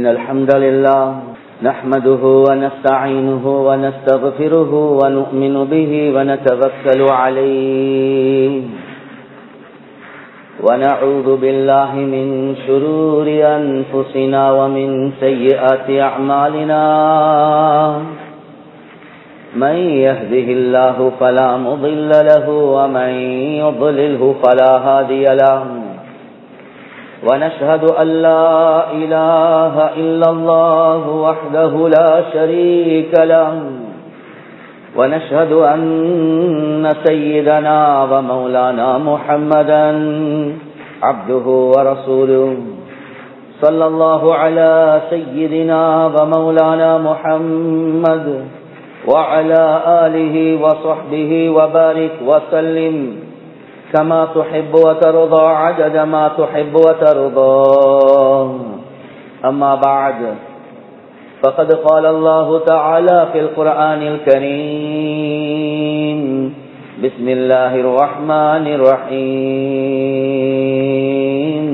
إن الحمد لله نحمده ونستعينه ونستغفره ونؤمن به ونتوكل عليه ونعوذ بالله من شرور أنفسنا ومن سيئات أعمالنا من يهده الله فلا مضل له ومن يضلله فلا هادي له ونشهد أن لا إله إلا الله وحده لا شريك له ونشهد أن سيدنا ومولانا محمدا عبده ورسوله صلى الله على سيدنا ومولانا محمد وعلى آله وصحبه وبارك وسلم كما تحب وترضى عدد ما تحب وترضى أما بعد فقد قال الله تعالى في القرآن الكريم بسم الله الرحمن الرحيم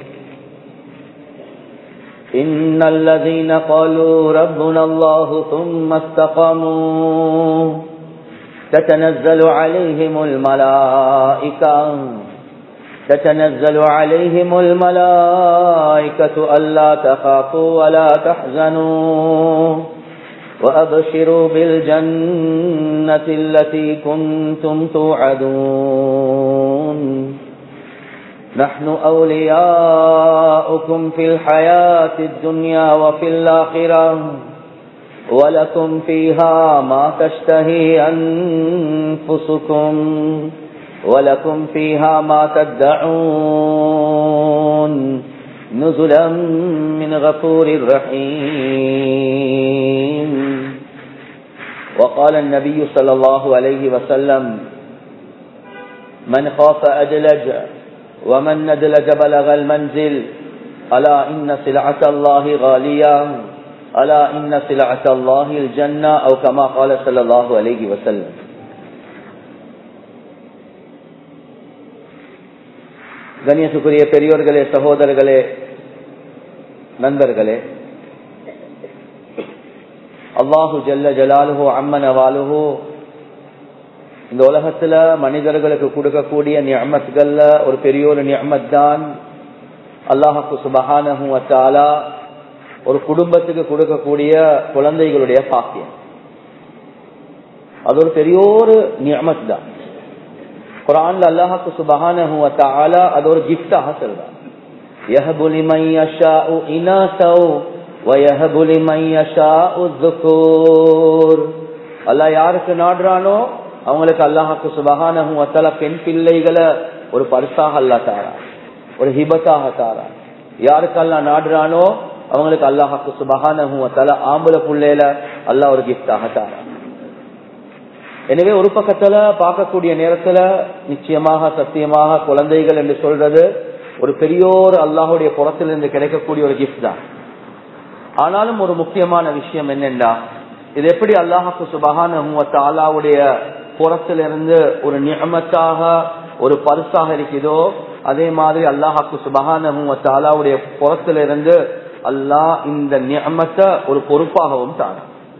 إن الذين قالوا ربنا الله ثم استقاموا تتنزل عليهم الملائكة تتنزل عليهم الملائكة ألا تخافوا ولا تحزنوا وأبشروا بالجنة التي كنتم توعدون نحن أولياؤكم في الحياة الدنيا وفي الآخرة ولكم فيها ما تشتهي أنفسكم ولكم فيها ما تدعون نزلا من غفور رحيم وقال النبي صلى الله عليه وسلم من خاف أدلج ومن ندلج بلغ المنزل ألا إن سلعة الله غالية ألا إن سلعة الله الجنة أو كما قال صلى الله عليه وسلم கணியத்துக்குரிய பெரியோர்களே சகோதரர்களே நண்பர்களே அல்லாஹு ஜல்ல ஜலாலுஹோ அம்மன் அவாலுஹோ இந்த உலகத்துல மனிதர்களுக்கு கொடுக்கக்கூடிய நியமத்துகள்ல ஒரு பெரிய ஒரு நியமத் தான் அல்லாஹு சுபஹானஹு வத்தாலா ஒரு குடும்பத்துக்கு கொடுக்கக்கூடிய குழந்தைகளுடைய பாக்கியம் அது ஒரு பெரிய ஒரு நியமத் தான் குரான்ல அல்லாஹாக்கு சுபஹானஹு வத்தாலா அது ஒரு கிஃப்டாக சொல்றான் يهب لمن يشاء إناثا ويهب لمن يشاء الذكور அல்லாஹ் யாருக்கு நாடுறானோ அவங்களுக்கு அல்லாஹாக்கு சுபஹானஹு வத்தாலா பெண் பிள்ளைகளை ஒரு பரிசாக அல்லா தாரா ஒரு ஹிபத்தாக தாரா யாருக்கு அல்லாஹ் நாடுறானோ அவங்களுக்கு அல்லாஹாக்கு சுபஹானஹு வத்தாலா ஆம்பளை புள்ளையில அல்லாஹ் ஒரு கிஃப்டாக தாரா எனவே ஒரு பக்கத்துல பார்க்கக்கூடிய நேரத்துல நிச்சயமாக சத்தியமாக குழந்தைகள் என்று சொல்றது ஒரு பெரியோர் அல்லாஹுடைய புறத்திலிருந்து கிடைக்கக்கூடிய ஒரு கிஃப்ட் தான் ஆனாலும் ஒரு முக்கியமான விஷயம் என்னென்னா இது எப்படி அல்லாஹாக்கு சுபகான அல்லாவுடைய புறத்திலிருந்து ஒரு நியமத்தாக ஒரு பரிசாக இருக்குதோ அதே மாதிரி அல்லாஹாக்கு சுபகான அல்லாவுடைய புறத்திலிருந்து அல்லாஹ் இந்த நியமத்தை ஒரு பொறுப்பாகவும் தான்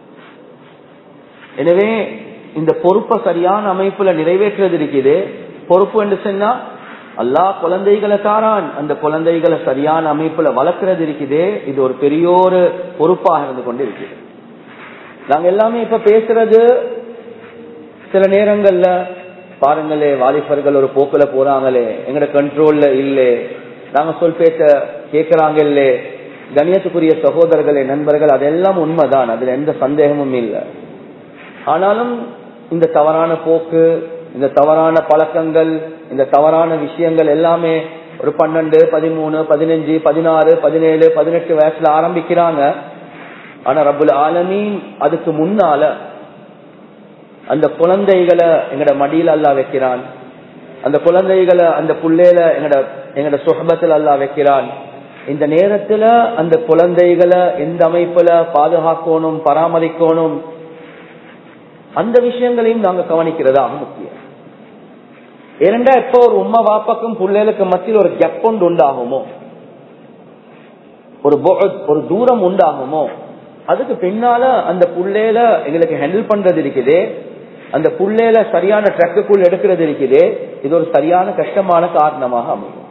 எனவே இந்த பொறுப்பை சரியான அமைப்புல நிறைவேற்றுறது இருக்குது பொறுப்பு என்று சொன்னா அல்லா குழந்தைகளை தாரான் அந்த குழந்தைகளை சரியான அமைப்புல வளர்க்கறது இருக்குதே இது ஒரு பெரிய ஒரு பொறுப்பாக இருந்து கொண்டு இருக்குது நாங்க எல்லாமே இப்ப பேசுறது சில நேரங்கள்ல பாருங்களே வாலிபர்கள் ஒரு போக்குல போறாங்களே எங்கட கண்ட்ரோல்ல இல்லே நாங்க சொல் பேச கேட்கறாங்க இல்லே கணியத்துக்குரிய சகோதரர்களே நண்பர்கள் அதெல்லாம் உண்மைதான் அதுல எந்த சந்தேகமும் இல்லை ஆனாலும் இந்த தவறான போக்கு இந்த தவறான பழக்கங்கள் இந்த தவறான விஷயங்கள் எல்லாமே ஒரு பன்னெண்டு பதிமூணு பதினஞ்சு பதினாறு பதினேழு பதினெட்டு வயசுல ஆரம்பிக்கிறாங்க ஆனா ரபுல் ஆலமீன் அதுக்கு முன்னால அந்த குழந்தைகளை எங்கட மடியில அல்லா வைக்கிறான் அந்த குழந்தைகளை அந்த புள்ளையில எங்கட எங்கட சுகபத்தில் அல்லா வைக்கிறான் இந்த நேரத்துல அந்த குழந்தைகளை எந்த அமைப்புல பாதுகாக்கணும் பராமரிக்கணும் அந்த விஷயங்களையும் நாங்க கவனிக்கிறதாக முக்கியம் இரண்டா இப்போ ஒரு உம்மா வாப்பாக்கும் பிள்ளைகளுக்கு மத்தியில் ஒரு கெப் ஒன்று உண்டாகுமோ ஒரு bu'd, ஒரு தூரம் உண்டாகுமோ அதுக்கு பின்னால அந்த புள்ளையில எங்களுக்கு ஹேண்டில் பண்றது இருக்குது அந்த புள்ளையில சரியான ட்ரக்குக்குள் எடுக்கிறது இருக்குது இது ஒரு சரியான கஷ்டமான காரணமாக அமையும்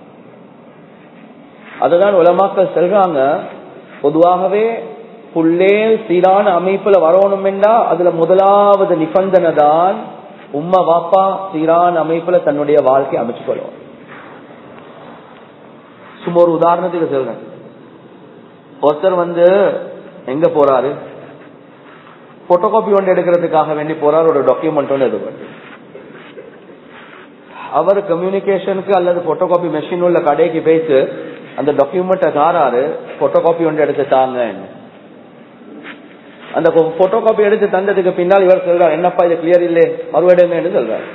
அதுதான் உலமாக்கள் சொல்றாங்க பொதுவாகவே புள்ளேல் சீரான அமைப்புல வரணும் என்றா அதுல முதலாவது நிபந்தனை தான் உம்மா வாப்பா சீரான அமைப்புல தன்னுடைய வாழ்க்கை அமைச்சு கொள்ளும் சும்மா ஒரு உதாரணத்துக்கு சொல்றேன் ஒருத்தர் வந்து எங்க போறாரு போட்டோகாப்பி ஒன்று எடுக்கிறதுக்காக வேண்டி போறாரு ஒரு டாக்குமெண்ட் ஒன்று எதிர்பார்த்து அவர் கம்யூனிகேஷனுக்கு அல்லது போட்டோகாப்பி மெஷின் உள்ள கடைக்கு போயிட்டு அந்த டாக்குமெண்ட்டை தாராரு போட்டோகாப்பி ஒன்று எடுத்து தாங்க அந்த போட்டோகாப்பி எடுத்து தந்ததுக்கு பின்னால் இவர் சொல்றார் என்னப்பா இது கிளியர் இல்லை மறுவடைங்கன்னு சொல்றாரு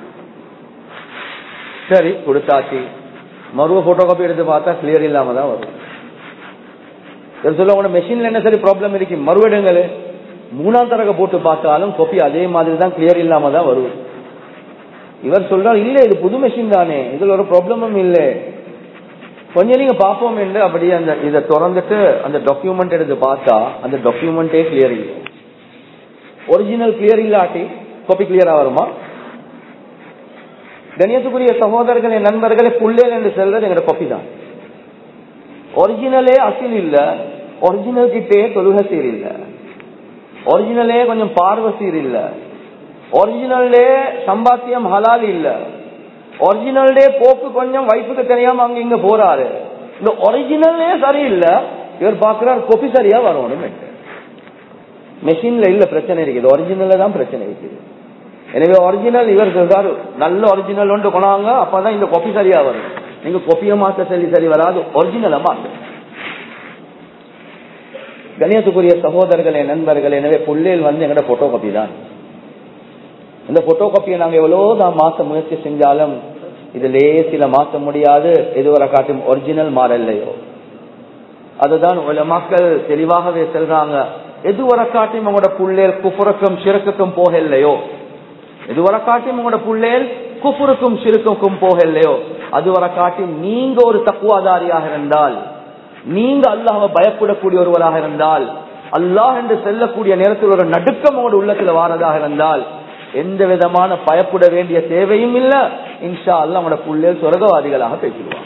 சரி கொடுத்தாச்சு மறுவ போட்டோகாப்பி எடுத்து பார்த்தா கிளியர் இல்லாம தான் வரும் இவர் சொல்ல உங்க மெஷின்ல என்ன சரி ப்ராப்ளம் இருக்கு மறுவடைங்களே மூணாம் தரக போட்டு பார்த்தாலும் காப்பி அதே மாதிரி தான் கிளியர் இல்லாம தான் வரும் இவர் சொல்றார் இல்ல இது புது மெஷின் தானே இதுல ஒரு ப்ராப்ளமும் இல்லை கொஞ்சம் நீங்க பாப்போம் என்று அப்படியே அந்த இதை திறந்துட்டு அந்த டாக்குமெண்ட் எடுத்து பார்த்தா அந்த டாக்குமெண்டே கிளியர் இல்லை ஒரிஜினல் கிளியர் இல்லாட்டி காப்பி கிளியரா வருமா கணியத்துக்குரிய சகோதரர்களே நண்பர்களே புள்ளேல் என்று சொல்றது எங்களோட காப்பி தான் ஒரிஜினலே அசில் இல்ல ஒரிஜினல் கிட்டே தொழுக சீர் இல்ல ஒரிஜினலே கொஞ்சம் பார்வை சீர் இல்ல ஒரிஜினல்லே சம்பாத்தியம் ஹலால் இல்ல ஒரிஜினல்டே போக்கு கொஞ்சம் வைப்புக்கு தெரியாம அங்க இங்க போறாரு இந்த ஒரிஜினல்லே சரியில்லை இவர் பாக்குறாரு கொப்பி சரியா வரணும் மெஷின்ல இல்ல பிரச்சனை இருக்குது ஒரிஜினல்ல தான் பிரச்சனை இருக்குது எனவே ஒரிஜினல் இவர் சொல்றாரு நல்ல ஒரிஜினல் ஒன்று கொண்டாங்க அப்பதான் இந்த கொப்பி சரியா வரும் நீங்க கொப்பிய மாத்த சொல்லி சரி வராது ஒரிஜினலை மாத்த கணியத்துக்குரிய சகோதரர்களே நண்பர்கள் எனவே புள்ளேல் வந்து எங்கட போட்டோ காப்பி தான் இந்த போட்டோ காப்பியை நாங்க எவ்வளவுதான் மாத்த முயற்சி செஞ்சாலும் இதுலே சில மாற்ற முடியாது எதுவரை காட்டும் ஒரிஜினல் மாறலையோ அதுதான் மக்கள் தெளிவாகவே செல்றாங்க எதுவரை காட்டியும் உங்களோட புள்ளேல் குப்புறக்கும் சிறக்குக்கும் போகலையோ எதுவரை காட்டியும் உங்களோட புள்ளேல் குப்புருக்கும் சிறுக்குக்கும் போகலையோ அதுவரை காட்டி நீங்க ஒரு தக்குவாதாரியாக இருந்தால் நீங்க அல்லாஹ் பயப்படக்கூடிய ஒருவராக இருந்தால் அல்லாஹ் என்று செல்லக்கூடிய நேரத்தில் ஒரு நடுக்கம் உங்களோட உள்ளத்துல வாரதாக இருந்தால் எந்த விதமான பயப்பட வேண்டிய தேவையும் இல்ல இன்ஷா அல்ல அவனோட புள்ளேல் சொர்க்கவாதிகளாக பேசிடுவாங்க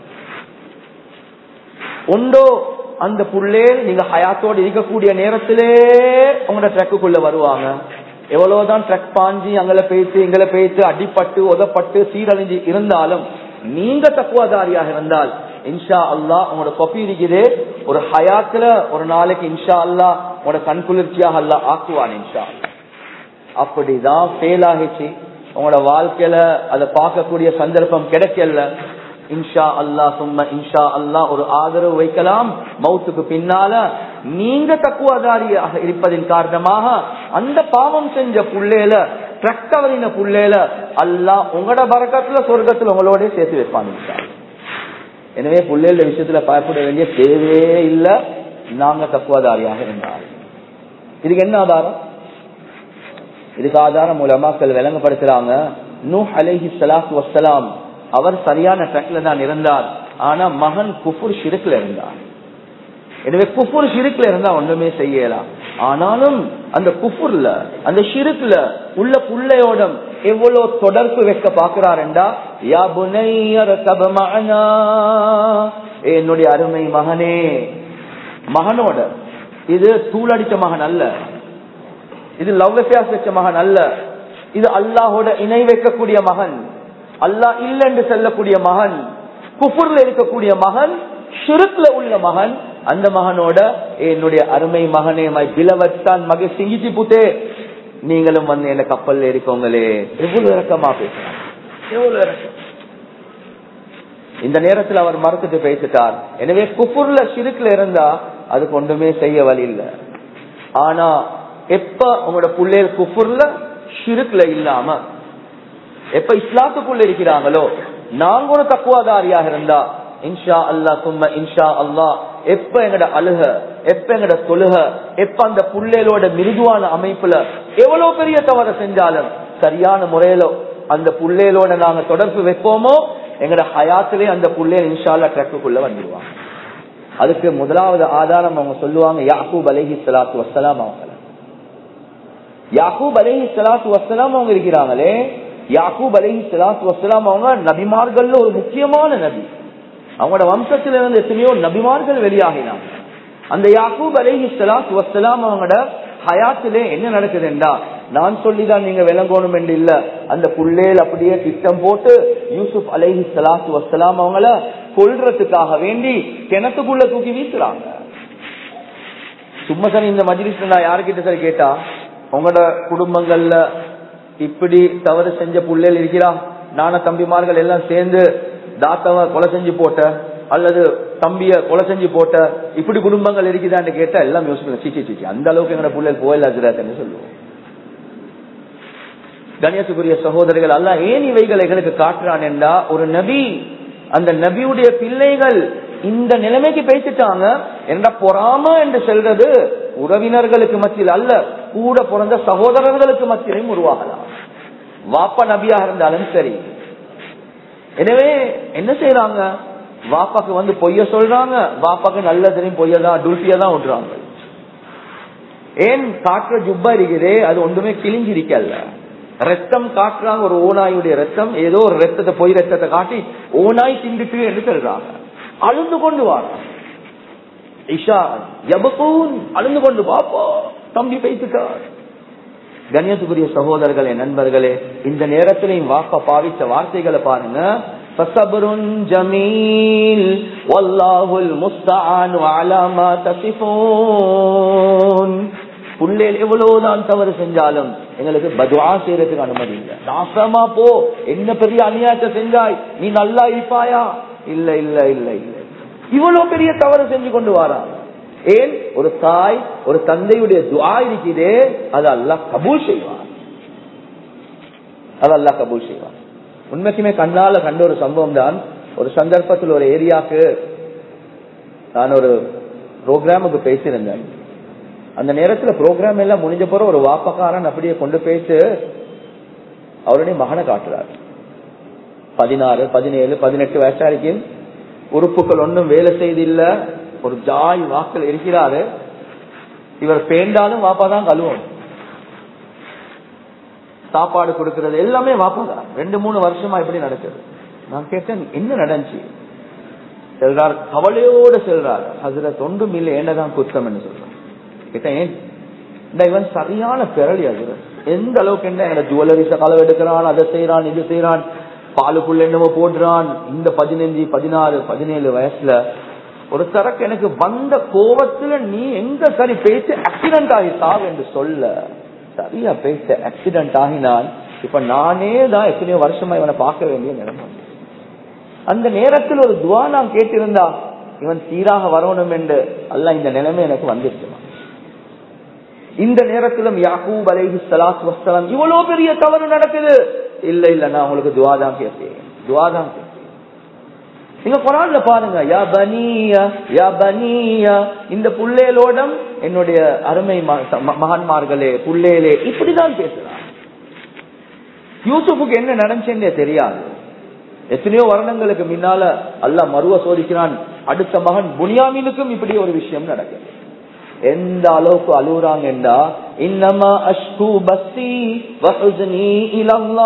உண்டோ அந்த புள்ளேல் நீங்க ஹயாத்தோடு இருக்கக்கூடிய நேரத்திலே உங்களோட ட்ரக்குக்குள்ள வருவாங்க எவ்வளவுதான் ட்ரக் பாஞ்சி அங்கல பேய்த்து இங்கல பேய்த்து அடிப்பட்டு உதப்பட்டு சீரழிஞ்சு இருந்தாலும் நீங்க தக்குவாதாரியாக இருந்தால் இன்ஷா அல்லா உங்களோட கொப்பி இருக்குது ஒரு ஹயாத்துல ஒரு நாளைக்கு இன்ஷா அல்லா உங்களோட கண் குளிர்ச்சியாக அல்லா ஆக்குவான் இன்ஷா அல்லா அப்படிதான் ஃபெயில் ஆகிச்சு உங்களோட வாழ்க்கையில அதை பார்க்கக்கூடிய சந்தர்ப்பம் கிடைக்கல இன்ஷா அல்லா சும்மா இன்ஷா அல்லா ஒரு ஆதரவு வைக்கலாம் மௌத்துக்கு பின்னால நீங்க தக்குவதாரியாக இருப்பதின் காரணமாக அந்த பாவம் செஞ்ச புள்ளேல ட்ரக் தவறின புள்ளேல அல்லா உங்களோட பறக்கத்துல சொர்க்கத்துல உங்களோட சேர்த்து வைப்பாங்க எனவே புள்ளேல விஷயத்துல பயப்பட வேண்டிய தேவையே இல்ல நாங்க தக்குவதாரியாக இருந்தால் இதுக்கு என்ன ஆதாரம் இதுக்கு ஆதாரம் மூலமாக்கள் விளங்கப்படுத்துறாங்க நூ அலைஹி சலாத்து வசலாம் அவர் சரியான ட்ரக்ல தான் இருந்தார் ஆனா மகன் குஃபுர் ஷிருக்ல இருந்தார் எனவே குஃபுர் ஷிருக்ல இருந்தா ஒன்றுமே செய்யலாம் ஆனாலும் அந்த குஃபுர்ல அந்த ஷிருக்ல உள்ள புள்ளையோட எவ்வளவு தொடர்பு வைக்க பாக்குறாருண்டா யா புனையர் தபமானா என்னுடைய அருமை மகனே மகனோட இது தூளடிச்ச மகன் அல்ல இது லவ் அஃபேர்ஸ் வச்ச மகன் அல்ல இது அல்லாஹோட இணை வைக்கக்கூடிய மகன் அல்லாஹ் இல்ல என்று செல்லக்கூடிய மகன் குஃபுர்ல இருக்கக்கூடிய மகன் ஷிருக்ல உள்ள மகன் அந்த மகனோட என்னுடைய அருமை மகனே மை பிலவத்தான் மகை சிங்கிச்சி புத்தே நீங்களும் வந்து என்ன கப்பல்ல இருக்கவங்களே எவ்வளவு இறக்கமா பேசுறாங்க எவ்வளவு இறக்கம் இந்த நேரத்தில் அவர் மறுத்துட்டு பேசிட்டார் எனவே குஃபுர்ல ஷிருக்ல இருந்தா அதுக்கு ஒன்றுமே செய்ய வழி இல்லை ஆனா எப்ப உங்களோட பிள்ளைகள் குஃபுர்ல ஷிருக்ல இல்லாம எப்ப இஸ்லாத்துக்குள்ள இருக்கிறாங்களோ நாங்க ஒரு தக்குவாதாரியாக இருந்தா இன்ஷா அல்லா சும்மா இன்ஷா அல்லா எப்ப எங்கட அழுக எப்ப எங்கட தொழுக எப்ப அந்த புள்ளைகளோட மிருதுவான அமைப்புல எவ்வளவு பெரிய தவறு செஞ்சாலும் சரியான முறையில அந்த புள்ளைகளோட நாங்க தொடர்பு வைப்போமோ எங்கட ஹயாத்திலே அந்த புள்ளைய இன்ஷால்லா ட்ரக்குக்குள்ள வந்துடுவாங்க அதுக்கு முதலாவது ஆதாரம் அவங்க சொல்லுவாங்க யாக்கூப் அலஹி சலாத்து வசலாம் அவங்கள யாக்கூப் அலஹி சலாத்து வசலாம் அவங்க இருக்கிறாங்களே யாக்கூப் அலஹி சலாத்து வசலாம் அவங்க நபிமார்கள்ல ஒரு முக்கியமான நபி அவங்களோட வம்சத்தில இருந்து எத்தனையோ நபிமார்கள் வெளியாகினாங்க அந்த யாக்கூப் அலஹி சலாத்து வசலாம் அவங்களோட ஹயாத்திலே என்ன நடக்குதுண்டா நான் சொல்லிதான் நீங்க விளங்கணும் என்று இல்ல அந்த புள்ளேல் அப்படியே திட்டம் போட்டு யூசுப் அலஹி சலாத்து வசலாம் அவங்கள கொல்றதுக்காக வேண்டி கிணத்துக்குள்ள தூக்கி வீசுறாங்க சும்மா சார் இந்த மஜ்லிஸ்ல நான் யாருக்கிட்ட சார் கேட்டா உங்களோட குடும்பங்கள்ல இப்படி தவறு செஞ்ச புள்ளேல் இருக்கிறா நான தம்பிமார்கள் எல்லாம் சேர்ந்து தாத்தாவை கொலை செஞ்சு போட்ட அல்லது தம்பிய கொலை செஞ்சு போட்ட இப்படி குடும்பங்கள் இருக்குதான்னு கேட்டா எல்லாம் யோசிக்கல சிச்சி சிச்சி அந்த அளவுக்கு எங்க பிள்ளைகள் போயில அஜராத்னு சொல்லுவோம் கணேசுக்குரிய சகோதரர்கள் அல்ல ஏன் இவைகள் எங்களுக்கு காட்டுறான் என்றா ஒரு நபி அந்த நபியுடைய பிள்ளைகள் இந்த நிலைமைக்கு பேசிட்டாங்க என்ற பொறாம என்று சொல்றது உறவினர்களுக்கு மத்தியில் அல்ல கூட பிறந்த சகோதரர்களுக்கு மத்தியிலும் உருவாகலாம் வாப்பா நபியா இருந்தாலும் சரி எனவே என்ன செய்யறாங்க வாப்பாக்கு வந்து பொய்ய சொல்றாங்க வாப்பாக்கு நல்லதையும் பொய்யதான் டுல்பியா தான் விடுறாங்க ஏன் காட்டுற ஜுப்பா இருக்குதே அது ஒன்றுமே கிழிஞ்சிருக்கல ரத்தம் காட்டுறாங்க ஒரு ஓனாயுடைய ரத்தம் ஏதோ ஒரு ரத்தத்தை பொய் ரத்தத்தை காட்டி ஓனாய் திண்டுட்டு என்று சொல்றாங்க அழுந்து கொண்டு வார இஷா எபக்கூன் அழுந்து கொண்டு பாப்போ தம்பி பேசிட்டார் கண்ணியத்துக்குரிய சகோதரர்களே நண்பர்களே இந்த நேரத்திலையும் வாப்பா பாவித்த வார்த்தைகளை பாருங்க فصبر جميل والله المستعان على ما تصفون புள்ளேல் எவ்வளவுதான் தவறு செஞ்சாலும் எங்களுக்கு பதுவா செய்யறதுக்கு அனுமதி இல்லை நாசமா போ என்ன பெரிய அநியாயத்தை செஞ்சாய் நீ நல்லா இருப்பாயா இல்ல இல்ல இல்ல இல்ல இவ்வளவு பெரிய தவறு செஞ்சு கொண்டு வாராங்க ஏன் ஒரு தாய் ஒரு தந்தையுடைய துவா இருக்குதே அது அல்லா கபூல் செய்வார் அது அல்லா கபூல் செய்வார் உண்மைக்குமே கண்ணால கண்ட ஒரு சம்பவம் தான் ஒரு சந்தர்ப்பத்தில் ஒரு ஏரியாக்கு நான் ஒரு ப்ரோக்ராமுக்கு பேசியிருந்தேன் அந்த நேரத்துல ப்ரோக்ராம் எல்லாம் முடிஞ்ச பிறகு ஒரு வாப்பக்காரன் அப்படியே கொண்டு போயிட்டு அவருடைய மகனை காட்டுறார் பதினாறு பதினேழு பதினெட்டு வயசா இருக்கும் உறுப்புகள் ஒன்றும் வேலை செய்தில்ல ஒரு ஜாய் வாக்கள் இருக்கிறாரு இவர் பேண்டாலும் வாப்பா தான் கழுவணும் சாப்பாடு கொடுக்கறது எல்லாமே வாப்பா தான் ரெண்டு மூணு வருஷமா இப்படி நடக்குது நான் கேட்டேன் என்ன நடந்துச்சு செல்றார் கவலையோடு செல்றார் அதுல தொண்டும் இல்லை என்னதான் குத்தம் என்று சொல்றான் கேட்டேன் ஏன் இந்த இவன் சரியான பிறலி அது எந்த அளவுக்கு என்ன என்னோட ஜுவல்லரிஸ களவு எடுக்கிறான் அதை செய்யறான் இது செய்யறான் பாலுக்குள்ள என்னவோ போடுறான் இந்த பதினஞ்சு பதினாறு பதினேழு வயசுல ஒரு சரக்கு எனக்கு வந்த கோபத்துல நீ எங்க சரி பேச்சு ஆக்சிடென்ட் ஆகிட்டாவ் என்று சொல்ல சரியா பேச ஆக்சிடென்ட் ஆகினான் இப்ப நானே தான் எத்தனையோ வருஷமா இவனை பார்க்க வேண்டிய நிலைமை அந்த நேரத்தில் ஒரு துவா நான் கேட்டிருந்தா இவன் சீராக வரணும் என்று அல்ல இந்த நிலைமை எனக்கு வந்துருச்சுமா இந்த நேரத்திலும் யாக்கூப் அலைஹி சலாத்து வசலாம் இவ்வளவு பெரிய தவறு நடக்குது இல்ல இல்ல நான் உங்களுக்கு துவா தான் கேட்பேன் துவா தான் கேட்பேன் நீங்க குரான்ல பாருங்க யா பனியா யா பனியா இந்த புள்ளேலோடம் என்னுடைய அருமை மகன்மார்களே புள்ளேலே இப்படிதான் பேசுறான் யூசுஃபுக்கு என்ன நடந்துச்சுன்னே தெரியாது எத்தனையோ வருடங்களுக்கு முன்னால அல்ல மருவ சோதிக்கிறான் அடுத்த மகன் புனியாமீனுக்கும் இப்படி ஒரு விஷயம் நடக்குது எந்த அளவுக்கு அழுகுறாங்கடா இன்னமா அஷ்கு பஸ்தி வஹுஸ்னி இலல்லா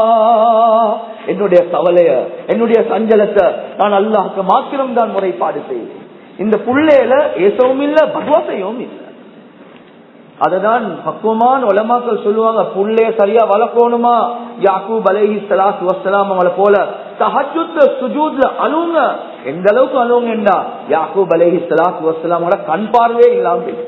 என்னுடைய கவலைய என்னுடைய சஞ்சலத்தை நான் அல்லாஹ்க்கு மாத்திரம் தான் முறைப்பாடு செய்வேன் இந்த புள்ளையில ஏசவும் இல்ல பகவத்தையும் இல்ல அததான் பக்குவமான உலமாக்கள் சொல்லுவாங்க புள்ளைய சரியா வளர்க்கணுமா யாக்கூப் அலைஹி ஸலாத்து வஸ்ஸலாம் அவங்கள போல தஹஜ்ஜுத்ல சுஜூத்ல அழுவுங்க எந்த அளவுக்கு அழுவுங்கடா யாக்கூப் அலைஹி ஸலாத்து வஸ்ஸலாமோட கண் பார்வையே இல்லாம போயிடுச்சு.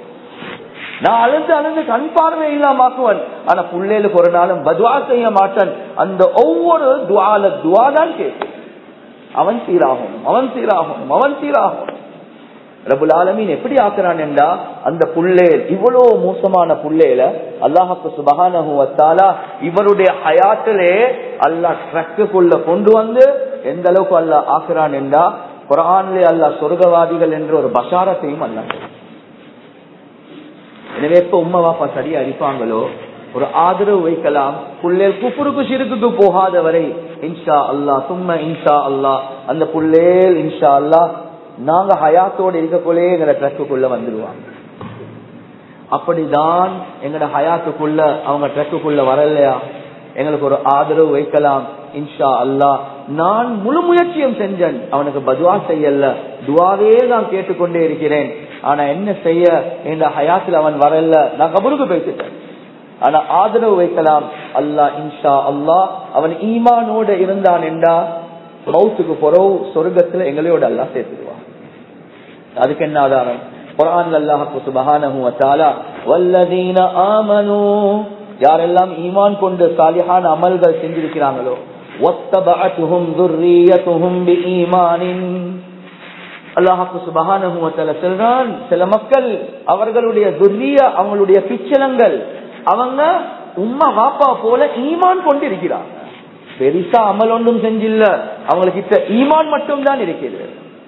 நான் அழுந்து அழுந்து கண் பார்வை இல்லாம ஆக்குவன் ஆனா புள்ளைகளுக்கு ஒரு நாளும் பதுவா செய்ய மாட்டான் அந்த ஒவ்வொரு துவால துவா தான் கேட்கும் அவன் சீராகணும் அவன் சீராகணும் அவன் சீராகணும் ரபுல் ஆலமீன் எப்படி ஆக்குறான் என்றா அந்த புள்ளேல் இவ்வளவு மோசமான புள்ளேல அல்லாஹாக்கு சுபகானா இவருடைய ஹயாத்திலே அல்லாஹ் ட்ரக்குக்குள்ள கொண்டு வந்து எந்த அளவுக்கு அல்லாஹ் ஆக்குறான் என்றா குரானிலே அல்லாஹ் சொர்க்கவாதிகள் என்ற ஒரு பஷாரத்தையும் அல்லாஹ் எனவே எப்ப உம்மா வாப்பா சரியா அடிப்பாங்களோ ஒரு ஆதரவு வைக்கலாம் புள்ளேல் குப்புருக்கு சிறுக்குக்கு போகாத வரை இன்ஷா அல்லா சும்மா இன்ஷா அல்லா அந்த புள்ளேல் இன்ஷா அல்லா நாங்க ஹயாத்தோடு இருக்கக்குள்ளே எங்களை ட்ரக்குக்குள்ள வந்துடுவாங்க அப்படிதான் எங்கட ஹயாத்துக்குள்ள அவங்க ட்ரக்குக்குள்ள வரலையா எங்களுக்கு ஒரு ஆதரவு வைக்கலாம் இன்ஷா அல்லா நான் முழு முயற்சியும் செஞ்சேன் அவனுக்கு பதுவா செய்யல துவாவே நான் கேட்டுக்கொண்டே இருக்கிறேன் ஆனா என்ன செய்ய இந்த ஹயாத்தில் அவன் வரல நான் கபருக்கு பேசிட்டேன் ஆனா ஆதரவு வைக்கலாம் அல்லா இன்ஷா அல்லா அவன் ஈமானோட இருந்தான் என்றா மௌத்துக்கு பொறவு சொர்க்கத்துல எங்களையோட அல்லா சேர்த்துடுவான் அதுக்கு என்ன ஆதாரம் குரான் அல்லாஹு சுபஹானஹு வ தஆலா வல்லதீன ஆமனூ யாரெல்லாம் ஈமான் கொண்டு சாலிஹான அமல்கள் செஞ்சிருக்கிறாங்களோ வத்தபஅத்துஹும் ذُرِّيَّتُهُم بِإِيمَانٍ அல்லாஹு சுபஹானஹு வ தஆலா சொல்றான் சில மக்கள் அவர்களுடைய துர்ரிய அவங்களுடைய பிச்சலங்கள் அவங்க உம்மா வாப்பா போல ஈமான் கொண்டு இருக்கிறாங்க பெருசா அமல் ஒன்றும் செஞ்சில்ல அவங்களுக்கு இப்ப ஈமான் மட்டும் தான் இருக்கிறது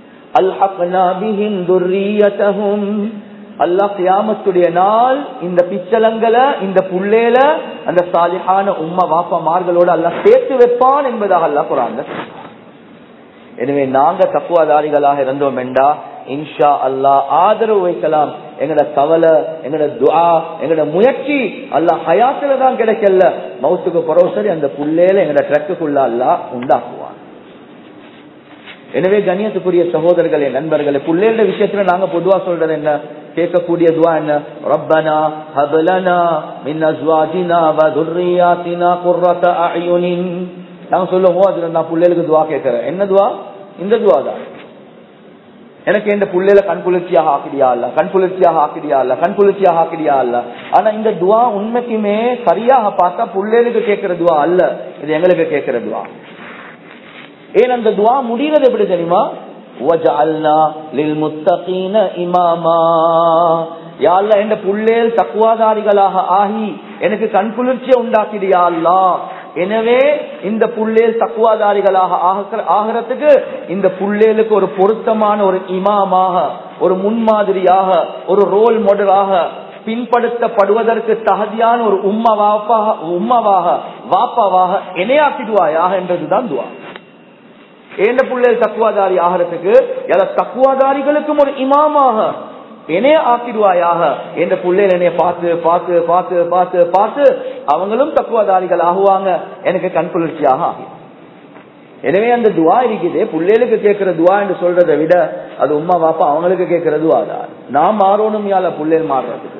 அல்லாஹ் கியாமத்துடைய நாள் இந்த பிச்சலங்களை இந்த புள்ளேல அந்த சாலிஹான உம்மா வாப்பமார்களோட அல்லாஹ் சேர்த்து வைப்பான் என்பதாக அல்லாஹ் குரான் எனவே நாங்க தப்புவதாரிகளாக இருந்தோம் என்றா இன்ஷா அல்லா ஆதரவு வைக்கலாம் எங்கட கவலை எங்கட துவா எங்கட முயற்சி அல்லா ஹயாத்துல தான் கிடைக்கல மவுத்துக்கு பிறகு சரி அந்த புள்ளேல எங்கட ட்ரக்குக்குள்ள அல்லா உண்டாக்குவான் எனவே கண்ணியத்துக்குரிய சகோதரர்களே நண்பர்களே புள்ளேட விஷயத்துல நாங்க பொதுவா சொல்றது என்ன கேட்கக்கூடிய துவா என்ன ரப்பனா ஹபலனா மின் அஸ்வாஜினா வ துர்ரியாத்தினா குர்ரத அயுனின் நாங்க சொல்லுவோம் அதுல நான் புள்ளைகளுக்கு துவா கேட்கிறேன் என்ன துவா இந்த துவா தான் எனக்கு இந்த புள்ளையில கண் குளிர்ச்சியாக ஆக்கிடியா இல்ல கண் குளிர்ச்சியாக ஆக்கிடியா இல்ல கண் குளிர்ச்சியாக ஆக்கிடியா இல்ல ஆனா இந்த துவா உண்மைக்குமே சரியாக பார்த்தா புள்ளைகளுக்கு கேட்கிற துவா அல்ல இது எங்களுக்கு கேட்கிற துவா ஏன் அந்த துவா முடிகிறது எப்படி தெரியுமா وَجَعَلْنَا لِلْمُتَّقِينَ إِمَامًا யா அல்லாஹ் என்ற புள்ளேல் தக்குவாதாரிகளாக ஆகி எனக்கு கண் குளிர்ச்சியை உண்டாக்கிடியா அல்லா எனவே இந்த புள்ளேல் தக்குவாதாரிகளாக ஆகிறதுக்கு இந்த புள்ளேலுக்கு ஒரு பொருத்தமான ஒரு இமாமாக ஒரு முன்மாதிரியாக ஒரு ரோல் மாடலாக பின்படுத்தப்படுவதற்கு தகுதியான ஒரு உம்மா வாப்பாக உம்மாவாக வாப்பாவாக இணையாக்கிடுவாயாக என்றதுதான் துவா ஏண்ட புள்ளேல் தக்குவாதாரி ஆகிறதுக்கு எல்லா தக்குவாதாரிகளுக்கும் ஒரு இமாமாக என்னைய ஆக்கிடுவாயாக என்ற புள்ளைகள் என்னைய பார்த்து பார்த்து பார்த்து பார்த்து பார்த்து அவங்களும் தக்குவாதாரிகள் ஆகுவாங்க எனக்கு கண் குளிர்ச்சியாக ஆகும் எனவே அந்த துவா இருக்குது பிள்ளைகளுக்கு கேட்கிற துவா என்று சொல்றதை விட அது உமா பாப்பா அவங்களுக்கு கேட்கிற துவா தான் நான் மாறணும் யால பிள்ளைகள் மாறுறதுக்கு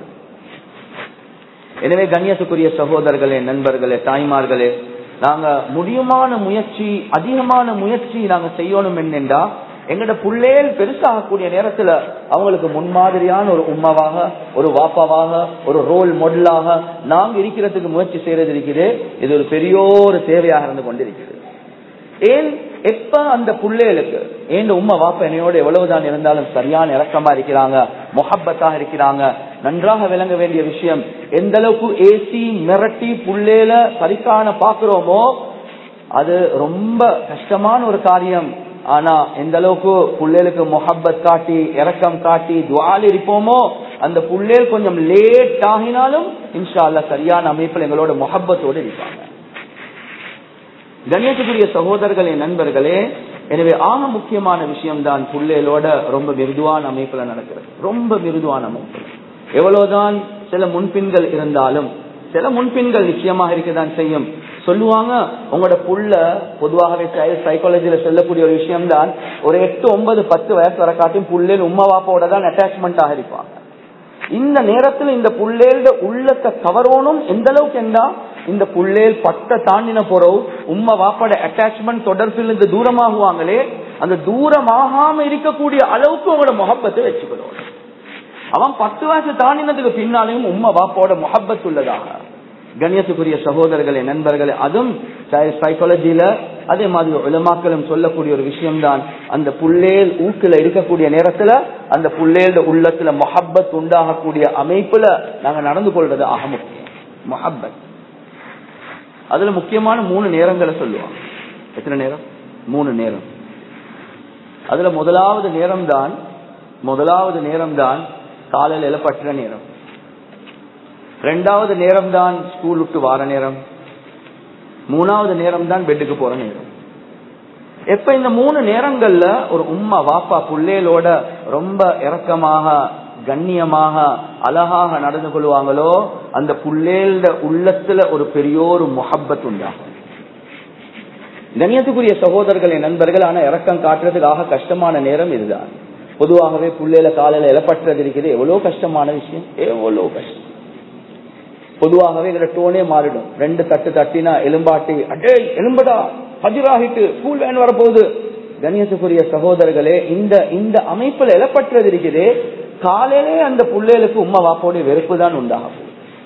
எனவே கண்ணியத்துக்குரிய சகோதரர்களே நண்பர்களே தாய்மார்களே நாங்க முடியுமான முயற்சி அதிகமான முயற்சி நாங்க செய்யணும் என்னென்றா எங்கட புள்ளேல் பெருசாகக்கூடிய நேரத்துல அவங்களுக்கு முன்மாதிரியான ஒரு உமாவாக ஒரு வாப்பாவாக ஒரு ரோல் மாடலாக நாங்க இருக்கிறதுக்கு முயற்சி செய்யறது இருக்குது இது ஒரு பெரிய ஒரு தேவையாக இருந்து கொண்டிருக்கிறது ஏன் எப்ப அந்த புள்ளேலுக்கு ஏன் உம்மா வாப்பா என்னையோட எவ்வளவுதான் இருந்தாலும் சரியான இறக்கமா இருக்கிறாங்க மொஹப்பத்தாக இருக்கிறாங்க நன்றாக விளங்க வேண்டிய விஷயம் எந்த அளவுக்கு ஏசி மிரட்டி புள்ளேல சரிக்கான பாக்குறோமோ அது ரொம்ப கஷ்டமான ஒரு காரியம் ஆனா எந்த அளவுக்கு புள்ளேலுக்கு மொஹப்பத் காட்டி இறக்கம் காட்டி துவால் இருப்போமோ அந்த புள்ளேல் கொஞ்சம் லேட் ஆகினாலும் இன்ஷா அல்லா சரியான அமைப்பில் எங்களோட மொஹப்பத்தோடு இருப்பாங்க கண்ணியத்துக்குரிய சகோதரர்களே நண்பர்களே எனவே ஆக முக்கியமான விஷயம் தான் புள்ளேலோட ரொம்ப மிருதுவான அமைப்புல நடக்கிறது ரொம்ப மிருதுவான அமைப்புல எவ்வளவுதான் சில முன்பின்கள் இருந்தாலும் சில முன்பின்கள் நிச்சயமாக இருக்கதான் செய்யும் சொல்லுவாங்க உங்களோட புள்ள பொதுவாகவே சைக்காலஜில சொல்லக்கூடிய ஒரு விஷயம் தான் ஒரு எட்டு ஒன்பது பத்து வயசு வர காட்டும் புள்ளேல் உம்மா வாப்பாவோட தான் அட்டாச்மெண்ட் இருப்பாங்க இந்த நேரத்துல இந்த புள்ளேல்ட உள்ளத்தை கவரோனும் எந்த அளவுக்கு என்றா இந்த புள்ளேல் பட்ட தாண்டின போறோம் உம்மா வாப்பாட அட்டாச்மெண்ட் தொடர்பில் இருந்து தூரமாகுவாங்களே அந்த தூரமாகாம இருக்கக்கூடிய அளவுக்கு உங்களோட முகப்பத்தை வச்சுக்கணும் அவன் பத்து வயசு தாண்டினதுக்கு பின்னாலையும் உம்மா வாப்பாவோட முகப்பத் உள்ளதாக கண்ணியத்துக்குரிய சகோதரர்களே நண்பர்களே அதுவும் சைக்காலஜில அதே மாதிரி உலமாக்களும் சொல்லக்கூடிய ஒரு விஷயம் தான் அந்த புள்ளேல் ஊக்குல இருக்கக்கூடிய நேரத்துல அந்த புள்ளேல் உள்ளத்துல மொஹப்பத் உண்டாகக்கூடிய அமைப்புல நாங்க நடந்து கொள்றது ஆக முக்கியம் மொஹப்பத் அதுல முக்கியமான மூணு நேரங்களை சொல்லுவாங்க எத்தனை நேரம் மூணு நேரம் அதுல முதலாவது நேரம் தான் முதலாவது நேரம் தான் காலையில் எழப்பட்ட நேரம் ரெண்டாவது நேரம் தான் ஸ்கூல் விட்டு வார நேரம் மூணாவது நேரம் தான் பெட்டுக்கு போற நேரம் எப்ப இந்த மூணு நேரங்கள்ல ஒரு உம்மா வாப்பா புள்ளேலோட ரொம்ப இறக்கமாக கண்ணியமாக அழகாக நடந்து கொள்வாங்களோ அந்த புள்ளேல உள்ளத்துல ஒரு பெரிய ஒரு முகப்பத் உண்டாகும் கண்ணியத்துக்குரிய சகோதரர்களே நண்பர்கள் ஆனா இறக்கம் காட்டுறதுக்காக கஷ்டமான நேரம் இதுதான் பொதுவாகவே புள்ளையில காலையில இலப்பற்றது இருக்குது எவ்வளவு கஷ்டமான விஷயம் எவ்வளவு கஷ்டம் பொதுவாகவே இதுல டோனே மாறிடும் ரெண்டு தட்டு தட்டினா எலும்பாட்டி அடே எலும்படா ஹஜிராகிட்டு ஸ்கூல் வேன் வரப்போகுது கண்ணியத்துக்குரிய சகோதரர்களே இந்த இந்த அமைப்புல இலப்பற்றது இருக்குது காலையிலே அந்த புள்ளைகளுக்கு உம்மா வாப்போடைய வெறுப்பு தான் உண்டாகும்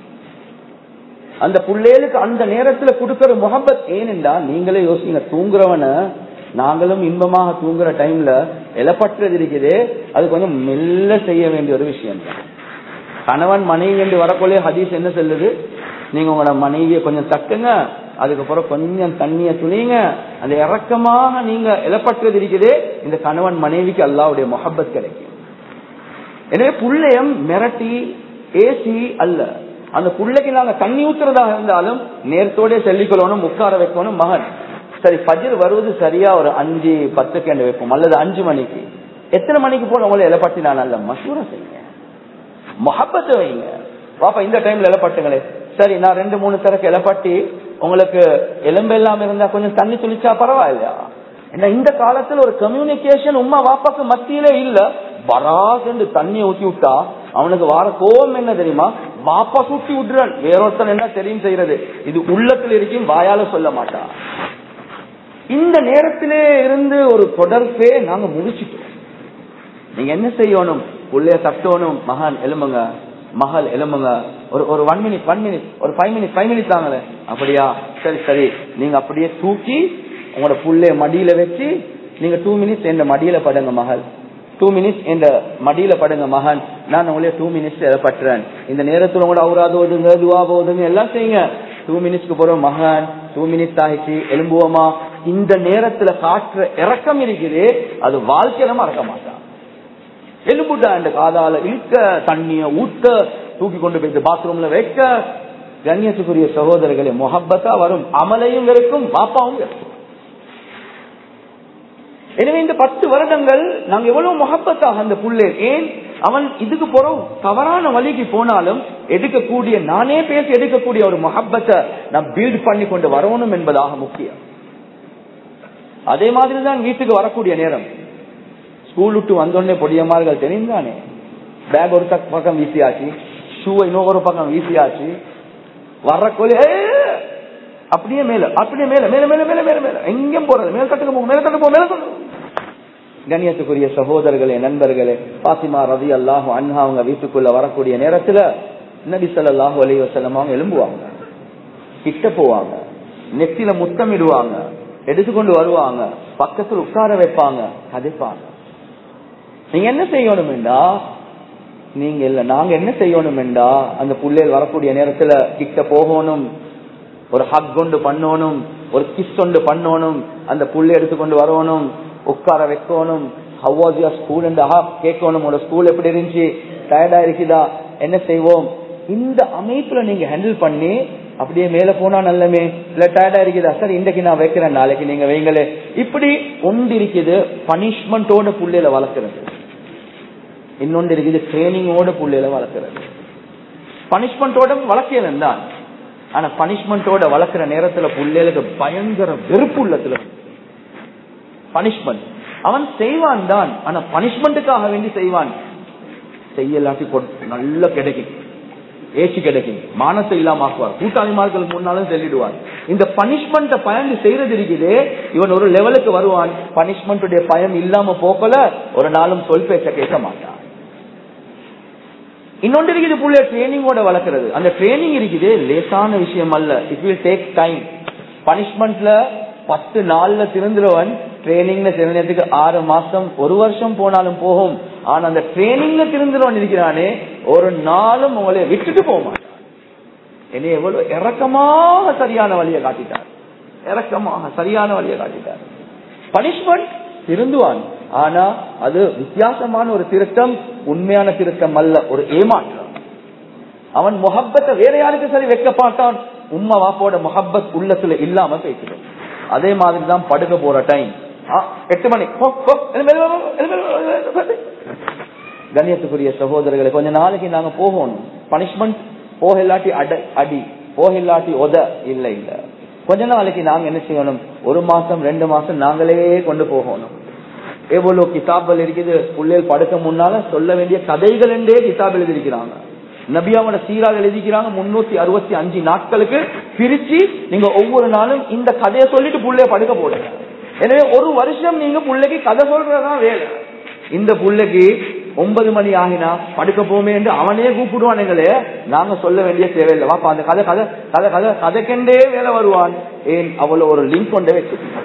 அந்த புள்ளைகளுக்கு அந்த நேரத்துல கொடுக்கிற முகப்பத் ஏனென்றா நீங்களே யோசிங்க தூங்குறவன நாங்களும் இன்பமாக தூங்குற டைம்ல இலப்பற்றது இருக்குது அது கொஞ்சம் மெல்ல செய்ய வேண்டிய ஒரு விஷயம் தான் கணவன் மனைவி என்று வரக்குள்ளே ஹதீஸ் என்ன சொல்லுது நீங்க உங்களோட மனைவியை கொஞ்சம் தட்டுங்க அதுக்கப்புறம் கொஞ்சம் தண்ணிய துணிங்க அந்த இறக்கமாக நீங்க இலப்பற்றது இருக்குது இந்த கணவன் மனைவிக்கு அல்லாவுடைய முகப்பத் கிடைக்கும் எனவே புள்ளையம் மிரட்டி ஏசி அல்ல அந்த புள்ளைக்கு நாங்க தண்ணி ஊத்துறதாக இருந்தாலும் நேரத்தோட சொல்லிக்கொள்ளணும் உட்கார வைக்கணும் மகன் சரி பஜர் வருவது சரியா ஒரு அஞ்சு பத்துக்கு என்று வைப்போம் அல்லது அஞ்சு மணிக்கு எத்தனை மணிக்கு போன உங்களை இலப்பட்டி நான் அல்ல மசூரா செய்யுங்க மொஹப்பத்தை வைங்க பாப்பா இந்த டைம்ல இலப்பட்டுங்களே சரி நான் ரெண்டு மூணு தரக்கு இலப்பட்டி உங்களுக்கு எலும்பு எல்லாம் இருந்தா கொஞ்சம் தண்ணி துளிச்சா பரவாயில்லையா ஏன்னா இந்த காலத்துல ஒரு கம்யூனிகேஷன் உமா வாப்பாக்கு மத்தியிலே இல்ல பராசென்று தண்ணி ஊத்தி விட்டா அவனுக்கு வார கோபம் என்ன தெரியுமா வாப்பா சுட்டி விட்டுறான் வேறொருத்தன் என்ன தெரியும் செய்யறது இது உள்ளத்தில் இருக்கும் வாயால சொல்ல மாட்டான் இந்த நேரத்திலே இருந்து ஒரு தொடர்பே நாங்க முடிச்சிட்டோம் நீங்க என்ன செய்யணும் உள்ளே தட்டணும் மகான் எலும்புங்க மகள் எலும்புங்க ஒரு ஒரு ஒன் மினிட் ஒன் மினிட் ஒரு ஃபைவ் மினிட் ஃபைவ் மினிட் தாங்களே அப்படியா சரி சரி நீங்க அப்படியே தூக்கி உங்களோட புள்ளைய மடியில வச்சு நீங்க டூ மினிட்ஸ் என் மடியில படுங்க மகள் டூ மினிட்ஸ் என் மடியில படுங்க மகன் நான் உங்களே டூ மினிட்ஸ் பட்டுறேன் இந்த நேரத்தில் உங்களோட அவுராது ஓதுங்க துவா போதுங்க எல்லாம் செய்யுங்க டூ மினிட்ஸ்க்கு போறோம் மகன் டூ மினிட்ஸ் ஆகிச்சு எலும்புவோமா இந்த நேரத்துல காற்று இறக்கம் இருக்குது அது வாழ்க்கையில மறக்க மாட்டான் எலும்புட்டா இந்த காதால இழுக்க தண்ணிய ஊத்த தூக்கி கொண்டு போயிட்டு பாத்ரூம்ல வைக்க கண்ணியத்துக்குரிய சகோதரர்களே முகப்பத்தா வரும் அமலையும் இருக்கும் பாப்பாவும் இருக்கும் எனவே இந்த பத்து வருடங்கள் நாங்க எவ்வளவு முகப்பத்தாக அந்த புள்ளே ஏன் அவன் இதுக்கு போறோம் தவறான வழிக்கு போனாலும் எடுக்கக்கூடிய நானே பேசி எடுக்கக்கூடிய ஒரு முகப்பத்தை நான் பீல்ட் பண்ணி கொண்டு வரணும் என்பதாக முக்கியம் அதே மாதிரி தான் வீட்டுக்கு வரக்கூடிய நேரம் ஸ்கூல் விட்டு வந்தோடனே பொடியமார்கள் தெரிந்தானே பேக் ஒரு பக்கம் வீசியாச்சு ஷூ இன்னொரு பக்கம் வீசியாச்சு வர்ற கோலி அப்படியே மேல அப்படியே மேல மேல மேல மேல மேல மேல எங்கேயும் போறது மேல தட்டுக்கு போகும் மேல தட்டு போகும் மேல தட்டு கண்ணியத்துக்குரிய சகோதரர்களே நண்பர்களே பாத்திமா ரவி அல்லாஹு அன்ஹா அவங்க வீட்டுக்குள்ள வரக்கூடிய நேரத்துல நபி சொல்லாஹு அலி வசல்லம் அவங்க எழும்புவாங்க கிட்ட போவாங்க நெத்தில முத்தமிடுவாங்க எடுத்துக்கொண்டு வருவாங்க பக்கத்தில் உட்கார வைப்பாங்க கதைப்பாங்க நீங்க என்ன செய்யணும்டா நீங்க இல்ல நாங்க என்ன செய்யணும்டா அந்த புள்ளைகள் வரக்கூடிய நேரத்துல கிட்ட போகணும் ஒரு ஹக் கொண்டு பண்ணணும் ஒரு கிஸ் கொண்டு பண்ணணும் அந்த புள்ளை எடுத்துக்கொண்டு வரணும் உட்கார வைக்கணும் ஹவ் வாஸ் யுவர் ஸ்கூல் கேட்கணும் உங்களோட ஸ்கூல் எப்படி இருந்துச்சு டயர்டா இருக்குதா என்ன செய்வோம் இந்த அமைப்புல நீங்க ஹேண்டில் பண்ணி அப்படியே மேல போனா நல்லமே இல்ல டயர்டா இருக்குதா சார் இன்றைக்கு நான் வைக்கிறேன் நாளைக்கு நீங்க வைங்களே இப்படி ஒன்று இருக்குது பனிஷ்மெண்டோட புள்ளையில வளர்க்கறது இன்னொன்று இருக்குது ட்ரைனிங்கோட புள்ளையில வளர்க்கறது பனிஷ்மெண்டோட வளர்க்கல தான் ஆனா பனிஷ்மெண்டோட வளர்க்கிற நேரத்துல புள்ளைகளுக்கு பயங்கர வெறுப்பு உள்ளத்துல பனிஷ்மெண்ட் அவன் செய்வான் தான் ஆனா பனிஷ்மெண்ட்டுக்காக வேண்டி செய்வான் செய்யலாட்டி நல்ல கிடைக்கும் ஏசி கிடைக்கும் மானத்தை இல்லாம ஆக்குவார் கூட்டாளிமார்கள் முன்னாலும் சொல்லிடுவார் இந்த பனிஷ்மெண்ட பயந்து செய்யறது இருக்குது இவன் ஒரு லெவலுக்கு வருவான் பனிஷ்மெண்ட் பயம் இல்லாம போக்கல ஒரு நாளும் சொல் பேச்ச கேட்க மாட்டான் இன்னொன்று இருக்குது புள்ள ட்ரைனிங்கோட வளர்க்கறது அந்த ட்ரைனிங் இருக்குது லேசான விஷயம் அல்ல இட் வில் டேக் டைம் பனிஷ்மெண்ட்ல பத்து நாள்ல திருந்துறவன் ட்ரைனிங்ல திருந்ததுக்கு ஆறு மாசம் ஒரு வருஷம் போனாலும் போகும் ஆனா அந்த ட்ரைனிங்ல திருந்துறவன் இருக்கிறானே ஒரு நாளும் உங்களை விட்டுட்டு போக மாட்டான் என்னை எவ்வளவு இறக்கமாக சரியான வழியை காட்டிட்டார் இறக்கமாக சரியான வழியை காட்டிட்டார் பனிஷ்மெண்ட் திருந்துவான் ஆனா அது வித்தியாசமான ஒரு திருத்தம் உண்மையான திருத்தம் அல்ல ஒரு ஏமாற்றம் அவன் முகப்பத்தை வேற யாருக்கு சரி வைக்க பார்த்தான் உம்மா வாப்போட முகப்பத் உள்ளத்துல இல்லாம பேசுறோம் அதே மாதிரி தான் படுக்க போற டைம் ஆ, எட்டு மணி போ, போ, எழும்பு, எழும்பு, எழும்பு, எழும்பு, எழும்பு. கண்ணியத்துக்குரிய சகோதரர்களை கொஞ்ச நாளைக்கு நாங்க போகணும் பனிஷ்மெண்ட் போக இல்லாட்டி அட அடி போக இல்லாட்டி உத இல்ல இல்ல கொஞ்ச நாளைக்கு நாங்க என்ன செய்யணும் ஒரு மாசம் ரெண்டு மாசம் நாங்களே கொண்டு போகணும் எவ்வளவு கிதாபல் இருக்குது புள்ளைகள் படுக்க முன்னால சொல்ல வேண்டிய கதைகள் என்றே கிதாப் எழுதியிருக்கிறாங்க நபியாவோட சீராக எழுதிக்கிறாங்க முன்னூத்தி அறுபத்தி அஞ்சு நாட்களுக்கு பிரிச்சு நீங்க ஒவ்வொரு நாளும் இந்த கதையை சொல்லிட்டு புள்ளைய படுக்க போடுங்க எனவே ஒரு வருஷம் நீங்க புள்ளைக்கு கதை சொல்றதுதான் வேலை இந்த புள்ளைக்கு ஒன்பது மணி ஆகினா படுக்க போமே என்று அவனே கூப்பிடுவானுங்களே நாங்க சொல்ல வேண்டிய தேவையில்லை வாப்பா அந்த கதை கதை கதை கதை கதைக்கெண்டே வேலை வருவான் ஏன் அவ்வளவு ஒரு லிங்க் கொண்டே வச்சுக்கணும்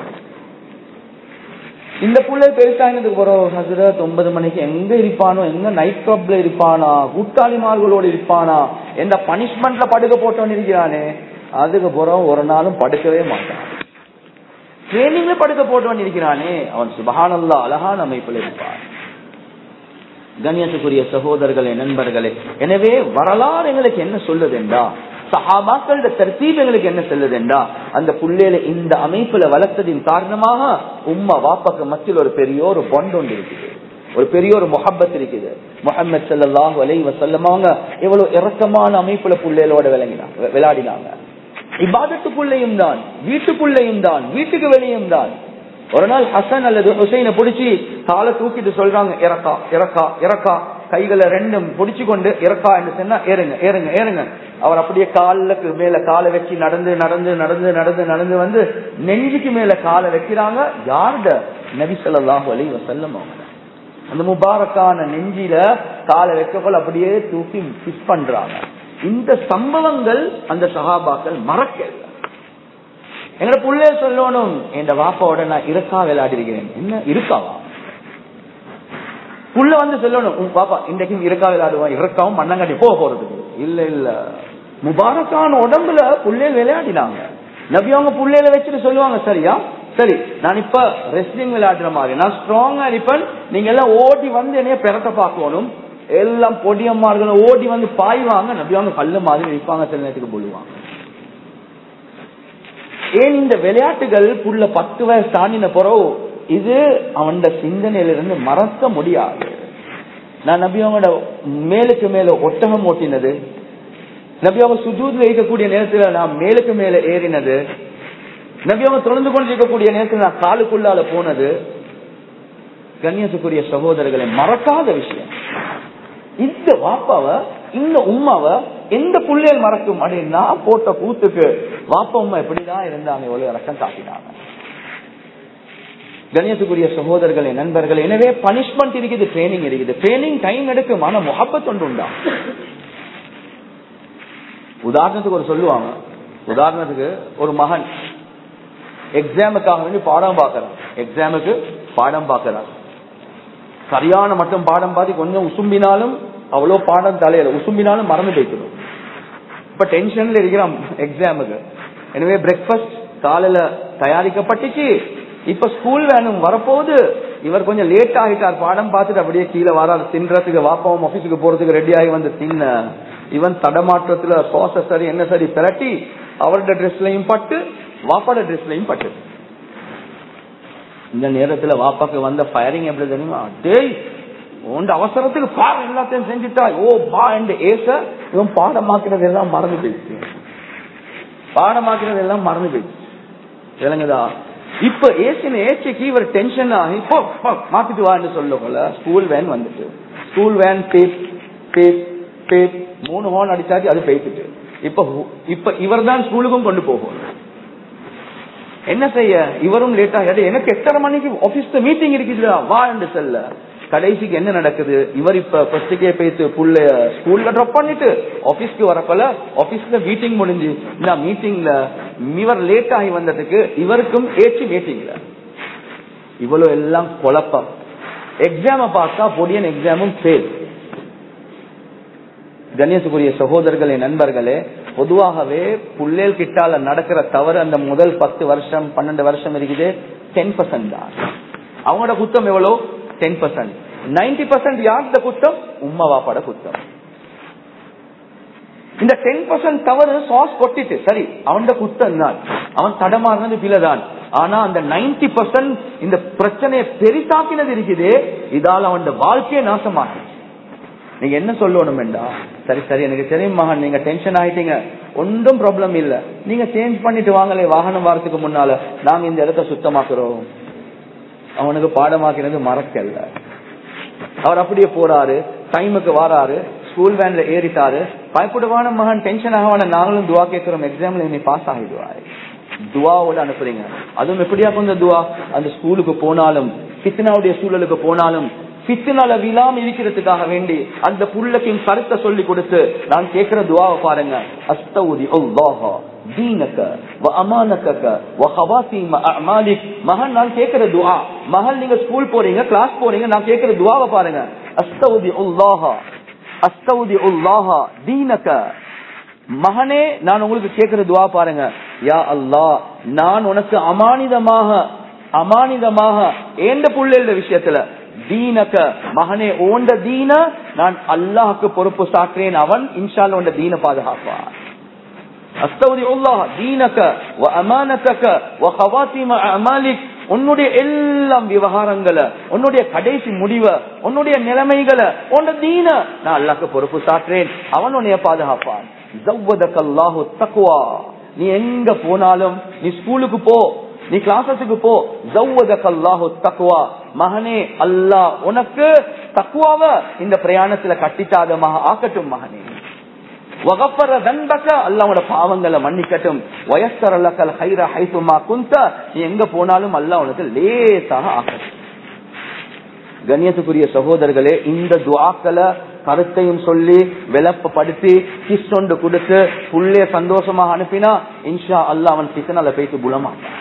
இந்த புள்ளை பெருசாயினதுக்கு பிறகு ஹசரத் ஒன்பது மணிக்கு எங்க இருப்பானோ எங்க நைட் கிளப்ல இருப்பானா கூட்டாளிமார்களோடு இருப்பானா எந்த பனிஷ்மெண்ட்ல படுக்க போட்டோன்னு இருக்கிறானே அதுக்கு பிறகு ஒரு நாளும் படுக்கவே மாட்டான் ட்ரைனிங்ல படுக்க போட்டவன் இருக்கிறானே அவன் சுபஹானல்லா அழகான அமைப்பில் இருப்பான் கண்ணியத்துக்குரிய சகோதரர்களே நண்பர்களே எனவே வரலாறு எங்களுக்கு என்ன சொல்லுதுண்டா சஹாபாக்களோட தர்த்தீப் எங்களுக்கு என்ன சொல்லுதுண்டா அந்த புள்ளையில இந்த அமைப்புல வளர்த்ததின் காரணமாக உம்மா வாப்பாக்கு மத்தியில் ஒரு பெரிய ஒரு பொண்ட் ஒன்று இருக்குது ஒரு பெரிய ஒரு முஹப்பத் இருக்குது முகமது சல்லாஹ் அலை வசல்லமாங்க எவ்வளவு இறக்கமான அமைப்புல புள்ளைகளோட விளங்கினாங்க விளையாடினாங்க இபாதத்துக்குள்ளேயும் தான் வீட்டுக்குள்ளேயும் தான் வீட்டுக்கு வெளியும் தான் ஒரு நாள் ஹசன் அல்லது ஹுசைனை பிடிச்சி காலை தூக்கிட்டு சொல்றாங்க இறக்கா இறக்கா இறக்கா கைகளை ரெண்டும் பிடிச்சு கொண்டு இறக்கா என்று சொன்னா ஏறுங்க ஏறுங்க ஏறுங்க அவர் அப்படியே காலுக்கு மேல காலை வச்சு நடந்து நடந்து நடந்து நடந்து நடந்து வந்து நெஞ்சுக்கு மேல காலை வைக்கிறாங்க யாருட நபி ஸல்லல்லாஹு அலைஹி வஸல்லம் அவங்க அந்த முபாரக்கான நெஞ்சில காலை வைக்கக்குள்ள அப்படியே தூக்கி கிஸ் பண்றாங்க இந்த சம்பவங்கள் அந்த சகாபாக்கள் மறக்கல எங்கட புள்ளே சொல்லணும் என் வாப்பாவோட நான் இருக்கா விளையாடி இருக்கிறேன் என்ன இருக்காவா புள்ள வந்து சொல்லணும் உன் பாப்பா இன்றைக்கும் இருக்கா விளையாடுவான் இருக்காவும் மண்ணங்கட்டி போக போறதுக்கு இல்ல இல்ல முபாரக்கான உடம்புல புள்ளைகள் விளையாடினாங்க நபி அவங்க புள்ளையில வச்சுட்டு சொல்லுவாங்க சரியா சரி நான் இப்ப ரெஸ்லிங் விளையாடுற மாதிரி நான் ஸ்ட்ராங்கா இருப்பேன் நீங்க எல்லாம் ஓடி வந்து என்னைய பெறத்த பார்க்கணும் எல்லாம் பொடியம்மார்கள் ஓடி வந்து பாய்வாங்க நபி அவங்க கல்லு மாதிரி நிற்பாங்க சில நேரத்துக்கு போடுவாங்க ஏன் இந்த விளையாட்டுகள் புள்ள பத்து வயசு தாண்டின பிறகு இது அவன் சிந்தனையிலிருந்து மறக்க முடியாது நான் நபி அவங்களோட மேலுக்கு மேல ஒட்டகம் ஓட்டினது நபி அவங்க சுஜூத்ல இருக்கக்கூடிய நேரத்துல நான் மேலுக்கு மேல ஏறினது நபி அவங்க தொடர்ந்து கொண்டு இருக்கக்கூடிய நேரத்தில் நான் காலுக்குள்ளால போனது கண்ணியத்துக்குரிய சகோதரர்களை மறக்காத விஷயம் இந்த வாப்பாவ இந்த உமாவ எந்த புள்ளையல் மறக்கும் அப்படின்னு நான் போட்ட கூத்துக்கு வாப்பா உமா எப்படிதான் இருந்தாங்க எவ்வளவு இறக்கம் காட்டினாங்க கண்ணியத்துக்குரிய சகோதரர்களே நண்பர்கள் எனவே பனிஷ்மெண்ட் இருக்குது ட்ரைனிங் இருக்குது ட்ரைனிங் டைம் எடுக்கும் ஆனா முகப்பத் ஒன்று உண்டா உதாரணத்துக்கு ஒரு சொல்லுவாங்க உதாரணத்துக்கு ஒரு மகன் எக்ஸாமுக்காக வேண்டி பாடம் பார்க்கறான் எக்ஸாமுக்கு பாடம் பார்க்கறான் சரியான மட்டும் பாடம் பார்த்து கொஞ்சம் உசும்பினாலும் அவ்வளவு பாடம் தலையில உசும்பினாலும் மறந்து போய்க்கணும் இப்ப டென்ஷன்ல இருக்கிறான் எக்ஸாமுக்கு எனவே பிரேக்ஃபாஸ்ட் காலையில தயாரிக்கப்பட்டுச்சு இப்ப ஸ்கூல் வேணும் வரப்போகுது இவர் கொஞ்சம் லேட் ஆகிட்டார் பாடம் பார்த்துட்டு அப்படியே கீழே வராது தின்றதுக்கு வாப்பாவும் ஆபீஸுக்கு போறதுக்கு ரெடி ஆகி வந்து தின்ன இவன் தடமாற்றத்துல சோச சரி என்ன சரி பிரட்டி அவரோட ட்ரெஸ்லயும் பட்டு வாப்பாட ட்ரெஸ்லயும் பட்டு இந்த நேரத்துல வாப்பாக்கு வந்த ஃபயரிங் எப்படி தெரியுமா டேய் உண்ட அவசரத்துக்கு பாரு எல்லாத்தையும் செஞ்சுட்டா ஓ பா என்று ஏச இவன் பாடமாக்குறது எல்லாம் மறந்து போயிடுச்சு பாடமாக்குறது எல்லாம் மறந்து போயிடுச்சு விளங்குதா இப்ப ஏசின ஏச்சிக்கு இவர் டென்ஷன் ஆகி போ போ, மாத்திட்டு வான்னு சொல்ல போல ஸ்கூல் வேன் வந்துட்டு ஸ்கூல் வேன் பேப் பேப் பேப் மூணு ஹோன் அடிச்சாச்சு அது பேசிட்டு இப்ப இப்ப இவர் தான் ஸ்கூலுக்கும் கொண்டு போகும் என்ன செய்ய இவரும் லேட் ஆகாது எனக்கு எத்தனை மணிக்கு ஆபீஸ்ல மீட்டிங் இருக்குதுடா வா என்று செல்ல கடைசிக்கு என்ன நடக்குது இவர் இப்ப ஃபர்ஸ்டுக்கே போயிட்டு புள்ள ஸ்கூல்ல ட்ராப் பண்ணிட்டு ஆபீஸ்க்கு வரப்பல ஆபீஸ்ல மீட்டிங் முடிஞ்சு இந்த மீட்டிங்ல இவர் லேட் ஆகி வந்ததுக்கு இவருக்கும் ஏச்சு மீட்டிங்ல இவ்வளவு எல்லாம் குழப்பம் எக்ஸாம பார்த்தா பொடியன் எக்ஸாமும் ஃபெயில் கணேசக்குரிய சகோதரர்களே நண்பர்களே பொதுவாகவே புள்ளேல் கிட்டால நடக்கிற தவறு அந்த முதல் பத்து வருஷம் பன்னெண்டு வருஷம் இருக்குது டென் பர்சன்ட் தான் அவங்களோட குத்தம் எவ்வளவு டென் பர்சன்ட் நைன்டி பர்சன்ட் யார்ட குத்தம் உம்மா வாப்பாட குத்தம் இந்த டென் பர்சன்ட் தவறு சாஸ் கொட்டிட்டு சரி அவன் குத்தம் தான் அவன் தடமாறினது பிழைதான் ஆனா அந்த நைன்டி பர்சன்ட் இந்த பிரச்சனையை பெரிசாக்கினது இருக்குது இதால அவன் வாழ்க்கையை நாசமாக்கு நீங்க என்ன சொல்லணும்டா சரி சரி எனக்கு தெரியும் மகன் நீங்க டென்ஷன் ஆயிட்டீங்க ஒன்றும் ப்ராப்ளம் இல்ல நீங்க சேஞ்ச் பண்ணிட்டு வாங்களே வாகனம் வரதுக்கு முன்னால நாங்க இந்த இடத்த சுத்தமாக்குறோம் அவனுக்கு பாடமாக்கினது மறக்கல்ல அவர் அப்படியே போறாரு டைமுக்கு வராரு ஸ்கூல் வேன்ல ஏறிட்டாரு பயப்படுவான மகன் டென்ஷன் ஆகவான நாங்களும் துவா கேட்கிறோம் எக்ஸாம்ல நீ பாஸ் ஆகிடுவாரு துவாவோட அனுப்புறீங்க அதுவும் எப்படியா கொஞ்சம் துவா அந்த ஸ்கூலுக்கு போனாலும் பித்னாவுடைய சூழலுக்கு போனாலும் பித்னால விழாம இருக்கிறதுக்காக வேண்டி அந்த புள்ளக்கின் கருத்தை சொல்லி கொடுத்து நான் கேட்கிற துவாவை பாருங்க அஸ்தௌதி அல்லாஹா தீனக்க வ அமானக்க வ ஹவாசிம அமாலிக் மகன் நான் கேட்கிற துவா மகன் நீங்க ஸ்கூல் போறீங்க கிளாஸ் போறீங்க நான் கேட்கிற துவாவை பாருங்க அஸ்தௌதி அல்லாஹா அஸ்தௌதி அல்லாஹா தீனக்க மகனே நான் உங்களுக்கு கேட்கிற துவா பாருங்க யா அல்லாஹ் நான் உனக்கு அமானிதமாக அமானிதமாக ஏந்த புள்ளைகள விஷயத்துல தீனக்க மகனே ஓண்ட தீன நான் அல்லாஹுக்கு பொறுப்பு சாட்டுறேன் அவன் இன்ஷால்ல உண்ட தீன பாதுகாப்பான் அஸ்தௌதி அல்லாஹ் தீனக்க வ அமானத்தக்க வ ஹவாத்திம அமாலிக் உன்னுடைய எல்லாம் விவகாரங்களை உன்னுடைய கடைசி முடிவை உன்னுடைய நிலைமைகளை உன்னோட தீன நான் அல்லாஹ்க்கு பொறுப்பு சாட்டுறேன் அவன் உன்னைய பாதுகாப்பான் ஜவ்வதக்கல்லாஹு தக்வா நீ எங்க போனாலும் நீ ஸ்கூலுக்கு போ நீ கிளாஸஸுக்கு போ ஜவ்வதக்கல்லாஹு தக்வா மகனே அல்லாஹ் உனக்கு தக்குவாவ இந்த பிரயாணத்துல கட்டித்தாதமாக ஆக்கட்டும் மகனே வகப்பர தன்பக்க அல்லாவோட பாவங்களை மன்னிக்கட்டும் வயசரல்லக்கல் ஹைர ஹைசுமா குந்த நீ எங்க போனாலும் அல்லா உனக்கு லேசாக ஆக்கட்டும் கண்ணியத்துக்குரிய சகோதரர்களே இந்த துவாக்களை கருத்தையும் சொல்லி விளப்பப்படுத்தி கிஸ் ஒன்று கொடுத்து புள்ளைய சந்தோஷமாக அனுப்பினா இன்ஷா அல்லா அவன் கிசனால பேசி புலமாட்டான்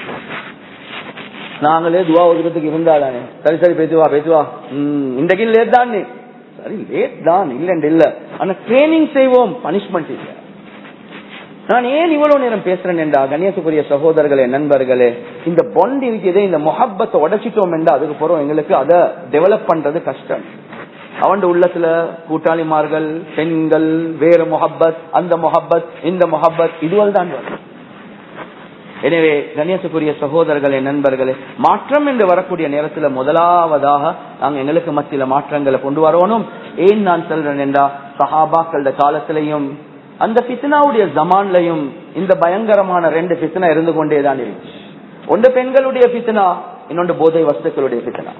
நாங்களே துவா ஒதுக்கிறதுக்கு இருந்தாதானே சரி சரி பேசுவா பேசுவா உம் இன்றைக்கு லேட் தான் நீ சரி லேட் தான் இல்ல இல்ல ஆனா ட்ரைனிங் செய்வோம் பனிஷ்மெண்ட் இல்ல நான் ஏன் இவ்வளவு நேரம் பேசுறேன் என்றா கணேசக்குரிய சகோதரர்களே நண்பர்களே இந்த பொண்ட் இருக்கிறதே இந்த மொஹப்பத்தை உடைச்சிட்டோம் என்றா அதுக்கு போறோம் எங்களுக்கு அதை டெவலப் பண்றது கஷ்டம் அவன் உள்ளத்துல கூட்டாளிமார்கள் பெண்கள் வேற மொஹப்பத் அந்த மொஹப்பத் இந்த மொஹப்பத் இதுவல் தான் வரும் எனவே கணேசக்குரிய சகோதரர்களே நண்பர்களே மாற்றம் என்று வரக்கூடிய நேரத்துல முதலாவதாக நாங்க எங்களுக்கு மத்தியில மாற்றங்களை கொண்டு வரணும் ஏன் நான் சொல்றேன் என்றா சஹாபாக்கள காலத்திலையும் அந்த பித்னாவுடைய ஜமான்லையும் இந்த பயங்கரமான ரெண்டு பித்னா இருந்து கொண்டேதான் இருந்துச்சு ஒன்று பெண்களுடைய பித்னா இன்னொன்று போதை வஸ்துக்களுடைய பித்னா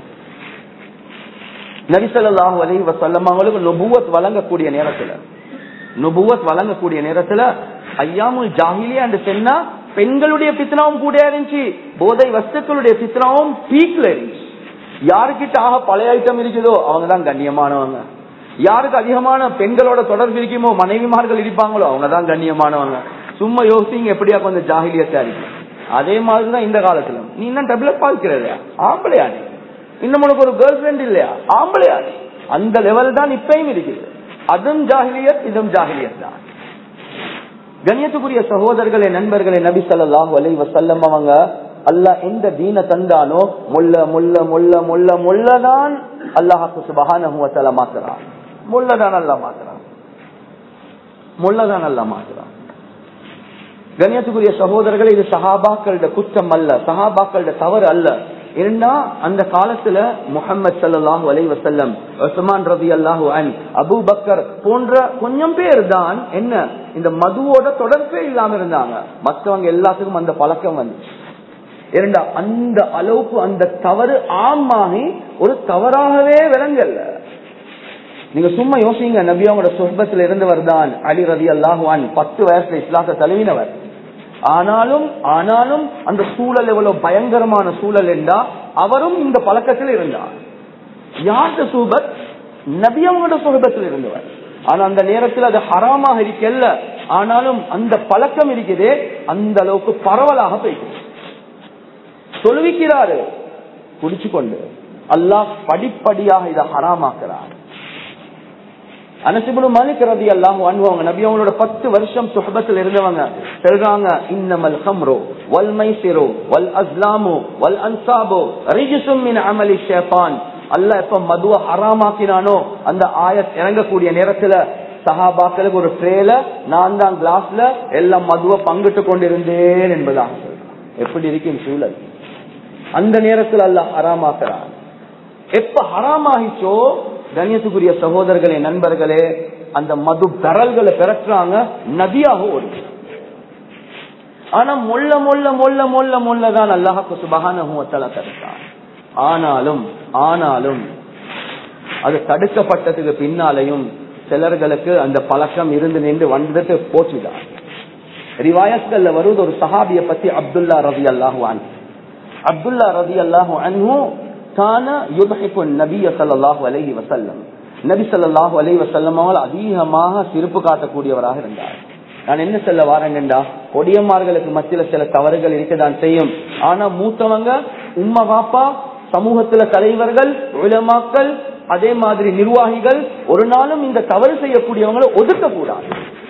நபிசல்லாஹு அலி வசல்லம் அவங்களுக்கு நுபுவத் வழங்கக்கூடிய நேரத்துல நுபுவத் வழங்கக்கூடிய நேரத்துல ஐயாமுல் ஜாகிலியா என்று சொன்னா பெண்களுடைய பித்தனாவும் கூட இருந்துச்சு போதை வஸ்துக்களுடைய பித்தனாவும் பீக்ல இருந்துச்சு யாருக்கிட்ட ஆக பழைய ஐட்டம் இருக்குதோ அவங்க தான் கண்ணியமானவங்க யாருக்கு அதிகமான பெண்களோட தொடர்பு இருக்குமோ மனைவிமார்கள் இருப்பாங்களோ அவங்க தான் கண்ணியமானவங்க சும்மா யோசிங்க எப்படியா கொஞ்சம் ஜாகிலியத்தா இருக்கு அதே மாதிரிதான் இந்த காலத்துல நீ இன்னும் டெவலப் ஆகிக்கிறதா ஆம்பளையா நீ இன்னும் உனக்கு ஒரு கேர்ள் ஃபிரெண்ட் இல்லையா ஆம்பளையா நீ அந்த லெவல் தான் இப்பயும் இருக்குது அதுவும் ஜாகிலியத் இதுவும் ஜாகிலியத் தான் கண்ணியத்துக்குரிய சகோதரர்களே நண்பர்களே நபி சல்லாஹூ அலை வசல்லம் அவங்க அல்ல எந்த தீன தந்தானோ முல்ல முல்ல முல்ல முல்ல முல்லதான் அல்லாஹாக்கு சுபகான மாத்துறான் முல்லதான் அல்ல மாத்துறான் முல்லதான் அல்ல மாத்துறான் கண்ணியத்துக்குரிய சகோதரர்களே இது சஹாபாக்களோட குற்றம் அல்ல சஹாபாக்களோட தவறு அல்ல ஏன்னா அந்த காலத்துல முகமது சல்லாஹூ அலை வசல்லம் உஸ்மான் ரவி அல்லாஹூ அன் அபு பக்கர் போன்ற கொஞ்சம் பேர் தான் என்ன இந்த மதுவோட தொடர்பே இல்லாம இருந்தாங்க மற்றவங்க எல்லாத்துக்கும் அந்த பழக்கம் வந்துச்சு இரண்டா அந்த அளவுக்கு அந்த தவறு ஆமாகி ஒரு தவறாகவே விளங்கல்ல நீங்க சும்மா யோசிங்க நபியாவோட சொர்பத்தில் இருந்தவர் தான் அலி ரதி அல்லாஹுவான் பத்து வயசுல இஸ்லாத்தை தழுவினவர் ஆனாலும் ஆனாலும் அந்த சூழல் எவ்வளவு பயங்கரமான சூழல் என்றா அவரும் இந்த பழக்கத்தில் இருந்தார் யார்த சூபத் நபியவங்களோட சுகபத்தில் இருந்தவர் ஆனா அந்த நேரத்தில் அது ஹராமாக இருக்கல்ல ஆனாலும் அந்த பழக்கம் இருக்குதே அந்த அளவுக்கு பரவலாக போய்க்கு தொழுவிக்கிறாரு குடிச்சு கொண்டு அல்லாஹ் படிப்படியாக இதை ஹராமாக்குறார் அனசிபுடு மலிக் ரதி அல்லாஹ் அனுபவங்க நபி அவங்களோட பத்து வருஷம் சுஹபத்தில் இருந்தவங்க சொல்றாங்க இன்னமல் ஹம்ரோ வல் மைசிரோ வல் அஸ்லாமு வல் அன்சாபோ ரிஜிசும் மின் அமலி ஷேபான் அல்ல எப்ப மதுவ ஹராமாக்கினானோ அந்த ஆயத் இறங்கக்கூடிய நேரத்துல சஹாபாக்களுக்கு ஒரு ட்ரேல நான் தான் கிளாஸ்ல எல்லாம் மதுவை பங்கிட்டு கொண்டிருந்தேன் என்பதாக சொல்றான் எப்படி இருக்கும் சூழல் அந்த நேரத்தில் அல்ல ஹராமாக்குறான் எப்ப ஹராமாகிச்சோ கண்ணியத்துக்குரிய சகோதரர்களே நண்பர்களே அந்த மது பெறல்களை பெறட்டுறாங்க நதியாக ஓடுது ஆனா மொல்ல மொல்ல மொல்ல மொல்ல மொல்லதான் அல்லாஹாக்கு சுபகான தடுத்தான் ஆனாலும் ஆனாலும் அது தடுக்கப்பட்டதுக்கு பின்னாலையும் சிலர்களுக்கு அந்த பழக்கம் இருந்து நின்று வந்துட்டு போச்சுதான் ரிவாயத்கள்ல வருவது ஒரு சஹாபிய பத்தி அப்துல்லா ரவி அல்லாஹு அன் அப்துல்லா ரவி அல்லாஹு அன்ஹு கான யுபஹிப்பு நபிய ஸல்லல்லாஹு அலைஹி வஸல்லம் நபி ஸல்லல்லாஹு அலைஹி வஸல்லம் அவர்கள் அதிகமாக சிரிப்பு காட்டக்கூடியவராக இருந்தார் நான் என்ன சொல்ல வாரேன்டா கொடியம்மார்களுக்கு மத்தியில சில தவறுகள் இருக்கதான் செய்யும் ஆனா மூத்தவங்க உம்மா பாப்பா சமூகத்துல தலைவர்கள் உலமாக்கள் அதே மாதிரி நிர்வாகிகள் ஒரு நாளும் இந்த தவறு செய்யக்கூடியவங்களை ஒதுக்க கூடாது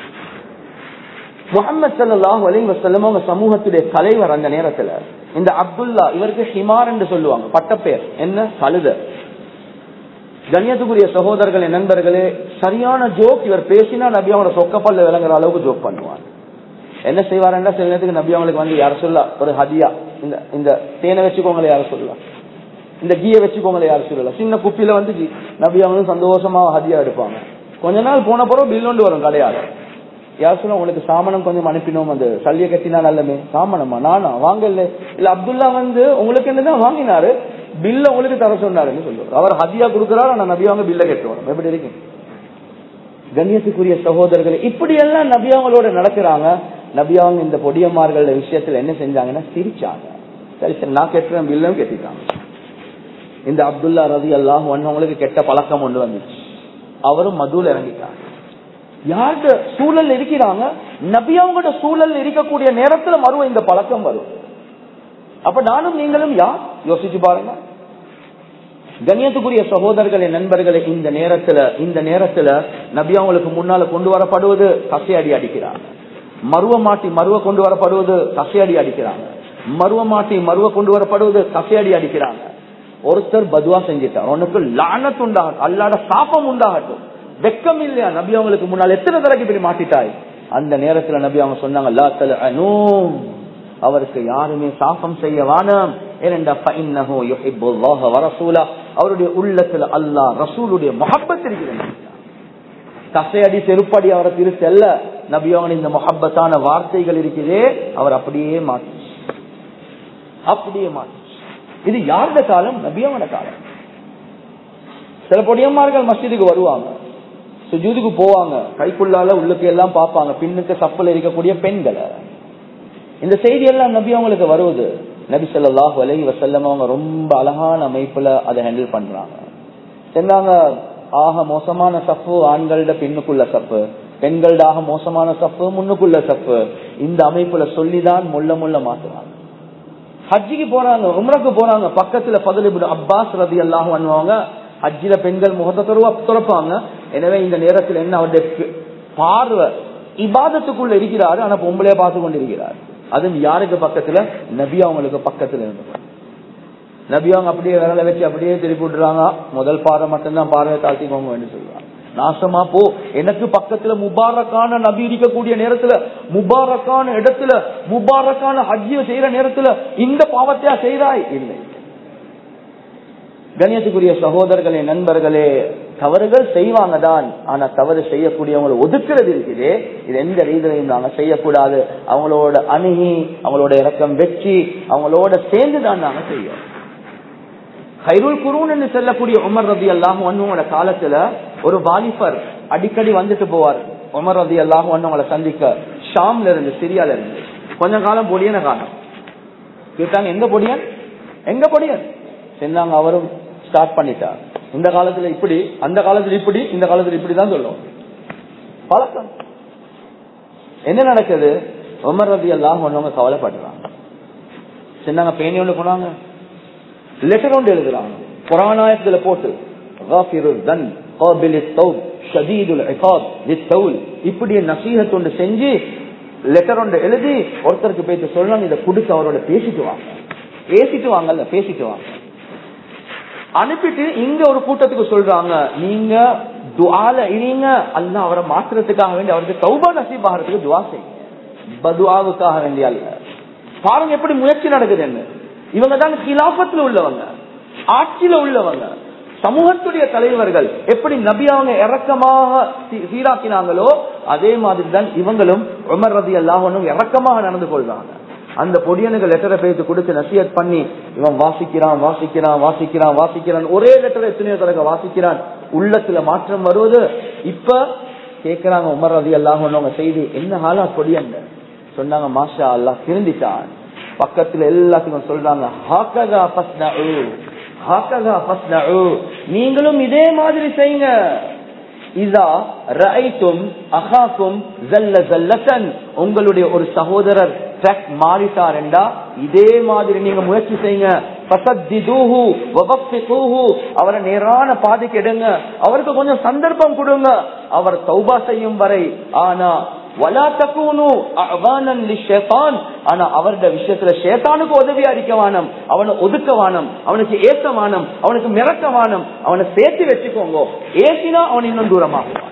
முகமது சல்லாஹூ அலி வசல்லம் அவங்க சமூகத்துடைய தலைவர் அந்த நேரத்துல இந்த அப்துல்லா இவருக்கு ஹிமார் என்று சொல்லுவாங்க பட்டப்பேர் என்ன கழுத கண்ணியத்துக்குரிய சகோதரர்களே நண்பர்களே சரியான ஜோக் இவர் பேசினா நபி அவங்களோட சொக்கப்பல்ல விளங்குற அளவுக்கு ஜோக் பண்ணுவாங்க என்ன செய்வாருன்னா சில நேரத்துக்கு நபி அவங்களுக்கு வந்து யார சொல்லலாம் ஒரு ஹதியா இந்த இந்த தேனை வச்சுக்கோங்களே யார சொல்லலாம் இந்த கீயை வச்சுக்கோங்களே யார சொல்லலாம் சின்ன குப்பியில வந்து கீ நபி அவங்களும் சந்தோஷமா ஹதியா எடுப்பாங்க கொஞ்ச நாள் போன பிறகு பில் ஒன்று வரும் கடையால யார் சொல்ல உங்களுக்கு சாமனம் கொஞ்சம் அனுப்பினோம் அந்த சல்லிய கட்டினா நல்லமே சாமனமா நானா வாங்கல இல்ல அப்துல்லா வந்து உங்களுக்கு என்னதான் வாங்கினாரு பில்ல உங்களுக்கு தர சொன்னாருன்னு சொல்லுவார் அவர் ஹதியா கொடுக்கிறாரு ஆனா நபி அவங்க பில்ல கட்டுவாங்க எப்படி இருக்கு கண்ணியத்துக்குரிய சகோதரர்கள் இப்படி எல்லாம் நபி அவங்களோட நடக்கிறாங்க நபி அவங்க இந்த பொடியம்மார்கள் விஷயத்துல என்ன செஞ்சாங்கன்னா சிரிச்சாங்க சரி சரி நான் கெட்டுறேன் பில்லும் கெட்டிட்டாங்க இந்த அப்துல்லா ரதி அல்லாஹ் அவங்களுக்கு கெட்ட பழக்கம் ஒன்று வந்துச்சு அவரும் மதுல இறங்கிட்டாங்க யார்கிட்ட சூழல் இருக்கிறாங்க நபி அவங்களோட சூழல் இருக்கக்கூடிய நேரத்துல மறுவ இந்த பழக்கம் வரும் அப்ப நானும் நீங்களும் யார் யோசிச்சு பாருங்க கண்ணியத்துக்குரிய சகோதரர்களே நண்பர்களே இந்த நேரத்துல இந்த நேரத்துல நபி அவங்களுக்கு முன்னால கொண்டு வரப்படுவது கசையடி அடிக்கிறாங்க மருவ மாட்டி மருவ கொண்டு வரப்படுவது கசையடி அடிக்கிறாங்க மருவ மாட்டி மருவ கொண்டு வரப்படுவது கசையடி அடிக்கிறாங்க ஒருத்தர் பதுவா செஞ்சிட்டார் உனக்கு லானத்து உண்டாகட்டும் அல்லாட சாப்பம் உண்டாகட்டும் வெக்கம் இல்லையா நபி அவங்களுக்கு முன்னால் எத்தனை தடவைக்கு இப்படி மாட்டிட்டாய் அந்த நேரத்துல நபி அவங்க சொன்னாங்க லா தல அனூ அவருக்கு யாருமே சாபம் செய்ய வானம் அவருடைய உள்ளத்துல அல்லாஹ் ரசூலுடைய மொஹப்பத் இருக்கிறது கசையடி செருப்படி அவரை திருச்சி அல்ல நபியவன் இந்த மொஹப்பத்தான வார்த்தைகள் இருக்குதே அவர் அப்படியே மாற்றி அப்படியே மாற்றி இது யாருட காலம் நபியவன காலம் சில பொடியம்மார்கள் மஸ்ஜிதுக்கு வருவாங்க சுஜூதுக்கு போவாங்க கைக்குள்ளால உள்ளுக்கு எல்லாம் பார்ப்பாங்க பின்னுக்கு சப்பல் இருக்கக்கூடிய பெண்களை இந்த செய்தி எல்லாம் நபி அவங்களுக்கு வருவது நபி சொல்லாஹ் வலகி வசல்லம் அவங்க ரொம்ப அழகான அமைப்புல அதை ஹேண்டில் பண்றாங்க சொன்னாங்க ஆக மோசமான சப்பு ஆண்களோட பெண்ணுக்குள்ள சப்பு பெண்களோட ஆக மோசமான சப்பு முன்னுக்குள்ள சப்பு இந்த அமைப்புல சொல்லிதான் முள்ள முள்ள மாத்துறாங்க ஹஜ்ஜிக்கு போறாங்க உம்ரக்கு போறாங்க பக்கத்துல பதில் அப்பாஸ் ரதி எல்லாம் பண்ணுவாங்க ஹஜ்ஜில பெண்கள் முகத்தை துறவா துறப்பாங்க எனவே இந்த நேரத்தில் என்ன அவருடைய பார்வை இபாதத்துக்குள்ள இருக்கிறாரு ஆனா பொம்பளைய பார்த்து கொண்டு இருக்கிறார் அதுவும் யாருக்கு பக்கத்துல நபி அவங்களுக்கு பக்கத்துல இருந்து நபி அவங்க அப்படியே விரல வச்சு அப்படியே திருப்பி விட்டுறாங்க முதல் பார்வை மட்டும்தான் பார்வையை தாழ்த்திக்கோங்க சொல்றாங்க நாசமா போ எனக்கு பக்கத்துல முபாரக்கான நபி இருக்கக்கூடிய நேரத்துல முபாரக்கான இடத்துல முபாரக்கான ஹஜ்ஜிய செய்யற நேரத்துல இந்த பாவத்தையா செய்றாய் இல்லை கண்ணியத்துக்குரிய சகோதரர்களே நண்பர்களே தவறுகள் செய்வாங்க தான் ஆனா தவறு செய்யக்கூடியவங்களை ஒதுக்குறது இருக்குது இது எந்த ரீதியிலையும் நாங்க செய்யக்கூடாது அவங்களோட அணுகி அவங்களோட இறக்கம் வச்சு அவங்களோட சேர்ந்து தான் நாங்க செய்யணும் ஹைருல் குரூன் என்று செல்லக்கூடிய உமர் ரதி அல்லாஹ் ஒன்னோட காலத்துல ஒரு வாலிபர் அடிக்கடி வந்துட்டு போவார் உமர் ரதி அல்லாஹ் ஒன்னவங்களை சந்திக்க ஷாம்ல இருந்து சிரியால இருந்து கொஞ்ச காலம் பொடியன காலம் கேட்டாங்க எங்க பொடியன் எங்க பொடியன் சென்னாங்க அவரும் ஸ்டார்ட் பண்ணிட்டார் இந்த காலத்துல இப்படி அந்த காலத்துல இப்படி இந்த காலத்துல இப்படிதான் சொல்லும் பழக்கம் என்ன நடக்குது உமர் ரதி எல்லாம் ஒன்னவங்க கவலைப்படுறாங்க சின்னங்க பேணி ஒண்ணு போனாங்க லெட்டர் ஒன்று எழுதுறாங்க புராணாயத்துல போட்டு இப்படி நசீகத் ஒன்று செஞ்சு லெட்டர் ஒன்று எழுதி ஒருத்தருக்கு போயிட்டு சொல்லணும் இதை கொடுத்து அவரோட பேசிட்டு வாங்க பேசிட்டு வாங்கல்ல பேசிட்டு வாங்க அனுப்பிட்டு இங்க ஒரு கூட்டத்துக்கு சொல்றாங்க நீங்க துவால இறீங்க அல்ல அவரை மாத்துறதுக்காக வேண்டி அவருக்கு சௌபா நசீப் ஆகிறதுக்கு துவா செய்யுங்க பதுவாவுக்காக வேண்டிய அல்ல பாருங்க எப்படி முயற்சி நடக்குது என்ன இவங்க தான் கிலாபத்துல உள்ளவங்க ஆட்சியில உள்ளவங்க சமூகத்துடைய தலைவர்கள் எப்படி நபி அவங்க இறக்கமாக சீ- சீராக்கினாங்களோ அதே மாதிரி தான் இவங்களும் உமர் ரதி அல்லாஹனும் இறக்கமாக நடந்து கொள்றாங்க அந்த பொடியனுக்கு லெட்டரை பேசி கொடுத்து நசியத் பண்ணி இவன் வாசிக்கிறான் வாசிக்கிறான் வாசிக்கிறான் வாசிக்கிறான் ஒரே லெட்டர் எத்தனையோ தடவை வாசிக்கிறான் உள்ளத்துல மாற்றம் வருவது இப்ப கேக்குறாங்க உமர் ரதி அல்லாஹன் செய்தி என்ன ஹாலா பொடியன் சொன்னாங்க மாஷா அல்லாஹ் திருந்திட்டான் பக்கத்துல எல்லாத்துக்கும் சொல்றாங்க ஹாக்கதா ஃபஸ்னஉ ஹாக்கதா ஃபஸ்னஉ நீங்களும் இதே மாதிரி செய்யுங்க இதா ரஐத்தும் அஹாக்கும் ஜல்ல ஜல்லத்தன் உங்களுடைய ஒரு சகோதரர் ட்ரக் மாறிட்டார் என்றா இதே மாதிரி நீங்க முயற்சி செய்யுங்க ஃபசத்திதுஹு வவஃபிகுஹு அவரை நேரான பாதைக்கு எடுங்க அவருக்கு கொஞ்சம் சந்தர்ப்பம் கொடுங்க அவர் தௌபா செய்யும் வரை ஆனா வலா தக்கூனு அஅவானன் லிஷைத்தான் ஆனா அவருடைய விஷயத்துல ஷேத்தானுக்கு உதவியா இருக்க வானம் அவனை ஒதுக்க வானம் அவனுக்கு ஏத்த வானம் அவனுக்கு மிரட்ட வானம் அவனை சேர்த்து வச்சுக்கோங்க ஏசினா அவன் இன்னும் தூரமாகுவான்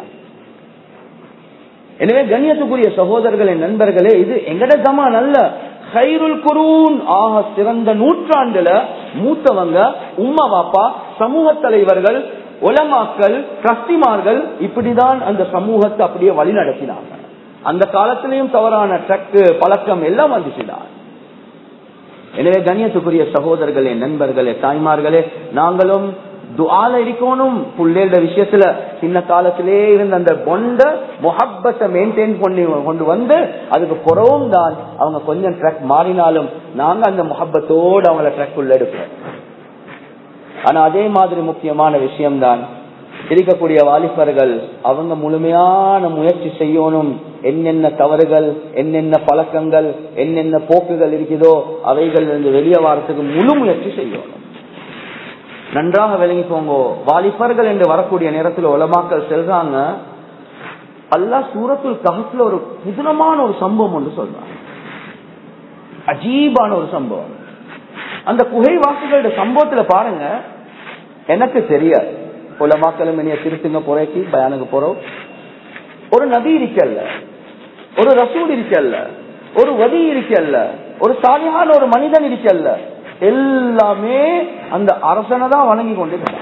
எனவே கண்ணியத்துக்குரிய சகோதரர்களே நண்பர்களே இது எங்கட ஜமான் அல்ல ஹைருல் குரூன் ஆக சிறந்த நூற்றாண்டுல மூத்தவங்க உம்மா பாப்பா சமூக தலைவர்கள் உலமாக்கள் கஸ்திமார்கள் இப்படிதான் அந்த சமூகத்தை அப்படியே வழி நடத்தினாங்க அந்த காலத்திலையும் தவறான ட்ரக்கு பழக்கம் எல்லாம் வந்துச்சுதான் எனவே கண்ணியத்துக்குரிய சகோதரர்களே நண்பர்களே தாய்மார்களே நாங்களும் துஆல இருக்கணும் புள்ளேட விஷயத்துல சின்ன காலத்திலே இருந்த அந்த பொண்ட முஹப்பத்தை மெயின்டைன் பண்ணி கொண்டு வந்து அதுக்கு புறவும் தான் அவங்க கொஞ்சம் ட்ரக் மாறினாலும் நாங்க அந்த முஹப்பத்தோடு அவங்கள ட்ரக் உள்ள எடுப்போம் ஆனா அதே மாதிரி முக்கியமான விஷயம்தான் இருக்கக்கூடிய வாலிபர்கள் அவங்க முழுமையான முயற்சி செய்யணும் என்னென்ன தவறுகள் என்னென்ன பழக்கங்கள் என்னென்ன போக்குகள் இருக்குதோ அவைகள் இருந்து வெளியே வாரத்துக்கு முழு முயற்சி செய்யணும் நன்றாக விளங்கிக்கோங்க வாலிபர்கள் என்று வரக்கூடிய நேரத்தில் உலமாக்கள் செல்றாங்க அல்லாஹ் சூரத்துல் கஹத்துல ஒரு புதுனமான ஒரு சம்பவம் ஒன்று சொல்றாங்க அஜீபான ஒரு சம்பவம் அந்த குகைவாசிகளோட சம்பவத்துல பாருங்க எனக்கு தெரியாது உலமாக்களும் என்னைய திருத்துங்க புறைக்கு பயானுக்கு போறோம் ஒரு நபி இருக்கல்ல ஒரு ரசூல் இருக்கல்ல ஒரு வதி இருக்கல்ல ஒரு சாலியான ஒரு மனிதன் இருக்கல்ல எல்லாமே அந்த அரசனை தான் வணங்கி கொண்டிருக்கிறான்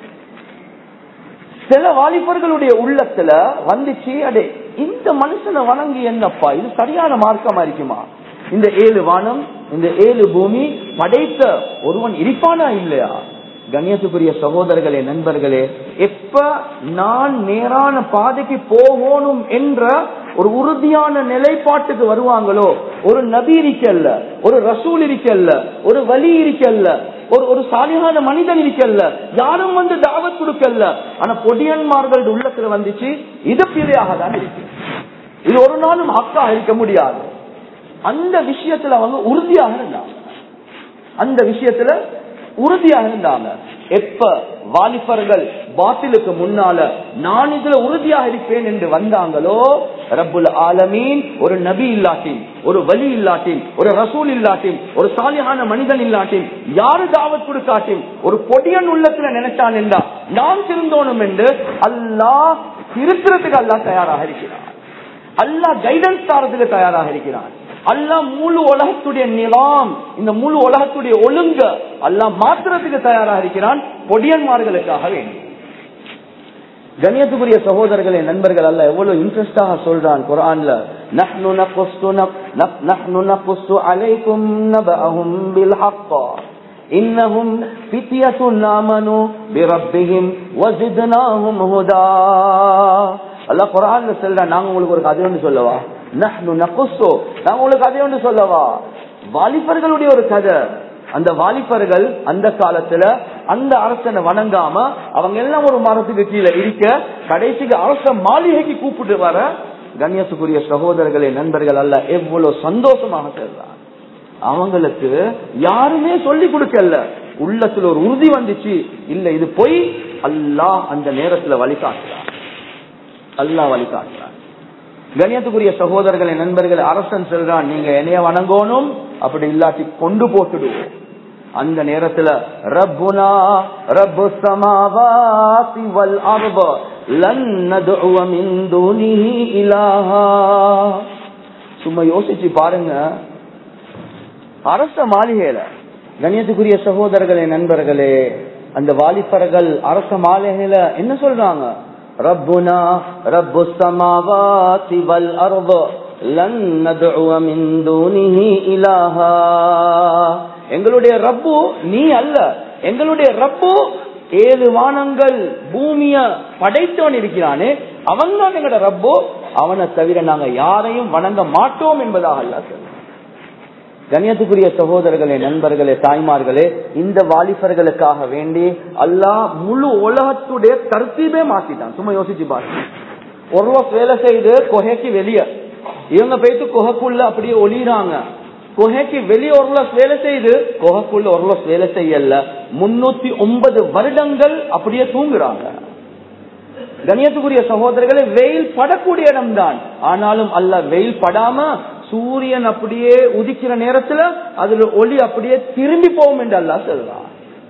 சில வாலிபர்களுடைய உள்ளத்துல வந்துச்சு அடே இந்த மனுஷனை வணங்கி என்னப்பா இது சரியான மார்க்கமா இருக்குமா இந்த ஏழு வானம் இந்த ஏழு பூமி படைத்த ஒருவன் இருப்பானா இல்லையா கண்ணியத்துக்குரிய சகோதரர்களே நண்பர்களே எப்ப நான் நேரான பாதைக்கு போகணும் என்ற ஒரு உறுதியான நிலைப்பாட்டுக்கு வருவாங்களோ ஒரு நபி இருக்கல்ல ஒரு ரசூல் இருக்கல்ல ஒரு வலி இருக்கல்ல ஒரு ஒரு சாலியான மனிதன் இருக்கல்ல யாரும் வந்து தாவத் கொடுக்கல ஆனா பொடியன்மார்கள் உள்ளத்துல வந்துச்சு இது பிழையாக தான் இருக்கு இது ஒரு நாளும் ஹக்காக இருக்க முடியாது அந்த விஷயத்துல அவங்க உறுதியாக இருந்தாங்க அந்த விஷயத்துல உறுதியாக இருந்தாங்க எப்ப வாலிபர்கள் பாத்திலுக்கு முன்னால நான் இதுல உறுதியாக இருப்பேன் என்று வந்தாங்களோ ரப்புல் ஆலமீன் ஒரு நபி இல்லாட்டின் ஒரு வலி இல்லாட்டின் ஒரு ரசூல் இல்லாட்டின் ஒரு சாலியான மனிதன் இல்லாட்டின் யாரு தாவத் கொடுக்காட்டின் ஒரு பொடியன் உள்ளத்துல நினைச்சான் என்றா நாம் திருந்தோணும் என்று அல்லாஹ் திருத்துறதுக்கு அல்லாஹ் தயாராக இருக்கிறான் அல்லாஹ் கைடன்ஸ் தாரதுக்கு தயாராக இருக்கிறான் அல்லாஹ் முழு உலகத்துடைய நிலாம் இந்த முழு உலகத்துடைய ஒழுங்க அல்லாஹ் மாத்திரத்துக்கு தயாராக இருக்கிறான் பொடியன்மார்களுக்காக வேண்டி கண்ணியத்துக்குரிய சகோதரர்களே நண்பர்கள் அல்ல எவ்வளவு இன்ட்ரெஸ்டாக சொல்றான் குரான்ல நஹ்னு நக்ஸ்து நக் நஹ்னு நக்ஸ்து அலைக்கும் நபஅஹும் பில் ஹக்க இன்னஹும் ஃபித்யத்துன் ஆமனு பிரப்பிஹிம் வஸித்னாஹும் ஹுதா அல்லாஹ் குரான்ல சொல்றான் நாங்க உங்களுக்கு ஒரு கதை ஒன்று சொல்லவா நஹ்னு நக்ஸ்து நாங்க உங்களுக்கு கதை ஒன்று சொல்லவா வாலிபர்களுடைய ஒரு கதை அந்த வாலிபர்கள் அந்த காலத்துல அந்த அரசனை வணங்காம அவங்க எல்லாம் ஒரு மரத்துக்கு கீழே இருக்க கடைசிக்கு அரச மாளிகைக்கு கூப்பிட்டு வர கண்ணியத்துக்குரிய சகோதரர்களே நண்பர்கள் அல்ல எவ்வளவு சந்தோஷமாக செல்றாங்க அவங்களுக்கு யாருமே சொல்லி கொடுக்கல உள்ளத்துல ஒரு உறுதி வந்துச்சு இல்ல இது போய் அல்லாஹ் அந்த நேரத்துல வழிகாட்டுறான் அல்லாஹ் வழிகாட்டுறான் கண்ணியத்துக்குரிய சகோதரர்களை நண்பர்கள் அரசன் சொல்றான் நீங்க என்னைய வணங்கணும் அப்படி இல்லாட்டி கொண்டு போட்டுடுவோம் அந்த நேரத்துல ரப்புனா ரப்பு சமாவாசி வல் அர்ப லன் நதுவ மின் தூனிஹி இலாஹா சும்மா யோசிச்சு பாருங்க அரச மாளிகையில கணியத்துக்குரிய சகோதரர்களே நண்பர்களே அந்த வாலிபர்கள் அரச மாலைகள என்ன சொல்றாங்க ரப்புனா ரப்பு சமாவாதி வல் அர்ض லன் நதுஅ மின் தூனிஹி இலாஹா எங்களுடைய ரப்பு நீ அல்ல எங்களுடைய ரப்பு ஏழு வானங்கள் பூமிய படைத்தவன் இருக்கிறானே அவன் தான் எங்களோட ரப்போ அவனை தவிர நாங்க யாரையும் வணங்க மாட்டோம் என்பதாக அல்ல சொல்ல கண்ணியத்துக்குரிய சகோதரர்களே நண்பர்களே தாய்மார்களே இந்த வாலிபர்களுக்காக வேண்டி அல்லாஹ் முழு உலகத்துடைய தர்த்தீபே மாத்திட்டான் சும்மா யோசிச்சு பாருங்க ஒரு வேலை செய்து கொகைக்கு வெளிய இவங்க போயிட்டு கொகைக்குள்ள அப்படியே ஒளிறாங்க குகைக்கு வெளியே ஒரு வேலை செய்து குகைக்குள்ள ஒரு வேலை செய்யல முன்னூத்தி ஒன்பது வருடங்கள் அப்படியே தூங்குறாங்க கணியத்துக்குரிய சகோதரர்களே வெயில் படக்கூடிய இடம்தான் ஆனாலும் அல்ல வெயில் படாம சூரியன் அப்படியே உதிக்கிற நேரத்துல அதுல ஒளி அப்படியே திரும்பி போகும் என்று அல்லா சொல்றான்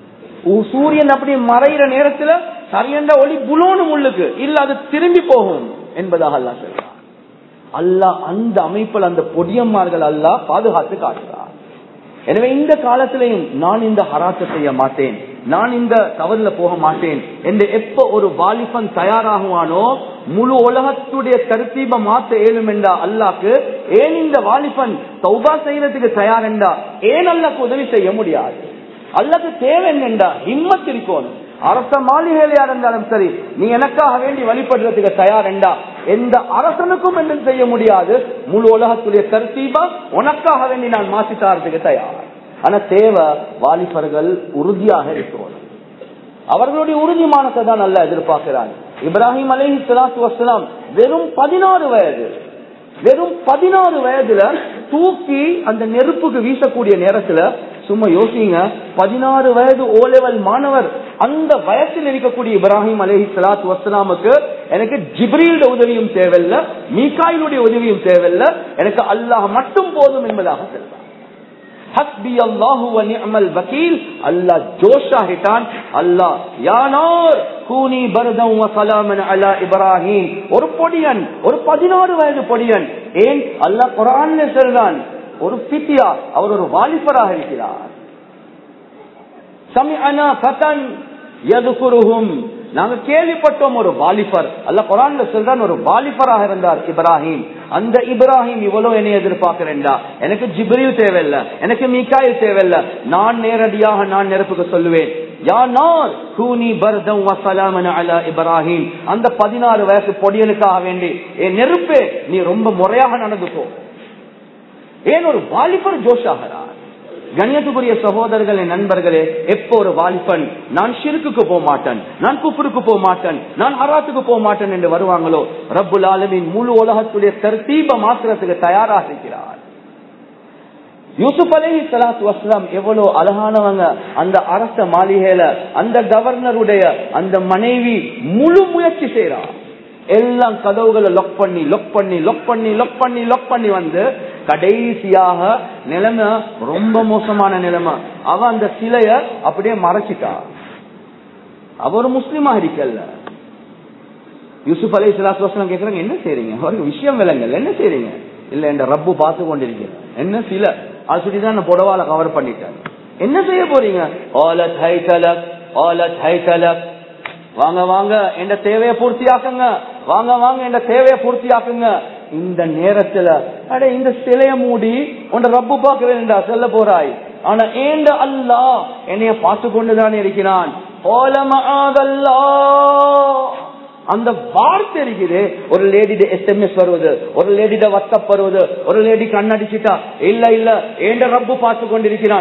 சூரியன் அப்படியே மறைகிற நேரத்துல சரியண்ட ஒளி புலோனு முள்ளுக்கு இல்ல அது திரும்பி போகும் என்பதாக அல்லா சொல்றான் அல்லாஹ் அந்த அமைப்பில் அந்த பொடியம்மார்கள் அல்லாஹ் பாதுகாத்து காட்டுறார் எனவே இந்த காலத்திலையும் நான் இந்த ஹராச செய்ய மாட்டேன் நான் இந்த தவறுல போக மாட்டேன் என்று எப்ப ஒரு வாலிபன் தயாராகுவானோ முழு உலகத்துடைய தருத்தீப மாத்த ஏழும் என்றா அல்லாக்கு ஏன் இந்த வாலிபன் சௌபா செய்யறதுக்கு தயார் என்றா ஏன் அல்லாக்கு உதவி செய்ய முடியாது அல்லது தேவை என்னென்றா ஹிம்மத் இருக்கணும் அரச மாளிகையிலையா இருந்தாலும் சரி நீ எனக்காக வேண்டி வழிபடுறதுக்கு தயார் என்றா எந்த அரசனுக்கும் என்று செய்ய முடியாது முழு உலகத்துடைய தர்த்தீபா உனக்காக வேண்டி நான் மாற்றி தாரத்துக்கு தயார் ஆனா தேவை வாலிபர்கள் உறுதியாக இருக்கணும் அவர்களுடைய உறுதிமானத்தை தான் நல்லா எதிர்பார்க்கிறாங்க இப்ராஹிம் அலஹி சலாத்து வசலாம் வெறும் பதினாறு வயது வெறும் பதினாறு வயதுல தூக்கி அந்த நெருப்புக்கு வீசக்கூடிய நேரத்துல சும்மா யோசிங்க பதினாறு வயது ஓ லெவல் மாணவர் அந்த வயசில் இருக்கக்கூடிய இப்ராஹிம் அலஹி சலாத்து வசலாமுக்கு எனக்கு ஜிப்ரீல் உதவியும் தேவையில்ல மீகாயிலுடைய உதவியும் தேவையில்ல எனக்கு அல்லாஹ் மட்டும் போதும் என்பதாக சொல்றார் ஹஸ்பி அல்லாஹு வ நிஅமல் வக்கீல் அல்லாஹ் ஜோஷாகிட்டான் அல்லாஹ் யானார் கூனி பர்தம் வ சலாமன் அலா இப்ராஹிம் ஒரு பொடியன் ஒரு பதினாறு வயது பொடியன் ஏன் அல்லாஹ் குரான்ல சொல்றான் ஒரு பித்தியா அவர் ஒரு வாலிபராக இருக்கிறார் சமிஅனா ஃபதன் யதுகுருஹும் நாங்க கேள்விப்பட்டோம் ஒரு வாலிபர் அல்ல குரான்ல சொல்றான் ஒரு வாலிபராக இருந்தார் இப்ராஹிம் அந்த இப்ராஹிம் இவ்வளவு என்னை எதிர்பார்க்கிறேன்டா எனக்கு ஜிப்ரில் தேவையில்ல எனக்கு மீக்காயில் தேவையில்ல நான் நேரடியாக நான் நெருப்புக்கு சொல்லுவேன் இப்ராஹிம் அந்த பதினாறு வயசு பொடியனுக்காக வேண்டி என் நெருப்பே நீ ரொம்ப முறையாக நடந்துக்கோ ஏன் ஒரு வாலிபர் ஜோஷாகிறார் கண்ணியத்துக்குரிய சகோதரர்களே நண்பர்களே எப்போ ஒரு வாலிபன் நான் ஷிருக்குக்கு போக மாட்டேன் நான் குப்புருக்கு போக மாட்டேன் நான் ஹராத்துக்கு போக மாட்டேன் என்று வருவாங்களோ ரப்புல் ஆலமின் முழு உலகத்துடைய தர்த்தீப மாத்திரத்துக்கு தயாராக இருக்கிறார் யூசுப் அலஹி சலாத் வஸ்லாம் எவ்வளவு அழகானவங்க அந்த அரச மாளிகையில அந்த கவர்னருடைய அந்த மனைவி முழு முயற்சி செய்யறார் எல்லாம் கதவுகளை லொக் பண்ணி லொக் பண்ணி லொக் பண்ணி லொக் பண்ணி லொக் பண்ணி வந்து கடைசியாக நிலைமை ரொம்ப மோசமான நிலைமை அவ அந்த சிலைய அப்படியே மறைச்சிட்டா அவ ஒரு முஸ்லீமா இருக்கல்ல யூசுப் அலி சலாஸ்லாம் கேக்குறாங்க என்ன செய்றீங்க அவருக்கு விஷயம் விளங்கல என்ன செய்றீங்க இல்ல என்ற ரப்பு பார்த்து கொண்டிருக்கிறேன் என்ன சில அது சொல்லிதான் நான் புடவால கவர் பண்ணிட்டேன் என்ன செய்ய போறீங்க ஆலத் ஹை தலக் ஆலத் ஹை தலக் வாங்க வாங்க என்ற தேவையை பூர்த்தியாக்குங்க வாங்க வாங்க என்ற தேவையை பூர்த்தியாக்குங்க இந்த நேரத்துல அட இந்த சிலைய மூடி உன்னை ரப்பு பார்க்கிறேன்டா சொல்ல போறாய் ஆனா ஏண்ட அல்லா என்னைய பார்த்து கொண்டுதான் இருக்கிறான் அந்த வார்த்தை இருக்குது ஒரு லேடிட எஸ்எம்எஸ் வருவது ஒரு லேடிட வாட்ஸ்அப் வருவது ஒரு லேடி கண்ணடிச்சிட்டா இல்ல இல்ல ஏண்ட ரப்பு பார்த்து கொண்டிருக்கிறான்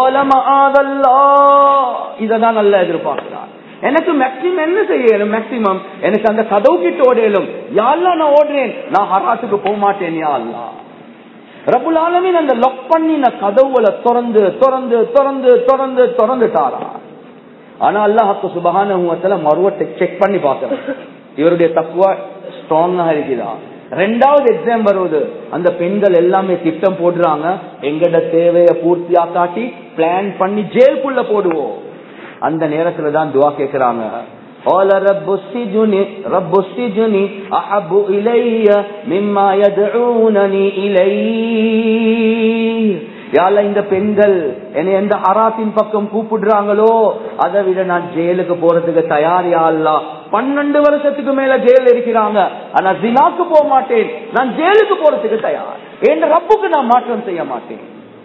இததான் நல்லா எதிர்பார்க்கிறான் எனக்கு மேக்சிமம் என்ன செய்யணும் மேக்சிமம் எனக்கு அந்த கதவு கிட்ட ஓடையிலும் யாரெல்லாம் நான் ஓடுறேன் நான் ஹராத்துக்கு போக மாட்டேன் யா அல்லா ரபுல் ஆலமின் அந்த லொக் பண்ணின கதவுகளை திறந்து திறந்து திறந்து திறந்து திறந்துட்டாரா ஆனா அல்லாஹாக்கு சுபகான மறுவட்டை செக் பண்ணி பாக்குறேன் இவருடைய தக்குவா ஸ்ட்ராங்கா இருக்குதா ரெண்டாவது எக்ஸாம் வருவது அந்த பெண்கள் எல்லாமே திட்டம் போடுறாங்க எங்கட தேவையை பூர்த்தியா காட்டி பிளான் பண்ணி ஜெயிலுக்குள்ள போடுவோம் அந்த நேரத்துல தான் துவா கேக்குறாங்க قال رب السجن رب السجن احب الي مما يدعونني اليه யால இந்த பெண்கள் என்னை எந்த ஹராத்தின் பக்கம் கூப்பிடுறாங்களோ அதை விட நான் ஜெயிலுக்கு போறதுக்கு தயார் யாழ்லா பன்னெண்டு வருஷத்துக்கு மேல ஜெயில இருக்கிறாங்க ஆனா ஜினாக்கு போக மாட்டேன் நான் ஜெயிலுக்கு போறதுக்கு தயார் என் ரப்புக்கு நான் மாற்றம் செய்ய மாட்டேன்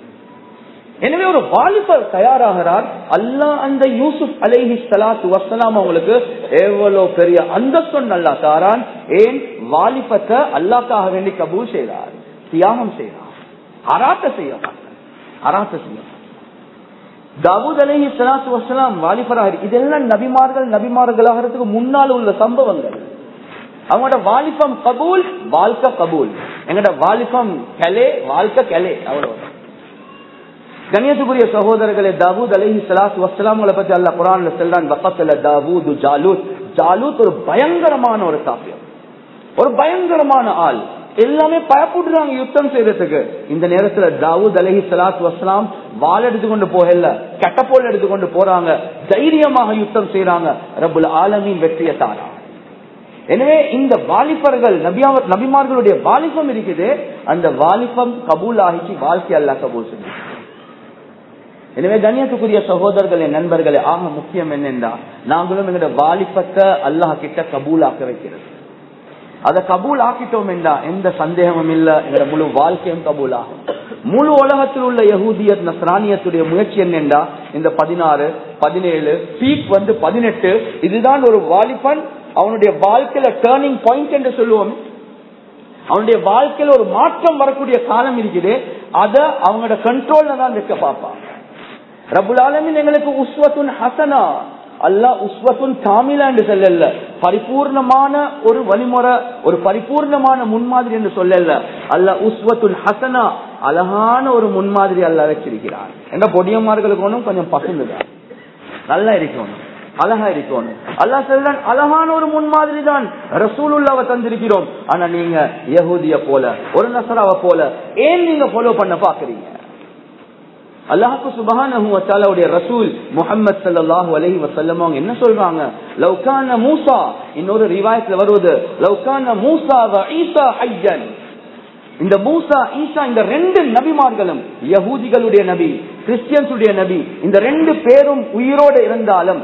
எனவே ஒரு வாலிபர் தயாராகிறார் அல்லாஹ் அந்த யூசுப் அலைஹி சலாத்து வசலாம் அவங்களுக்கு எவ்வளவு பெரிய அந்தஸ்து அல்லா தாரான் ஏன் வாலிபத்தை அல்லாக்காக வேண்டி கபூல் செய்தார் தியாகம் செய்தார் அராத்த செய்ய மாட்டார் அராத்த செய்ய தாவூத் அலைஹி சலாத்து வசலாம் வாலிபராக இதெல்லாம் நபிமார்கள் நபிமார்களாகிறதுக்கு முன்னால் உள்ள சம்பவங்கள் அவங்களோட வாலிபம் கபூல் வாழ்க்கை கபூல் எங்களோட வாலிபம் கலே வாழ்க்கை கலே அவ்வளவு கண்ணியத்துக்குரிய சகோதரர்களே தாவூத் அலஹி சலாத்து வசலாம்களை பத்தி அல்ல குரான்ல செல்றான் பக்கத்துல தாவூது ஜாலூத் ஜாலூத் ஒரு பயங்கரமான ஒரு காப்பியம் ஒரு பயங்கரமான ஆள் எல்லாமே பயப்படுறாங்க யுத்தம் செய்யறதுக்கு இந்த நேரத்துல தாவூத் அலஹி சலாத்து வசலாம் வால் எடுத்துக்கொண்டு போகல கெட்டப்போல் எடுத்துக்கொண்டு போறாங்க தைரியமாக யுத்தம் செய்யறாங்க ரபுல் ஆலமின் வெற்றியை தாரா எனவே இந்த வாலிபர்கள் நபிமார்களுடைய வாலிபம் இருக்குது அந்த வாலிபம் கபூல் ஆகிச்சு வாழ்க்கை அல்லா கபூல் செஞ்சு எனவே கண்ணியத்துக்குரிய சகோதரர்களே நண்பர்களே ஆக முக்கியம் என்னென்றா நாங்களும் எங்களுடைய வாலிபத்தை அல்லாஹ் கிட்ட கபூல் ஆக்க வைக்கிறது அதை கபூல் ஆக்கிட்டோம் என்றா எந்த சந்தேகமும் இல்ல எங்களோட முழு வாழ்க்கையும் கபூல் ஆகும் முழு உலகத்தில் உள்ள யகூதியத் நஸ்ரானியத்துடைய முயற்சி என்னென்றா இந்த பதினாறு பதினேழு பீக் வந்து பதினெட்டு இதுதான் ஒரு வாலிபன் அவனுடைய வாழ்க்கையில டேர்னிங் பாயிண்ட் என்று சொல்லுவோம் அவனுடைய வாழ்க்கையில ஒரு மாற்றம் வரக்கூடிய காலம் இருக்குது அதை அவங்களோட கண்ட்ரோல்ல தான் வைக்க பார்ப்பாங்க ரபுல் ஆலமின் எங்களுக்கு உஸ்வத்துன் ஹசனா அல்லா உஸ்வத்துன் காமிலா என்று சொல்லல பரிபூர்ணமான ஒரு வழிமுறை ஒரு பரிபூர்ணமான முன்மாதிரி என்று சொல்லல அல்ல உஸ்வத்துன் ஹசனா அழகான ஒரு முன்மாதிரி அல்ல வச்சிருக்கிறார் என்ற பொடியம்மார்களுக்கு ஒன்றும் கொஞ்சம் பசுந்துதான் நல்லா இருக்கணும் அழகா இருக்கணும் அல்லா சொல்றான் அழகான ஒரு முன்மாதிரி தான் ரசூலுல்லாவை தந்திருக்கிறோம் ஆனா நீங்க யகூதிய போல ஒரு நசராவை போல ஏன் நீங்க ஃபாலோ பண்ண பாக்குறீங்க அல்லாஹுக்கு சுபஹானுடைய ரசூல் முகமது சல்லாஹூ அலஹி வசல்லம் அவங்க என்ன சொல்றாங்க லவ்கான மூசா இன்னொரு ரிவாயத்துல வருவது லவ்கான மூசா ஈசா ஐயன் இந்த மூசா ஈசா இந்த ரெண்டு நபிமார்களும் யகூதிகளுடைய நபி கிறிஸ்டியன்ஸுடைய நபி இந்த ரெண்டு பேரும் உயிரோடு இருந்தாலும்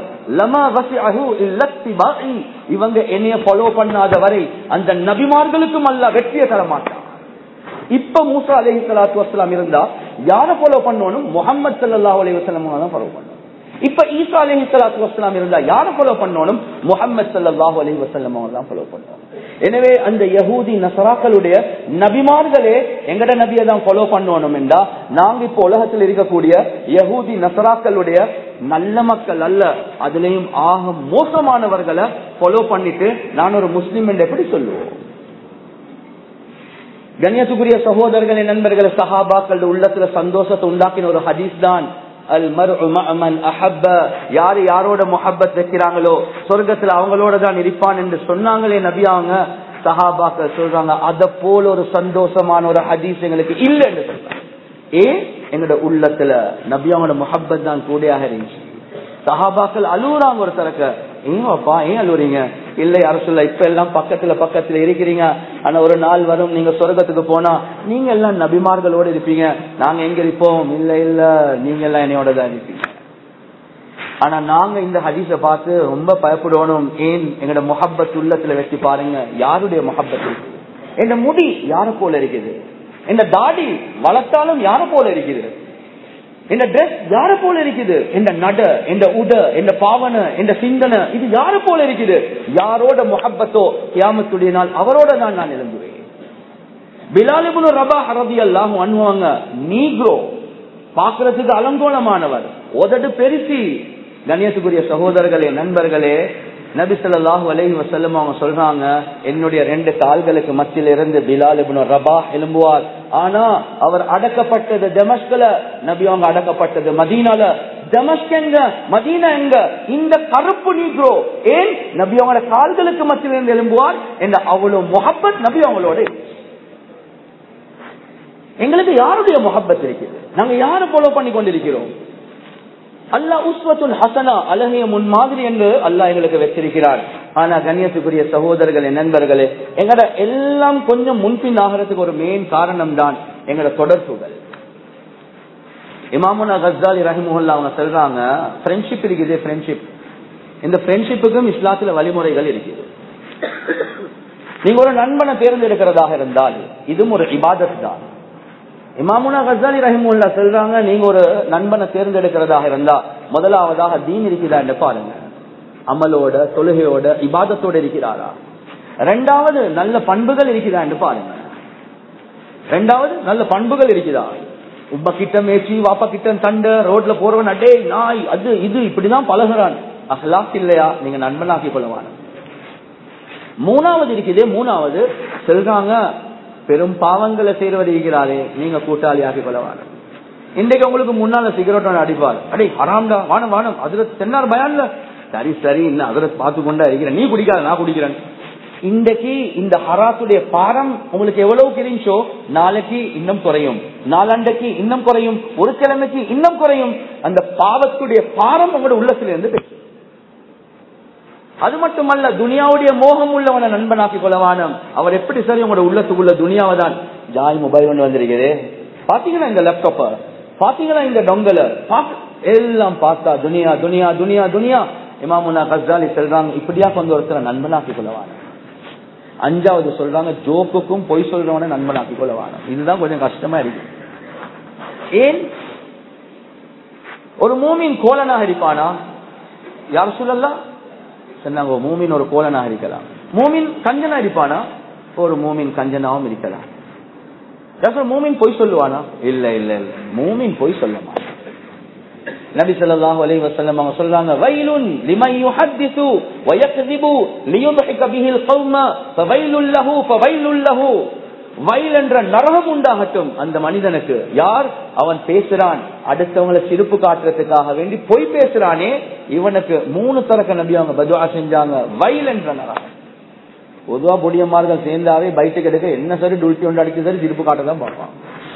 இவங்க என்னைய ஃபாலோ பண்ணாத வரை அந்த நபிமார்களுக்கும் அல்ல வெற்றியை தர மாட்டான் இப்ப மூசா அலஹி சலாத்து வசலாம் இருந்தா யார ஃபாலோ பண்ணணும் முகமது சல்லா அலி வசலம் தான் ஃபாலோ பண்ணணும் இப்ப ஈசா அலஹி சலாத்து வசலாம் இருந்தா யார ஃபாலோ பண்ணணும் முகமது சல்லாஹூ அலி வசல்லம் தான் ஃபாலோ பண்ணணும் எனவே அந்த யகூதி நசராக்களுடைய நபிமார்களே எங்கட நபியை தான் ஃபாலோ பண்ணணும் என்றா நாங்க இப்ப உலகத்தில் இருக்கக்கூடிய யகூதி நசராக்களுடைய நல்ல மக்கள் அல்ல அதுலயும் ஆக மோசமானவர்களை ஃபாலோ பண்ணிட்டு நான் ஒரு முஸ்லீம் என்று எப்படி சொல்லுவோம் கண்ணியத்துக்குரிய சகோதரர்களே நண்பர்களே சஹாபாக்கள் உள்ளத்துல சந்தோஷத்தை உண்டாக்கின ஒரு ஹதீஸ் தான் அல் மர் அஹப்ப யாரு யாரோட முஹப்பத் வைக்கிறாங்களோ சொர்க்கத்துல அவங்களோட தான் இருப்பான் என்று சொன்னாங்களே நபி அவங்க சஹாபாக்கள் சொல்றாங்க அத போல ஒரு சந்தோஷமான ஒரு ஹதீஸ் எங்களுக்கு இல்லைன்னு சொல்றாங்க ஏன் எங்களோட உள்ளத்துல நபி அவங்களோட முஹப்பத் தான் கூடையாக இருந்துச்சு சஹாபாக்கள் அழுகுறாங்க ஒரு தரக்க ஏன் அப்பா ஏன் அழுவுறீங்க இல்ல யாரும் சொல்ல இப்ப எல்லாம் பக்கத்துல பக்கத்துல இருக்கிறீங்க ஆனா ஒரு நாள் வரும் நீங்க சொர்க்கத்துக்கு போனா நீங்க எல்லாம் நபிமார்களோட இருப்பீங்க நாங்க எங்க இருப்போம் இல்ல இல்ல நீங்க எல்லாம் என்னையோட தான் இருப்பீங்க ஆனா நாங்க இந்த ஹதீஸ பார்த்து ரொம்ப பயப்படணும் ஏன் எங்களோட முஹப்பத் உள்ளத்துல வச்சு பாருங்க யாருடைய முஹப்பத் இருக்கு என் முடி யார போல இருக்குது இந்த தாடி வளர்த்தாலும் யார போல இருக்குது இந்த ட்ரெஸ் யார போல இருக்குது இந்த நட இந்த உட இந்த பாவனை இந்த சிந்தனை இது யார போல இருக்குது யாரோட முகப்பத்தோ கியாமத்துடைய நாள் அவரோட தான் நான் எழும்புவேன் பிலாலிபுல் ரபா ஹரதி எல்லாம் அணுவாங்க நீக்ரோ பாக்குறதுக்கு அலங்கோலமானவர் உதடு பெருசி கணேசுக்குரிய சகோதரர்களே நண்பர்களே நபி சொல்லாஹு அலஹி வசல்லம் அவங்க சொல்றாங்க என்னுடைய ரெண்டு கால்களுக்கு மத்தியில இருந்து பிலால் இப்னு ரபா எழும்புவார் ஆனா அவர் அடக்கப்பட்டது டெமஸ்கல நபி அவங்க அடக்கப்பட்டது மதீனால டெமஸ்க் எங்க மதீனா எங்க இந்த கருப்பு நீக்ரோ ஏன் நபி அவங்களோட கால்களுக்கு மத்தியில இருந்து எழும்புவார் என்ற அவ்வளவு முகப்பத் நபி அவங்களோட எங்களுக்கு யாருடைய முகப்பத் இருக்குது நாங்க யாரை ஃபாலோ பண்ணி கொண்டிருக்கிறோம் அல்லா உஸ்வத்துல் ஹசனா அழகிய முன்மாதிரி என்று அல்லாஹ் எங்களுக்கு வச்சிருக்கிறார் ஆனா கண்ணியத்துக்குரிய சகோதரர்களே நண்பர்களே எங்கட எல்லாம் கொஞ்சம் முன்பின் ஆகிறதுக்கு ஒரு மெயின் காரணம் தான் எங்கட தொடர்புகள் இமாமுனா கஸ்தாலி ரஹிமுல்லா அவங்க சொல்றாங்க ஃப்ரெண்ட்ஷிப் இருக்குது ஃப்ரெண்ட்ஷிப் இந்த ஃப்ரெண்ட்ஷிப்புக்கும் இஸ்லாத்துல வழிமுறைகள் இருக்குது நீங்க ஒரு நண்பனை தேர்ந்தெடுக்கிறதாக இருந்தால் இதுவும் ஒரு இபாதத் தான் இமாமுனா கசாலி ரஹிமுல்லா சொல்றாங்க நீங்க ஒரு நண்பனை தேர்ந்தெடுக்கிறதாக இருந்தா முதலாவதாக தீன் இருக்குதான்னு பாருங்க அமலோட தொழுகையோட இபாதத்தோட இருக்கிறாரா ரெண்டாவது நல்ல பண்புகள் இருக்குதான்னு பாருங்க ரெண்டாவது நல்ல பண்புகள் இருக்குதா உப்ப கிட்ட மேய்ச்சி வாப்பா கிட்ட தண்ட ரோட்ல போறவன் அடே நாய் அது இது இப்படிதான் பழகுறான் அஹ்லாக் இல்லையா நீங்க நண்பனாக்கி கொள்ளவான மூணாவது இருக்குது மூணாவது சொல்றாங்க பெரும் பாவங்களை செய்யறது இருக்கிறாரே நீங்க கூட்டாளி ஆக்கி கொள்ளவான இன்றைக்கு உங்களுக்கு முன்னால சிகரெட் அடிப்பார் அடே ஹராம்டா வானம் வானம் அதுல தென்னார் பயான்ல சரி சரி இன்னும் அதுல பார்த்து கொண்டா இருக்கிறேன் நீ குடிக்காத நான் குடிக்கிறேன் இன்றைக்கு இந்த ஹராத்துடைய பாரம் உங்களுக்கு எவ்வளவு கிரிஞ்சோ நாளைக்கு இன்னும் குறையும் நாளாண்டைக்கு இன்னும் குறையும் ஒரு கிழமைக்கு இன்னும் குறையும் அந்த பாவத்துடைய பாரம் உங்களோட உள்ளத்திலிருந்து பெற்று அது மட்டுமல்ல துனியாவுடைய மோகம் உள்ளவனை நண்பனாக்கி கொள்ளவானம் அவர் எப்படி சரி உங்களோட உள்ளத்துக்குள்ள துனியாவை தான் ஜாய் மொபைல் ஒன்று வந்திருக்குது பாத்தீங்களா இந்த லேப்டாப்ப பாத்தீங்களா இந்த டொங்கல எல்லாம் பார்த்தா துனியா துனியா துனியா துனியா இமாமுனா கஸ்தாலி சொல்றாங்க இப்படியா கொண்டு ஒருத்தர நண்பனாக்கி கொள்ளவான அஞ்சாவது சொல்றாங்க ஜோக்குக்கும் பொய் சொல்றவன நண்பனாக்கி கொள்ளவான இதுதான் கொஞ்சம் கஷ்டமா இருக்கு ஏன் ஒரு மூமின் கோலனாக இருப்பானா யார் சொல்லலாம் சொன்னாங்க மூமின் ஒரு கோலனாக இருக்கலாம் மூமின் கஞ்சனா இருப்பானா ஒரு மூமின் கஞ்சனாவும் இருக்கலாம் மூமின் பொய் சொல்லுவானா இல்ல இல்ல இல்ல மூமின் பொய் சொல்ல மாட்டான் நபி ஸல்லல்லாஹு அலைஹி வஸல்லம் அவங்க சொல்றாங்க வைலுன் லிமன் யுஹத்திஸு வ யக்ذிபு லியுضحك به القوم فويل له فويل له வயல் என்ற நரகம் உண்டாகட்டும் அந்த மனிதனுக்கு யார் அவன் பேசுறான் அடுத்தவங்களை சிரிப்பு காட்டுறதுக்காக வேண்டி பொய் பேசுறானே இவனுக்கு மூணு தரக்க நபி அவங்க பதுவா செஞ்சாங்க வயல் என்ற நரகம் பொதுவா பொடியம்மார்கள் சேர்ந்தாவே பைட்டுக்கு எடுக்க என்ன சரி டுல்ட்டி ஒன்று அடிக்க சரி சிரிப்பு காட்ட தான் பார்ப்பான்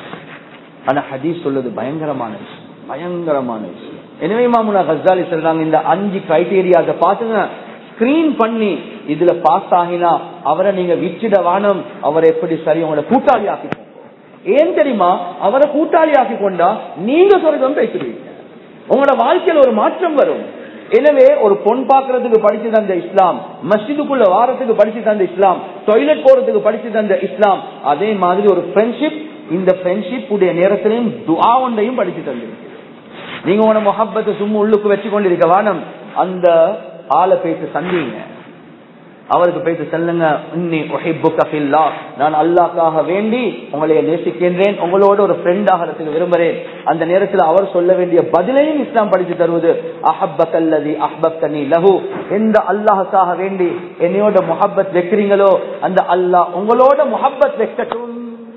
ஆனா ஹதீஸ் சொல்லுது பயங்கரமான விஷயம் பயங்கரமான விஷயம் எனவே மாமுனா கசாலி சொல்றாங்க இந்த அஞ்சு கிரைடீரியாஸ பாத்துங்க ஸ்கிரீன் பண்ணி இதுல பாஸ் ஆகினா அவரை நீங்க விச்சிட வானம் அவரை எப்படி சரி உங்களோட கூட்டாளி ஆக்கிக்கோங்க ஏன் தெரியுமா அவரை கூட்டாளி ஆக்கி கொண்டா நீங்க சொர்க்கம் பேசுவீங்க உங்களோட வாழ்க்கையில ஒரு மாற்றம் வரும் எனவே ஒரு பொன் பாக்குறதுக்கு படிச்சு தந்த இஸ்லாம் மஸ்ஜிதுக்குள்ள வாரத்துக்கு படிச்சு தந்த இஸ்லாம் டாய்லெட் போறதுக்கு படிச்சு தந்த இஸ்லாம் அதே மாதிரி ஒரு ஃப்ரெண்ட்ஷிப் இந்த ஃப்ரெண்ட்ஷிப் உடைய நேரத்திலையும் துஆ ஒன்றையும் படிச்சு தந்திருக்கு நீங்க உன முகப்பத்தை சும்மா உள்ளுக்கு வச்சு கொண்டிருக்க வானம் அந்த ஆளை பேசி சந்திங்க அவருக்கு பேசி செல்லுங்க இன்னி உஹிப்புக ஃபில்லா நான் அல்லாஹ்க்காக வேண்டி உங்களை நேசிக்கின்றேன் உங்களோட ஒரு ஃப்ரெண்ட் ஆகிறதுக்கு விரும்புறேன் அந்த நேரத்தில் அவர் சொல்ல வேண்டிய பதிலையும் இஸ்லாம் படித்து தருவது அஹப்பக்கல்லதி அஹ்பப்தனி லஹு எந்த அல்லாஹ்க்காக வேண்டி என்னையோட முஹப்பத் வைக்கிறீங்களோ அந்த அல்லாஹ் உங்களோட முஹப்பத் வைக்கட்டும்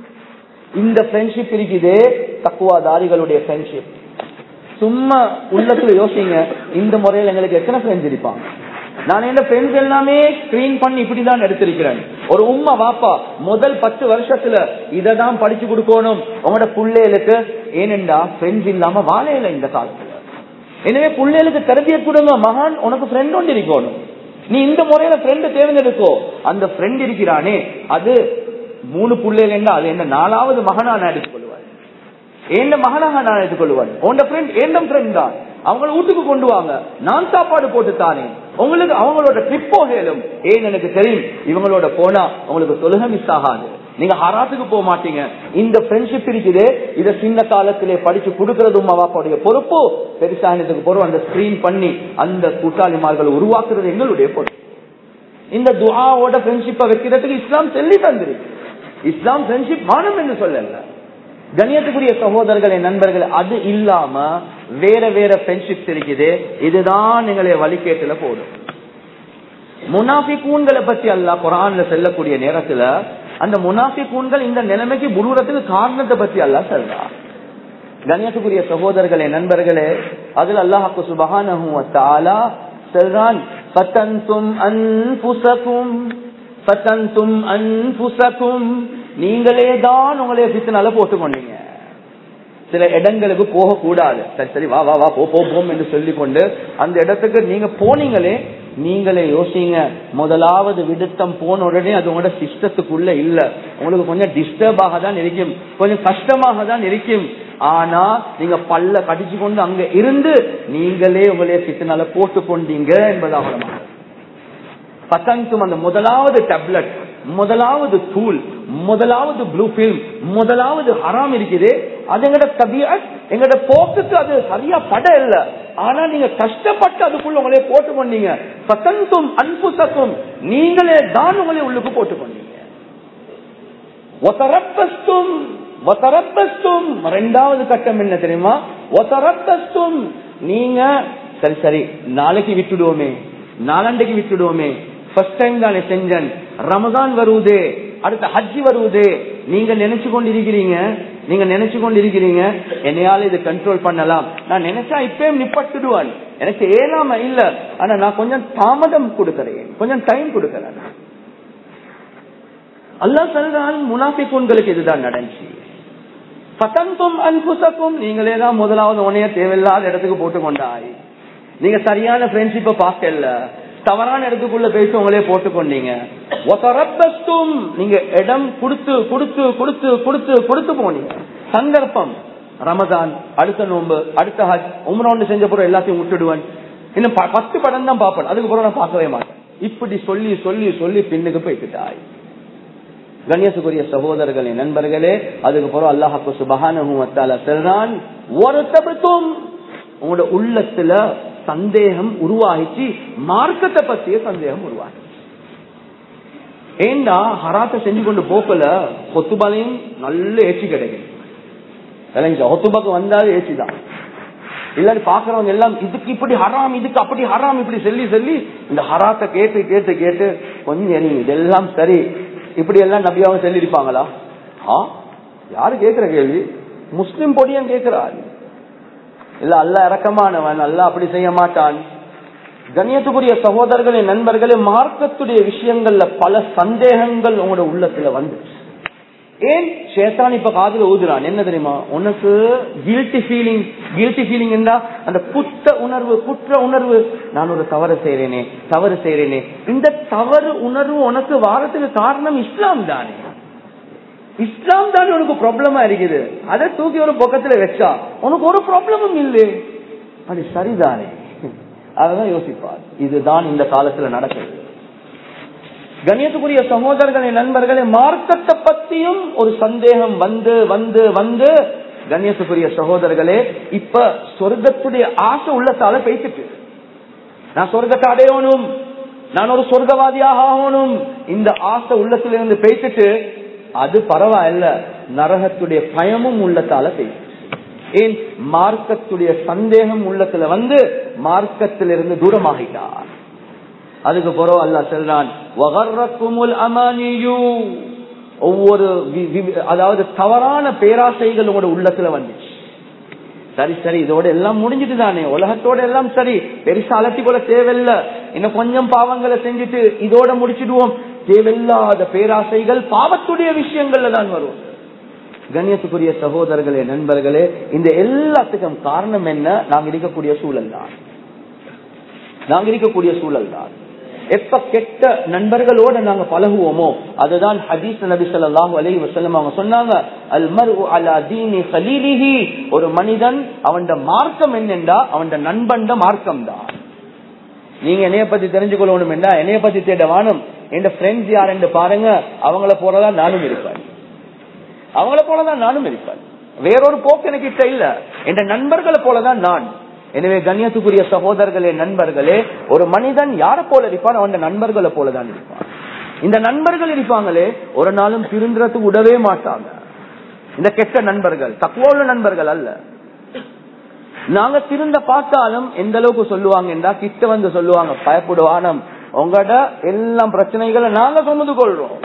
இந்த ஃப்ரெண்ட்ஷிப் இருக்குது தக்குவாதாரிகளுடைய ஃப்ரெண்ட்ஷிப் சும்மா உள்ளத்துல யோசிங்க இந்த முறையில் எங்களுக்கு எத்தனை ஃப்ரெண்ட்ஸ் இருப்பாங்க நான் என்ன ஃப்ரெண்ட்ஸ் எல்லாமே ஸ்கிரீன் பண்ணி இப்படிதான் எடுத்திருக்கிறேன் ஒரு உம்மா வாப்பா முதல் பத்து வருஷத்துல இதை தான் படிச்சு கொடுக்கணும் உங்களோட பிள்ளைகளுக்கு ஏனென்றா ஃப்ரெண்ட்ஸ் இல்லாம வாழையில இந்த காலத்துல எனவே பிள்ளைகளுக்கு தரபிய கொடுங்க மகான் உனக்கு ஃப்ரெண்ட் ஒன்று இருக்கணும் நீ இந்த முறையில ஃப்ரெண்டு தேர்ந்தெடுக்கோ அந்த ஃப்ரெண்ட் இருக்கிறானே அது மூணு பிள்ளைகள் என்ன அது என்ன நாலாவது மகனா நான் எடுத்துக்கொள்வார் ஏண்ட மகனாக நான் எடுத்துக்கொள்வான் உண்ட ஃப்ரெண்ட் ஏண்டம் ஃப்ரெண்ட் தான் அவங்கள வீட்டுக்கு கொண்டு வாங்க நான் சாப்பாடு போட்டு தானே உங்களுக்கு அவங்களோட ட்ரிப் போகலும் ஏன் எனக்கு தெரியும் இவங்களோட போனா உங்களுக்கு தொழுக மிஸ் ஆகாது நீங்க ஹராத்துக்கு போக மாட்டீங்க இந்த ஃப்ரெண்ட்ஷிப் இருக்குது இத சின்ன காலத்திலே படிச்சு கொடுக்கறது அவாப்பாவுடைய பொறுப்பு பெருசானதுக்கு போறோம் அந்த ஸ்கிரீன் பண்ணி அந்த கூட்டாளிமார்கள் உருவாக்குறது எங்களுடைய பொறுப்பு இந்த துஆவோட ஃப்ரெண்ட்ஷிப்பை வைக்கிறதுக்கு இஸ்லாம் சொல்லி தந்திருக்கு இஸ்லாம் ஃப்ரெண்ட்ஷிப் மானம் என்று சொல்லல கண்ணியத்துக்குரிய சகோதரர்களே நண்பர்கள் அது இல்லாம வேற வேற ஃப்ரெண்ட்ஷிப்ஸ் இருக்குது இதுதான் எங்களை வழிகேட்டுல போடும் முனாஃபிகூன்களை பத்தி அல்ல குரான்ல செல்லக்கூடிய நேரத்துல அந்த முனாஃபிகூன்கள் இந்த நிலைமைக்கு புருவத்துக்கு காரணத்தை பத்தி அல்ல சொல்றா கண்ணியத்துக்குரிய சகோதரர்களே நண்பர்களே அதுல அல்லாஹாக்கு சுபகான செல்றான் பத்தன்தும் அன்புசக்கும் பத்தன்தும் அன்புசக்கும் நீங்களே தான் உங்களே பித்தனால போட்டுக்கொண்டீங்க சில இடங்களுக்கு போக கூடாது சரி சரி வா வா வா போ போம் என்று சொல்லிக் கொண்டு அந்த இடத்துக்கு நீங்க போனீங்களே நீங்களே யோசிங்க முதலாவது விடுத்தம் போன உடனே அது உங்களோட சிஸ்டத்துக்குள்ள இல்ல உங்களுக்கு கொஞ்சம் டிஸ்டர்ப் ஆக தான் இருக்கும் கொஞ்சம் கஷ்டமாக தான் இருக்கும் ஆனா நீங்க பல்ல கடிச்சு கொண்டு அங்க இருந்து நீங்களே உங்களே சித்தனால போட்டு கொண்டீங்க என்பதாக பத்தந்தும் அந்த முதலாவது டேப்லெட் முதலாவது தூள் முதலாவது ப்ளூ பிலிம் முதலாவது ஹராம் இருக்குது அது எங்கட தபியத் எங்கட போக்குக்கு அது சரியா பட இல்ல ஆனா நீங்க கஷ்டப்பட்டு அதுக்குள்ள உங்களே போட்டு கொண்டீங்க பத்தந்தும் அன்புசக்கும் நீங்களே தான் உங்களே உள்ளுக்கு போட்டு கொண்டீங்க ஒத்தரப்பஸ்தும் ஒத்தரப்பஸ்தும் ரெண்டாவது கட்டம் என்ன தெரியுமா ஒத்தரப்பஸ்தும் நீங்க சரி சரி நாளைக்கு விட்டுடுவோமே நாளாண்டைக்கு விட்டுடுவோமே ஃபர்ஸ்ட் டைம் தானே செஞ்சன் ரமதான் வருவது அடுத்த ஹஜ்ஜி வருவது நீங்க நினைச்சு கொண்டிருக்கிறீங்க நீங்க நினைச்சு கொண்டிருக்கிறீங்க என்னையால இது கண்ட்ரோல் பண்ணலாம் நான் நினைச்சா இப்பயும் நிப்பட்டுடுவான் எனக்கு ஏலாம இல்ல ஆனா நான் கொஞ்சம் தாமதம் கொடுக்கறேன் கொஞ்சம் டைம் கொடுக்கறேன் அல்லா சொல்றான் முனாபிக்குன்களுக்கு இதுதான் நடந்துச்சு பத்தந்தும் அன்புசக்கும் நீங்களே தான் முதலாவது உனைய தேவையில்லாத இடத்துக்கு போட்டு கொண்டாய் நீங்க சரியான ஃப்ரெண்ட்ஷிப்பை பார்க்கல தவறான இடத்துக்குள்ள பேசி உங்களே போட்டுக்கொண்டீங்க நீங்க இடம் கொடுத்து கொடுத்து கொடுத்து கொடுத்து கொடுத்து போனீங்க சந்தர்ப்பம் ரமதான் அடுத்த நோன்பு அடுத்த ஹஜ் உம்ரோண்டு செஞ்ச பிறகு எல்லாத்தையும் விட்டுடுவேன் இன்னும் பத்து படம் தான் பார்ப்பேன் அதுக்கு பிறகு நான் பார்க்கவே மாட்டேன் இப்படி சொல்லி சொல்லி சொல்லி பின்னுக்கு போய்கிட்டாய் கண்ணியத்துக்குரிய சகோதரர்களே நண்பர்களே அதுக்கு பிறகு அல்லாஹாக்கு சுபகான செல்றான் ஒருத்தபத்தும் உங்களோட உள்ளத்துல சந்தேகம் உருவாகிச்சு மார்க்கத்தை பத்திய சந்தேகம் உருவாகி ஏண்டா ஹராத்த செஞ்சு கொண்டு போக்கல கொத்துபாலையும் நல்ல ஏச்சி கிடைக்கும் ஒத்துபாக்கு வந்தாலும் ஏச்சி தான் இல்லாட்டி பாக்குறவங்க எல்லாம் இதுக்கு இப்படி ஹராம் இதுக்கு அப்படி ஹராம் இப்படி சொல்லி சொல்லி இந்த ஹராத்த கேட்டு கேட்டு கேட்டு கொஞ்சம் இதெல்லாம் சரி இப்படி எல்லாம் நபியாவும் சொல்லியிருப்பாங்களா ஆ யாரு கேக்குற கேள்வி முஸ்லிம் பொடியன் கேட்கிறாரு இல்ல அல்ல இறக்கமானவன் அல்ல அப்படி செய்ய மாட்டான் கண்ணியத்துக்குரிய சகோதரர்களே நண்பர்களே மார்க்கத்துடைய விஷயங்கள்ல பல சந்தேகங்கள் உங்களோட உள்ளத்துல வந்துச்சு ஏன் சேத்தான் இப்ப காதுல ஊதுறான் என்ன தெரியுமா உனக்கு கில்ட்டி ஃபீலிங் கில்ட்டி ஃபீலிங் என்றா அந்த குற்ற உணர்வு குற்ற உணர்வு நான் ஒரு தவறு செய்யறேனே தவறு செய்யறேனே இந்த தவறு உணர்வு உனக்கு வாரத்துக்கு காரணம் இஸ்லாம் தானே இஸ்லாம் தான் உனக்கு ப்ராப்ளமா இருக்குது அதை தூக்கி ஒரு பக்கத்துல வச்சா உனக்கு ஒரு ப்ராப்ளமும் இல்லை அது சரிதானே அதான் யோசிப்பார் இதுதான் இந்த காலத்துல நடக்குது கணியத்துக்குரிய சகோதரர்களே நண்பர்களே மார்க்கத்தை பத்தியும் ஒரு சந்தேகம் வந்து வந்து வந்து கண்ணியத்துக்குரிய சகோதரர்களே இப்ப சொர்க்கத்துடைய ஆசை உள்ளத்தால பேசிட்டு நான் சொர்க்கத்தை அடையணும் நான் ஒரு சொர்க்கவாதியாக ஆகணும் இந்த ஆசை உள்ளத்திலிருந்து பேசிட்டு அது பரவாயில்ல நரகத்துடைய பயமும் உள்ளத்தால பேசு ஏன் மார்க்கத்துடைய சந்தேகம் உள்ளத்துல வந்து மார்க்கத்திலிருந்து தூரமாகிட்டார் அதுக்கு பிறகு அல்லா செல்றான் ஒவ்வொரு அதாவது தவறான பேராசைகள் உங்களோட உள்ளத்துல வந்துச்சு சரி சரி இதோட எல்லாம் முடிஞ்சிட்டு தானே உலகத்தோட எல்லாம் சரி பெருசா அலட்டி கூட தேவையில்ல இன்னும் கொஞ்சம் பாவங்களை செஞ்சுட்டு இதோட முடிச்சிடுவோம் தேவையில்லாத பேராசைகள் பாவத்துடைய விஷயங்கள்ல தான் வரும் கண்ணியத்துக்குரிய சகோதரர்களே நண்பர்களே இந்த எல்லாத்துக்கும் காரணம் என்ன நாங்க இருக்கக்கூடிய சூழல் தான் நாங்க இருக்கக்கூடிய சூழல் தான் எப்ப கெட்ட நண்பர்களோட நாங்க பழகுவோமோ அதுதான் ஹதீஸ் நபி சொல்லாஹு அலி வசல்லம் அவங்க சொன்னாங்க அல் மரு அலா தீனி சலீலிஹி ஒரு மனிதன் அவன் மார்க்கம் என்னென்றா அவன் நண்பண்ட மார்க்கம் தான் நீங்க என்னைய பத்தி தெரிஞ்சுக்கொள்ளணும் என்ன என்னைய பத்தி தேட வானம் என் ஃப்ரெண்ட்ஸ் யார் என்று பாருங்க அவங்கள போலதான் நானும் இருப்பேன் அவங்கள போலதான் நானும் இருப்பேன் வேறொரு போக்கு எனக்கு கிட்ட இல்ல என் நண்பர்களை போலதான் நான் எனவே கண்ணியத்துக்குரிய சகோதரர்களே நண்பர்களே ஒரு மனிதன் யார போல இருப்பான் அவன் நண்பர்களை போலதான் இருப்பான் இந்த நண்பர்கள் இருப்பாங்களே ஒரு நாளும் திருந்துறதுக்கு விடவே மாட்டாங்க இந்த கெட்ட நண்பர்கள் தக்குவோல நண்பர்கள் அல்ல நாங்க திருந்த பார்த்தாலும் எந்த அளவுக்கு சொல்லுவாங்க என்றா கிட்ட வந்து சொல்லுவாங்க பயப்படுவானம் உங்கள்ட எல்லாம் பிரச்சனைகளை நாங்க சுமந்து கொள்றோம்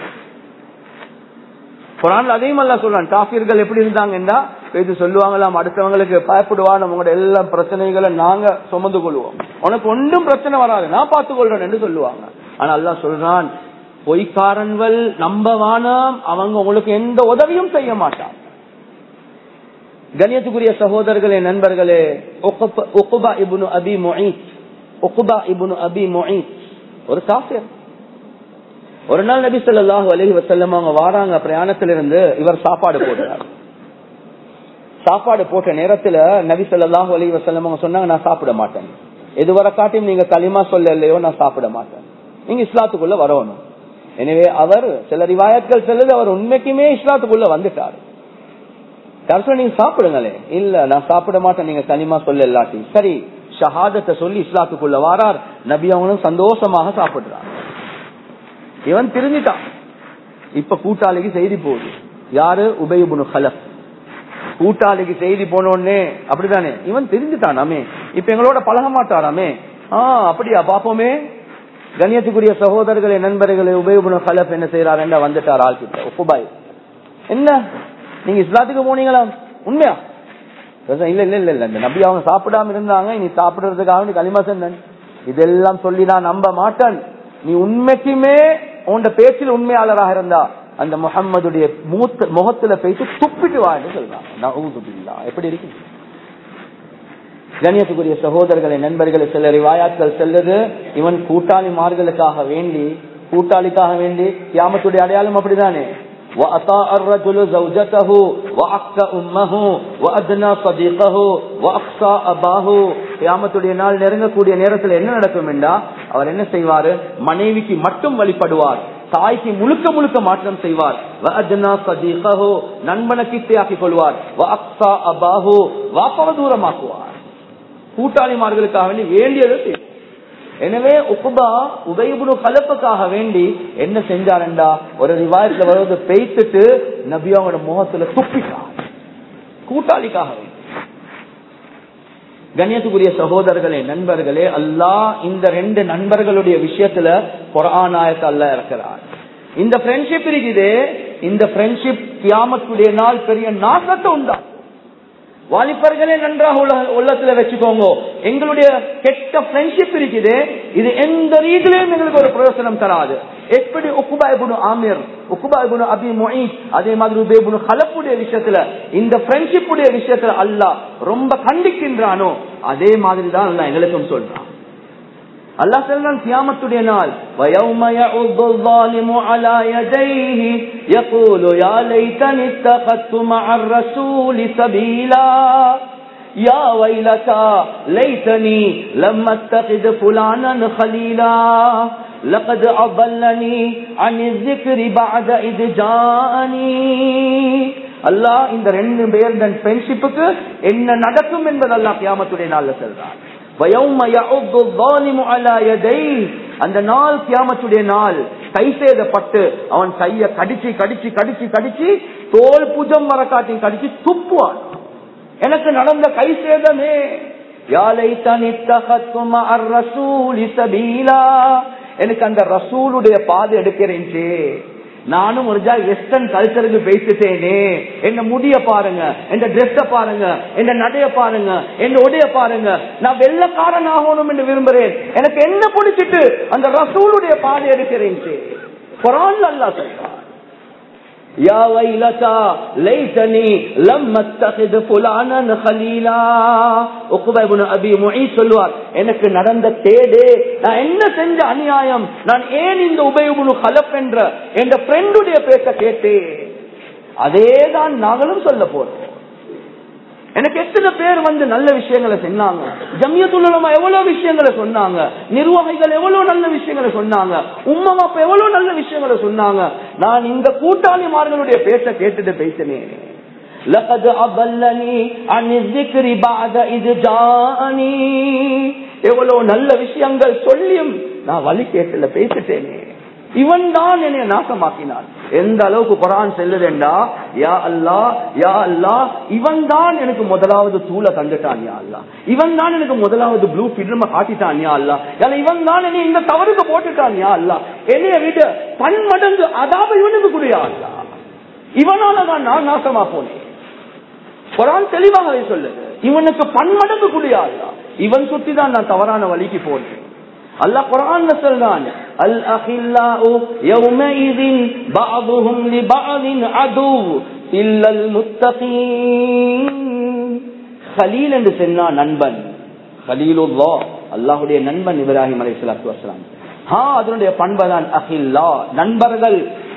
குரான் அதையும் அல்ல சொல்றான் காபிர்கள் எப்படி இருந்தாங்கன்னா இது சொல்லுவாங்களாம் அடுத்தவங்களுக்கு பயப்படுவான் உங்களோட எல்லா பிரச்சனைகளை நாங்க சுமந்து கொள்வோம் உனக்கு ஒன்றும் பிரச்சனை வராது நான் பார்த்து கொள்றேன் என்று சொல்லுவாங்க ஆனா அல்லா சொல்றான் பொய்க்காரன்கள் நம்பவானாம் அவங்க உங்களுக்கு எந்த உதவியும் செய்ய மாட்டான் கணியத்துக்குரிய சகோதரர்களே நண்பர்களே ஒக்குபா இபுனு அபி மொயித் ஒக்குபா இபுனு அபி மொயித் ஒரு காசியர் ஒரு நாள் நபி சொல்லாஹு அலஹி வசல்லம் அவங்க வாராங்க பிரயாணத்திலிருந்து இவர் சாப்பாடு போடுறார் சாப்பாடு போட்ட நேரத்துல நபி சொல்லாஹு அலி வசல்லம் அவங்க சொன்னாங்க நான் சாப்பிட மாட்டேன் எதுவரை காட்டியும் நீங்க களிமா சொல்லலையோ நான் சாப்பிட மாட்டேன் நீங்க இஸ்லாத்துக்குள்ள வரணும் எனவே அவர் சில ரிவாயத்கள் செல்லுது அவர் உண்மைக்குமே இஸ்லாத்துக்குள்ள வந்துட்டார் கடைசியில் நீங்க சாப்பிடுங்களே இல்ல நான் சாப்பிட மாட்டேன் நீங்க களிமா சொல்ல இல்லாட்டி சரி ஷஹாதத்தை சொல்லி இஸ்லாத்துக்குள்ள வாரார் நபி அவங்களும் சந்தோஷமாக சாப்பிடுறார் இவன் திரும்பிட்டான் இப்ப கூட்டாளிக்கு செய்தி போகுது யாரு உபயபுனு ஹலப் கூட்டாளிக்கு செய்தி போனோடனே அப்படிதானே இவன் தெரிஞ்சுட்டானாமே இப்ப எங்களோட பழக மாட்டாராமே ஆஹ் அப்படியா பாப்போமே கண்ணியத்துக்குரிய சகோதரர்களே நண்பர்களே உபயோகுண கலப் என்ன செய்யறாரு வந்துட்டார் ஆள்கிட்ட உப்புபாய் என்ன நீங்க இஸ்லாத்துக்கு போனீங்களா உண்மையா இல்ல இல்ல இல்ல இல்ல இந்த நபி அவங்க சாப்பிடாம இருந்தாங்க நீ சாப்பிடுறதுக்காக நீ களிமா சொன்னேன் இதெல்லாம் சொல்லி நான் நம்ப மாட்டேன் நீ உண்மைக்குமே உன் பேச்சில் உண்மையாளராக இருந்தா அந்த முகம்மதுடைய மூத்த முகத்துல போயிட்டு துப்பிட்டு வான்னு சொல்றாங்க எப்படி இருக்கு கண்ணியத்துக்குரிய சகோதரர்களை நண்பர்களை சில ரிவாயாக்கள் செல்லுது இவன் கூட்டாளிமார்களுக்காக வேண்டி கூட்டாளிக்காக வேண்டி கியாமத்துடைய அடையாளம் அப்படிதானே وأطاع الرجل زوجته وأقصى أمه وأدنى صديقه وأقصى أباه கியாமத்துடைய நாள் நெருங்கக்கூடிய நேரத்தில் என்ன நடக்கும் என்றா அவர் என்ன செய்வாரு மனைவிக்கு மட்டும் வழிபடுவார் தாய்க்கு முழுக்க முழுக்க மாற்றம் செய்வார் நண்பனை கிட்டையாக்கிக் கொள்வார் அபாஹு வாப்பவ தூரமாக்குவார் கூட்டாளிமார்களுக்காக வேண்டி வேண்டியது செய்வார் எனவே உகுபா உதயபுனு கலப்புக்காக வேண்டி என்ன செஞ்சாருண்டா ஒரு ரிவாயத்துல வருவது பெய்த்துட்டு நபியாவோட முகத்துல துப்பிட்டார் கூட்டாளிக்காக வேண்டி கண்ணியத்துக்குரிய சகோதரர்களே நண்பர்களே அல்லாஹ் இந்த ரெண்டு நண்பர்களுடைய விஷயத்துல குரானாயத்தை அல்ல இருக்கிறார் இந்த ஃப்ரெண்ட்ஷிப் இருக்குது இந்த ஃப்ரெண்ட்ஷிப் கியாமத்துடைய நாள் பெரிய நாசத்தை உண்டா வாலிபர்களே நன்றாக உள்ளத்துல வச்சுக்கோங்க எங்களுடைய கெட்ட ஃப்ரெண்ட்ஷிப் இருக்குது இது எந்த ரீதியிலும் எங்களுக்கு ஒரு பிரயோசனம் தராது எப்படி உக்குபாய்புனு ஆமிர் உக்குபாய்புனு அபி மொயின் அதே மாதிரி உபேபுனு ஹலப்புடைய விஷயத்துல இந்த ஃப்ரெண்ட்ஷிப்புடைய விஷயத்துல அல்லாஹ் ரொம்ப கண்டிக்கின்றானோ அதே மாதிரி தான் அல்ல எங்களுக்கும் சொல்றான் அல்லாஹ் சொல்றான் கியாமத்துடைய நாள் وَيَوْمَ يَعُضُّ الظَّالِمُ عَلَى يَدَيْهِ يَقُولُ يَا لَيْتَنِي اتَّخَذْتُ مَعَ الرَّسُولِ سَبِيلًا يَا وَيْلَتَى لَيْتَنِي لَمْ أَتَّخِذْ فُلَانًا خَلِيلًا لَقَدْ أَضَلَّنِي عَنِ الذِّكْرِ بَعْدَ إِذْ جَاءَنِي அல்லாஹ் இந்த ரெண்டு பேர் ஃப்ரெண்ட்ஷிப்புக்கு என்ன நடக்கும் என்பது அல்லாஹ் கியாமத்துடைய நாள்ல சொல்றான் அந்த நாள் கியாமத்துடைய நாள் கை சேதப்பட்டு அவன் கைய கடிச்சு கடிச்சு கடிச்சு கடிச்சு தோல் புஜம் வர காட்டி கடிச்சு துப்புவான் எனக்கு நடந்த கை சேதமே எனக்கு அந்த ரசூலுடைய பாதை எடுக்கிறேன் நானும் ஒரு ஜா வெஸ்டர்ன் கல்ச்சருக்கு பேசிட்டேனே என்ன முடிய பாருங்க என் ட்ரெஸ்ஸ பாருங்க என் நடைய பாருங்க என் உடைய பாருங்க நான் வெள்ளக்காரன் ஆகணும் என்று விரும்புறேன் எனக்கு என்ன பிடிச்சிட்டு அந்த ரசூலுடைய பாதை எடுக்கிறேன் குரான் அல்லா சொல்றான் يا ويلتى ليتني لم اتخذ فلانا خليلا உக்பா இப்னு அபி முஈஸ் சொல்வார் எனக்கு நடந்த கேடு நான் என்ன செஞ்ச அநியாயம் நான் ஏன் இந்த உபயோகுனு கலப் என்ற என்ற ஃப்ரெண்டுடைய பேச கேட்டேன் அதேதான் நாங்களும் சொல்ல போறோம் எனக்கு எத்தனை பேர் வந்து நல்ல விஷயங்களை சொன்னாங்க ஜமியத்துலமா எவ்வளவு விஷயங்களை சொன்னாங்க நிர்வாகிகள் எவ்வளவு நல்ல விஷயங்களை சொன்னாங்க உம்மா அப்பா எவ்வளவு நல்ல விஷயங்களை சொன்னாங்க நான் இந்த கூட்டாளிமார்களுடைய பேச கேட்டுட்டு பேசினேன் لقد أضلني عن الذكر بعد إذ جاءني எவ்வளவு நல்ல விஷயங்கள் சொல்லியும் நான் வழி கேட்டுல பேசிட்டேனே இவன் தான் என்னை நாசமாக்கினான் எந்த அளவுக்கு குரான் செல்லுதேண்டா யா அல்லா யா அல்லா இவன் தான் எனக்கு முதலாவது தூளை தந்துட்டான் யா அல்லா இவன் தான் எனக்கு முதலாவது ப்ளூ பில்ம காட்டிட்டான் யா அல்லா ஏன்னா இவன் தான் என்னை இந்த தவறுக்கு போட்டுட்டான் யா அல்லா என்னைய விட பன்மடங்கு அதாவது இவனுக்கு கூடிய அல்லா இவனால தான் நான் நாசமா போனேன் குரான் தெளிவாகவே சொல்லுது இவனுக்கு பன்மடங்கு கூடிய அல்லா இவன் சுத்தி தான் நான் தவறான வழிக்கு போனேன் அல்லாஹ் குரான் சொல்றான் அல் அஹில்லாஉ யௌமஇதின் பஅதுஹும் லிபஅதின் அது இல்லல் முத்தகீன் கலீல் என்று சொன்னா நண்பன் கலீலுல்லா அல்லாஹ்வுடைய நண்பன் இப்ராஹிம் அலைஹிஸ்ஸலாத்து வஸலாம் ஹா அதனுடைய பண்புதான் அஹில்லா நண்பர்கள்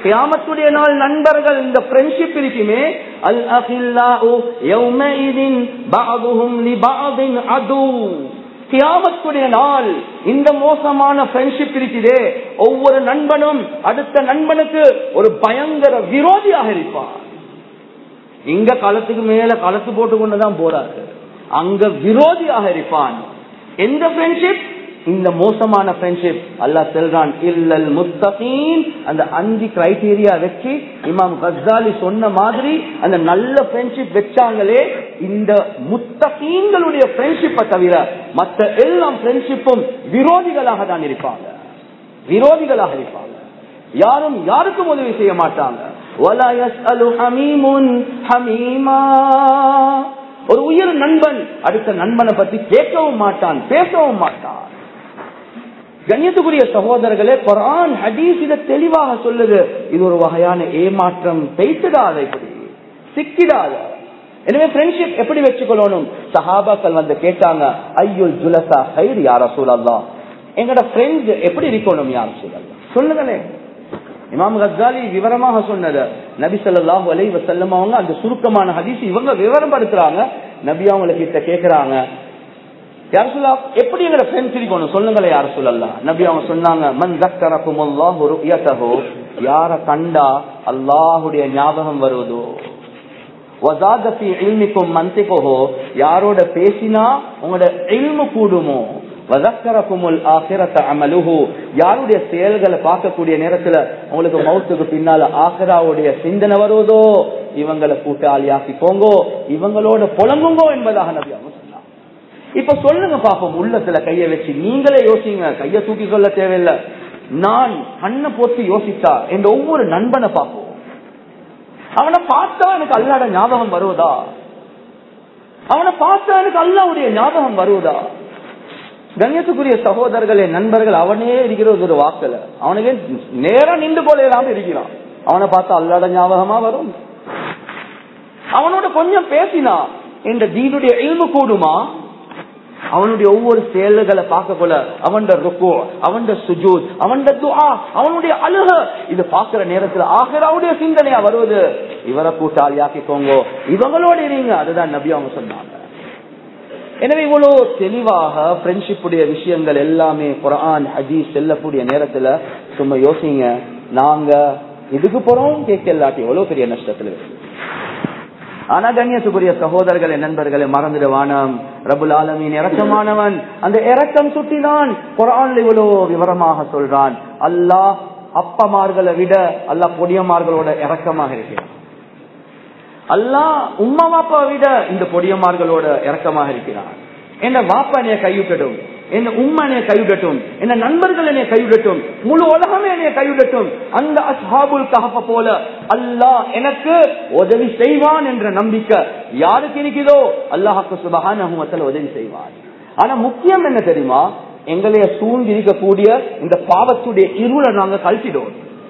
கியாமத்துடைய நாள் நண்பர்கள் இந்த ஃப்ரெண்ட்ஷிப் இருக்குமே அல் அகில்லாஹு யௌமஇதின் பஅதுஹும் லிபஅதின் அது கியாமத்துடைய நாள் இந்த மோசமான ஃப்ரெண்ட்ஷிப் இருக்குதே ஒவ்வொரு நண்பனும் அடுத்த நண்பனுக்கு ஒரு பயங்கர விரோதியாக இருப்பான் இங்க களத்துக்கு மேல களத்து போட்டு கொண்டுதான் போறாரு அங்க விரோதியாக இருப்பான் எந்த ஃப்ரெண்ட்ஷிப் இந்த மோசமான ஃப்ரெண்ட்ஷிப் அல்லாஹ் செல்றான் இல்லல் முத்தகீன் அந்த அஞ்சு கிரைடீரியா வச்சு இமாம் கஸ்ஸாலி சொன்ன மாதிரி அந்த நல்ல ஃப்ரெண்ட்ஷிப் வச்சாங்களே இந்த முத்தகீன்களுடைய ஃப்ரெண்ட்ஷிப்பை தவிர மற்ற எல்லாம் ஃப்ரெண்ட்ஷிப்பும் விரோதிகளாக தான் இருப்பாங்க விரோதிகளாக இருப்பாங்க யாரும் யாருக்கும் உதவி செய்ய மாட்டாங்க وَلَا يَسْأَلُ حَمِيمٌ حَمِيمًا ஒரு உயிர் நண்பன் அடுத்த நண்பனை பத்தி கேட்கவும் மாட்டான் பேசவும் மாட்டான் கண்ணியத்துக்குரிய சகோதரர்களே குரான் ஹதீஸ் இத தெளிவாக சொல்லுது இது ஒரு வகையான ஏமாற்றம் பெய்த்துடாத இப்படி சிக்கிடாத எனவே ஃப்ரெண்ட்ஷிப் எப்படி வச்சுக்கொள்ளணும் சஹாபாக்கள் வந்து கேட்டாங்க ஐயுல் ஜுலசா ஹைர் யார சூழல்லா எங்கட ஃப்ரெண்ட்ஸ் எப்படி இருக்கணும் யார் சூழல்லா சொல்லுங்களேன் இமாம் கஸ்ஸாலி விவரமாக சொன்னது நபி ஸல்லல்லாஹு அலைஹி வஸல்லம் அவங்க அந்த சுருக்கமான ஹதீஸ் இவங்க விவரம் படுத்துறாங்க நபி அவங்க கிட்ட கேக்குறாங்க யார் சொல்லா எப்படி எங்கட ஃப்ரெண்ட்ஸ் இருக்கணும் சொல்லுங்களேன் யார் சொல்லலாம் நபி அவங்க சொன்னாங்க மன் தக்கரக்கும் அல்லாஹ் ருயதஹு யார கண்டா அல்லாஹ்வுடைய ஞாபகம் வருவதோ வஸாத ஃபீ இல்மிக்கும் மன்திகஹு யாரோட பேசினா உங்களோட இல்மு கூடுமோ வதக்கரக்குமுல் ஆகிரத்த அமலுஹு யாருடைய செயல்களை பார்க்கக்கூடிய நேரத்துல உங்களுக்கு மௌத்துக்கு பின்னால ஆஹிராவுடைய சிந்தனை வருவதோ இவங்களை கூட்டாளியாக்கி போங்கோ இவங்களோட புலங்குங்கோ என்பதாக நபி அவங்க சொன்னாங்க இப்ப சொல்லுங்க பாப்போம் உள்ளத்துல கைய வச்சு நீங்களே யோசிங்க கைய தூக்கி சொல்ல தேவையில்லை நான் கண்ணை போட்டு யோசித்தா என் ஒவ்வொரு நண்பனை பார்ப்போம் அவனை பார்த்தா எனக்கு அல்லாட ஞாபகம் வருவதா அவனை பார்த்தா எனக்கு அல்லாவுடைய ஞாபகம் வருவதா கண்ணியத்துக்குரிய சகோதரர்களே நண்பர்கள் அவனே இருக்கிறது ஒரு வாக்கல அவனுக்கு நேரம் நின்று போலாம் இருக்கிறான் அவனை பார்த்தா அல்லாட ஞாபகமா வரும் அவனோட கொஞ்சம் பேசினா இந்த தீனுடைய இல்மு கூடுமா அவனுடைய ஒவ்வொரு செயல்களை பார்க்க போல அவன் ருக்கோ அவன் சுஜூத் அவன் துஆ அவனுடைய அழுக இது பார்க்கிற நேரத்துல ஆகிராவுடைய சிந்தனையா வருவது இவரை கூட்டாளியாக்கிக்கோங்க இவங்களோட இருங்க அதுதான் நபி அவங்க சொன்னாங்க எனவே இவ்வளவு தெளிவாக ஃப்ரெண்ட்ஷிப்புடைய விஷயங்கள் எல்லாமே குரான் ஹதீஸ் செல்லக்கூடிய நேரத்துல சும்மா யோசிங்க நாங்க இதுக்கு போறோம் கேட்கலாட்டி எவ்வளவு பெரிய நஷ்டத்துல இருக்கு ஆனா கண்ணியத்துக்குரிய சகோதரர்களே நண்பர்களை மறந்துடுவானம் ரபுல் ஆலமீன் இறக்கமானவன் அந்த இறக்கம் சுட்டினான் குரான் இவ்வளவு விவரமாக சொல்றான் அல்லாஹ் அப்பமார்களை விட அல்லாஹ் பொடியமார்களோட இறக்கமாக இருக்கிறான் அல்லாஹ் உம்மா வாப்பா விட இந்த பொடியமார்களோட இறக்கமாக இருக்கிறான் என்ன வாப்பா என்னைய கைவிட்டட்டும் என்ன உம்மா என்னைய கைவிடட்டும் என்ன நண்பர்கள் என்னைய கைவிடட்டும் முழு உலகமே என்னைய கைவிடட்டும் அந்த அஸ்ஹாபுல் கஹப்ப போல அல்லாஹ் எனக்கு உதவி செய்வான் என்ற நம்பிக்கை யாருக்கு இருக்குதோ அல்லாஹாக்கு சுபகான உதவி செய்வான் ஆனா முக்கியம் என்ன தெரியுமா எங்களைய சூழ்ந்து இருக்கக்கூடிய இந்த பாவத்துடைய இருளை நாங்க கழிச்சிடுவோம்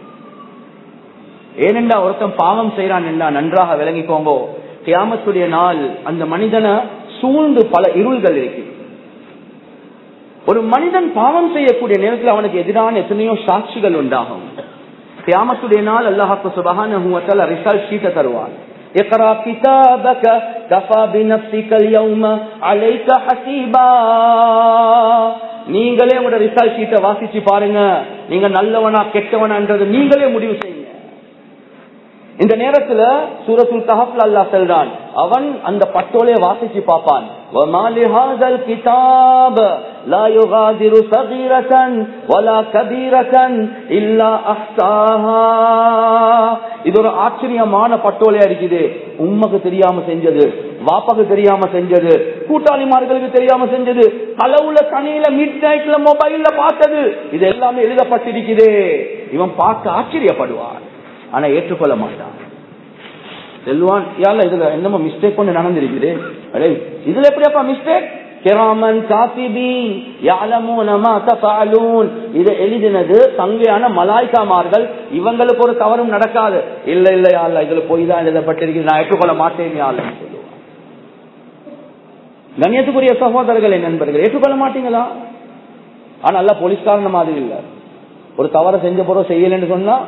ஏனென்றா ஒருத்தன் பாவம் செய்யறான் என்றா நன்றாக விளங்கிக்கோங்க கியாமத்துடைய நாள் அந்த மனிதனை சூழ்ந்து பல இருள்கள் இருக்கு ஒரு மனிதன் பாவம் செய்யக்கூடிய நேரத்தில் அவனுக்கு எதிரான எத்தனையோ சாட்சிகள் உண்டாகும் கியாமத்துடைய நாள் அல்லாஹாக்கு சுபகான ரிசல்ட் ஷீட்டை தருவான் اقرا كتابك كفى بنفسك اليوم عليك حسيبا நீங்களே உங்களோட ரிசல்ட் ஷீட்டை வாசிச்சு பாருங்க நீங்க நல்லவனா கெட்டவனான்றது நீங்களே முடிவு செய்யுங்க இந்த நேரத்துல சூரத்துல் கஹப்ல அல்லா செல்றான் அவன் அந்த பட்டோலைய வாசிச்சு பார்ப்பான் وَمَا لِهَذَا الْكِتَابِ لَا يُغَادِرُ صَغِيرَةً وَلَا كَبِيرَةً إِلَّا أَحْصَاهَا இது ஒரு ஆச்சரியமான பட்டோலையா இருக்குது உம்மக்கு தெரியாம செஞ்சது வாப்பாக்கு தெரியாம செஞ்சது கூட்டாளிமார்களுக்கு தெரியாம செஞ்சது அளவுல தனியில மிட் நைட்ல மொபைல்ல பார்த்தது இது எல்லாமே எழுதப்பட்டிருக்குதே இவன் பார்க்க ஆச்சரியப்படுவான் ஆனா ஏற்றுக்கொள்ள மாட்டான் செல்வான் யால இதுல என்னமோ மிஸ்டேக் ஒண்ணு நடந்திருக்குது அடே இதுல எப்படியாப்பா மிஸ்டேக் கிராமன் காசிபீன் யாலமூன மா தஃஅலூன் இத எழுதினது தங்கையான மலாய்க்காமார்கள் இவங்களுக்கு ஒரு தவறும் நடக்காது இல்ல இல்ல யாழ்ல இதுல போய் தான் எழுதப்பட்டிருக்கு நான் ஏற்றுக்கொள்ள மாட்டேன் யாழ்ல சொல்லுவான் கண்ணியத்துக்குரிய சகோதரர்களே நண்பர்கள் ஏற்றுக்கொள்ள மாட்டீங்களா ஆனா நல்லா போலீஸ்காரன மாதிரி இல்ல ஒரு தவறை செஞ்ச போறோம் செய்யலன்னு சொன்னா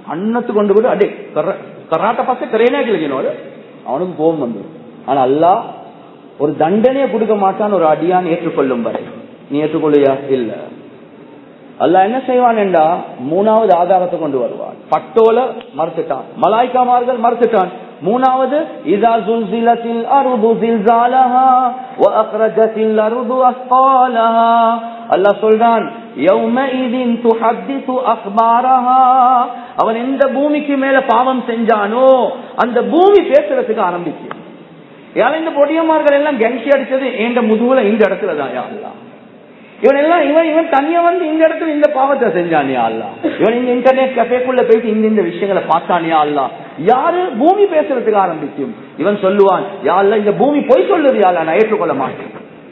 அன்னத்து கொண்டு போய் அடே கராட்ட பச கரையனா கிழக்கினோட அவனுக்கு கோபம் வந்துடும் ஆனா அல்லாஹ் ஒரு தண்டனையை கொடுக்க மாட்டான் ஒரு அடியான் ஏற்றுக்கொள்ளும் வரை நீ ஏற்றுக்கொள்ளியா இல்ல அல்ல என்ன செய்வான் என்றா மூணாவது ஆதாரத்தை கொண்டு வருவான் பட்டோல மறுத்துட்டான் மலாய்க்காமார்கள் மறுத்துட்டான் மூணாவது இதா சுல்சிலத்தில் அருது ஜில்சாலஹா வ அக்ரஜத்தில் அருது அஸ்காலஹா அல்லாஹ் சொல்றான் யௌமஇதின் துஹத்திசு அக்பாரஹா அவன் எந்த பூமிக்கு மேல பாவம் செஞ்சானோ அந்த பூமி பேசுறதுக்கு ஆரம்பிச்சு யாரும் இந்த பொடியமார்கள் எல்லாம் கென்சி அடிச்சது எந்த முதுகுல இந்த இடத்துல தான் யாருலாம் இவன் எல்லாம் இவன் இவன் தனியா வந்து இந்த இடத்துல இந்த பாவத்தை செஞ்சானியா அல்லா இவன் இந்த இன்டர்நெட் கஃபேக்குள்ள போயிட்டு இந்த இந்த விஷயங்களை பார்த்தானியா அல்லா யாரு பூமி பேசுறதுக்கு ஆரம்பிக்கும் இவன் சொல்லுவான் யாருல இந்த பூமி பொய் சொல்லுது யாரா நான் ஏற்றுக்கொள்ள மாட்டேன்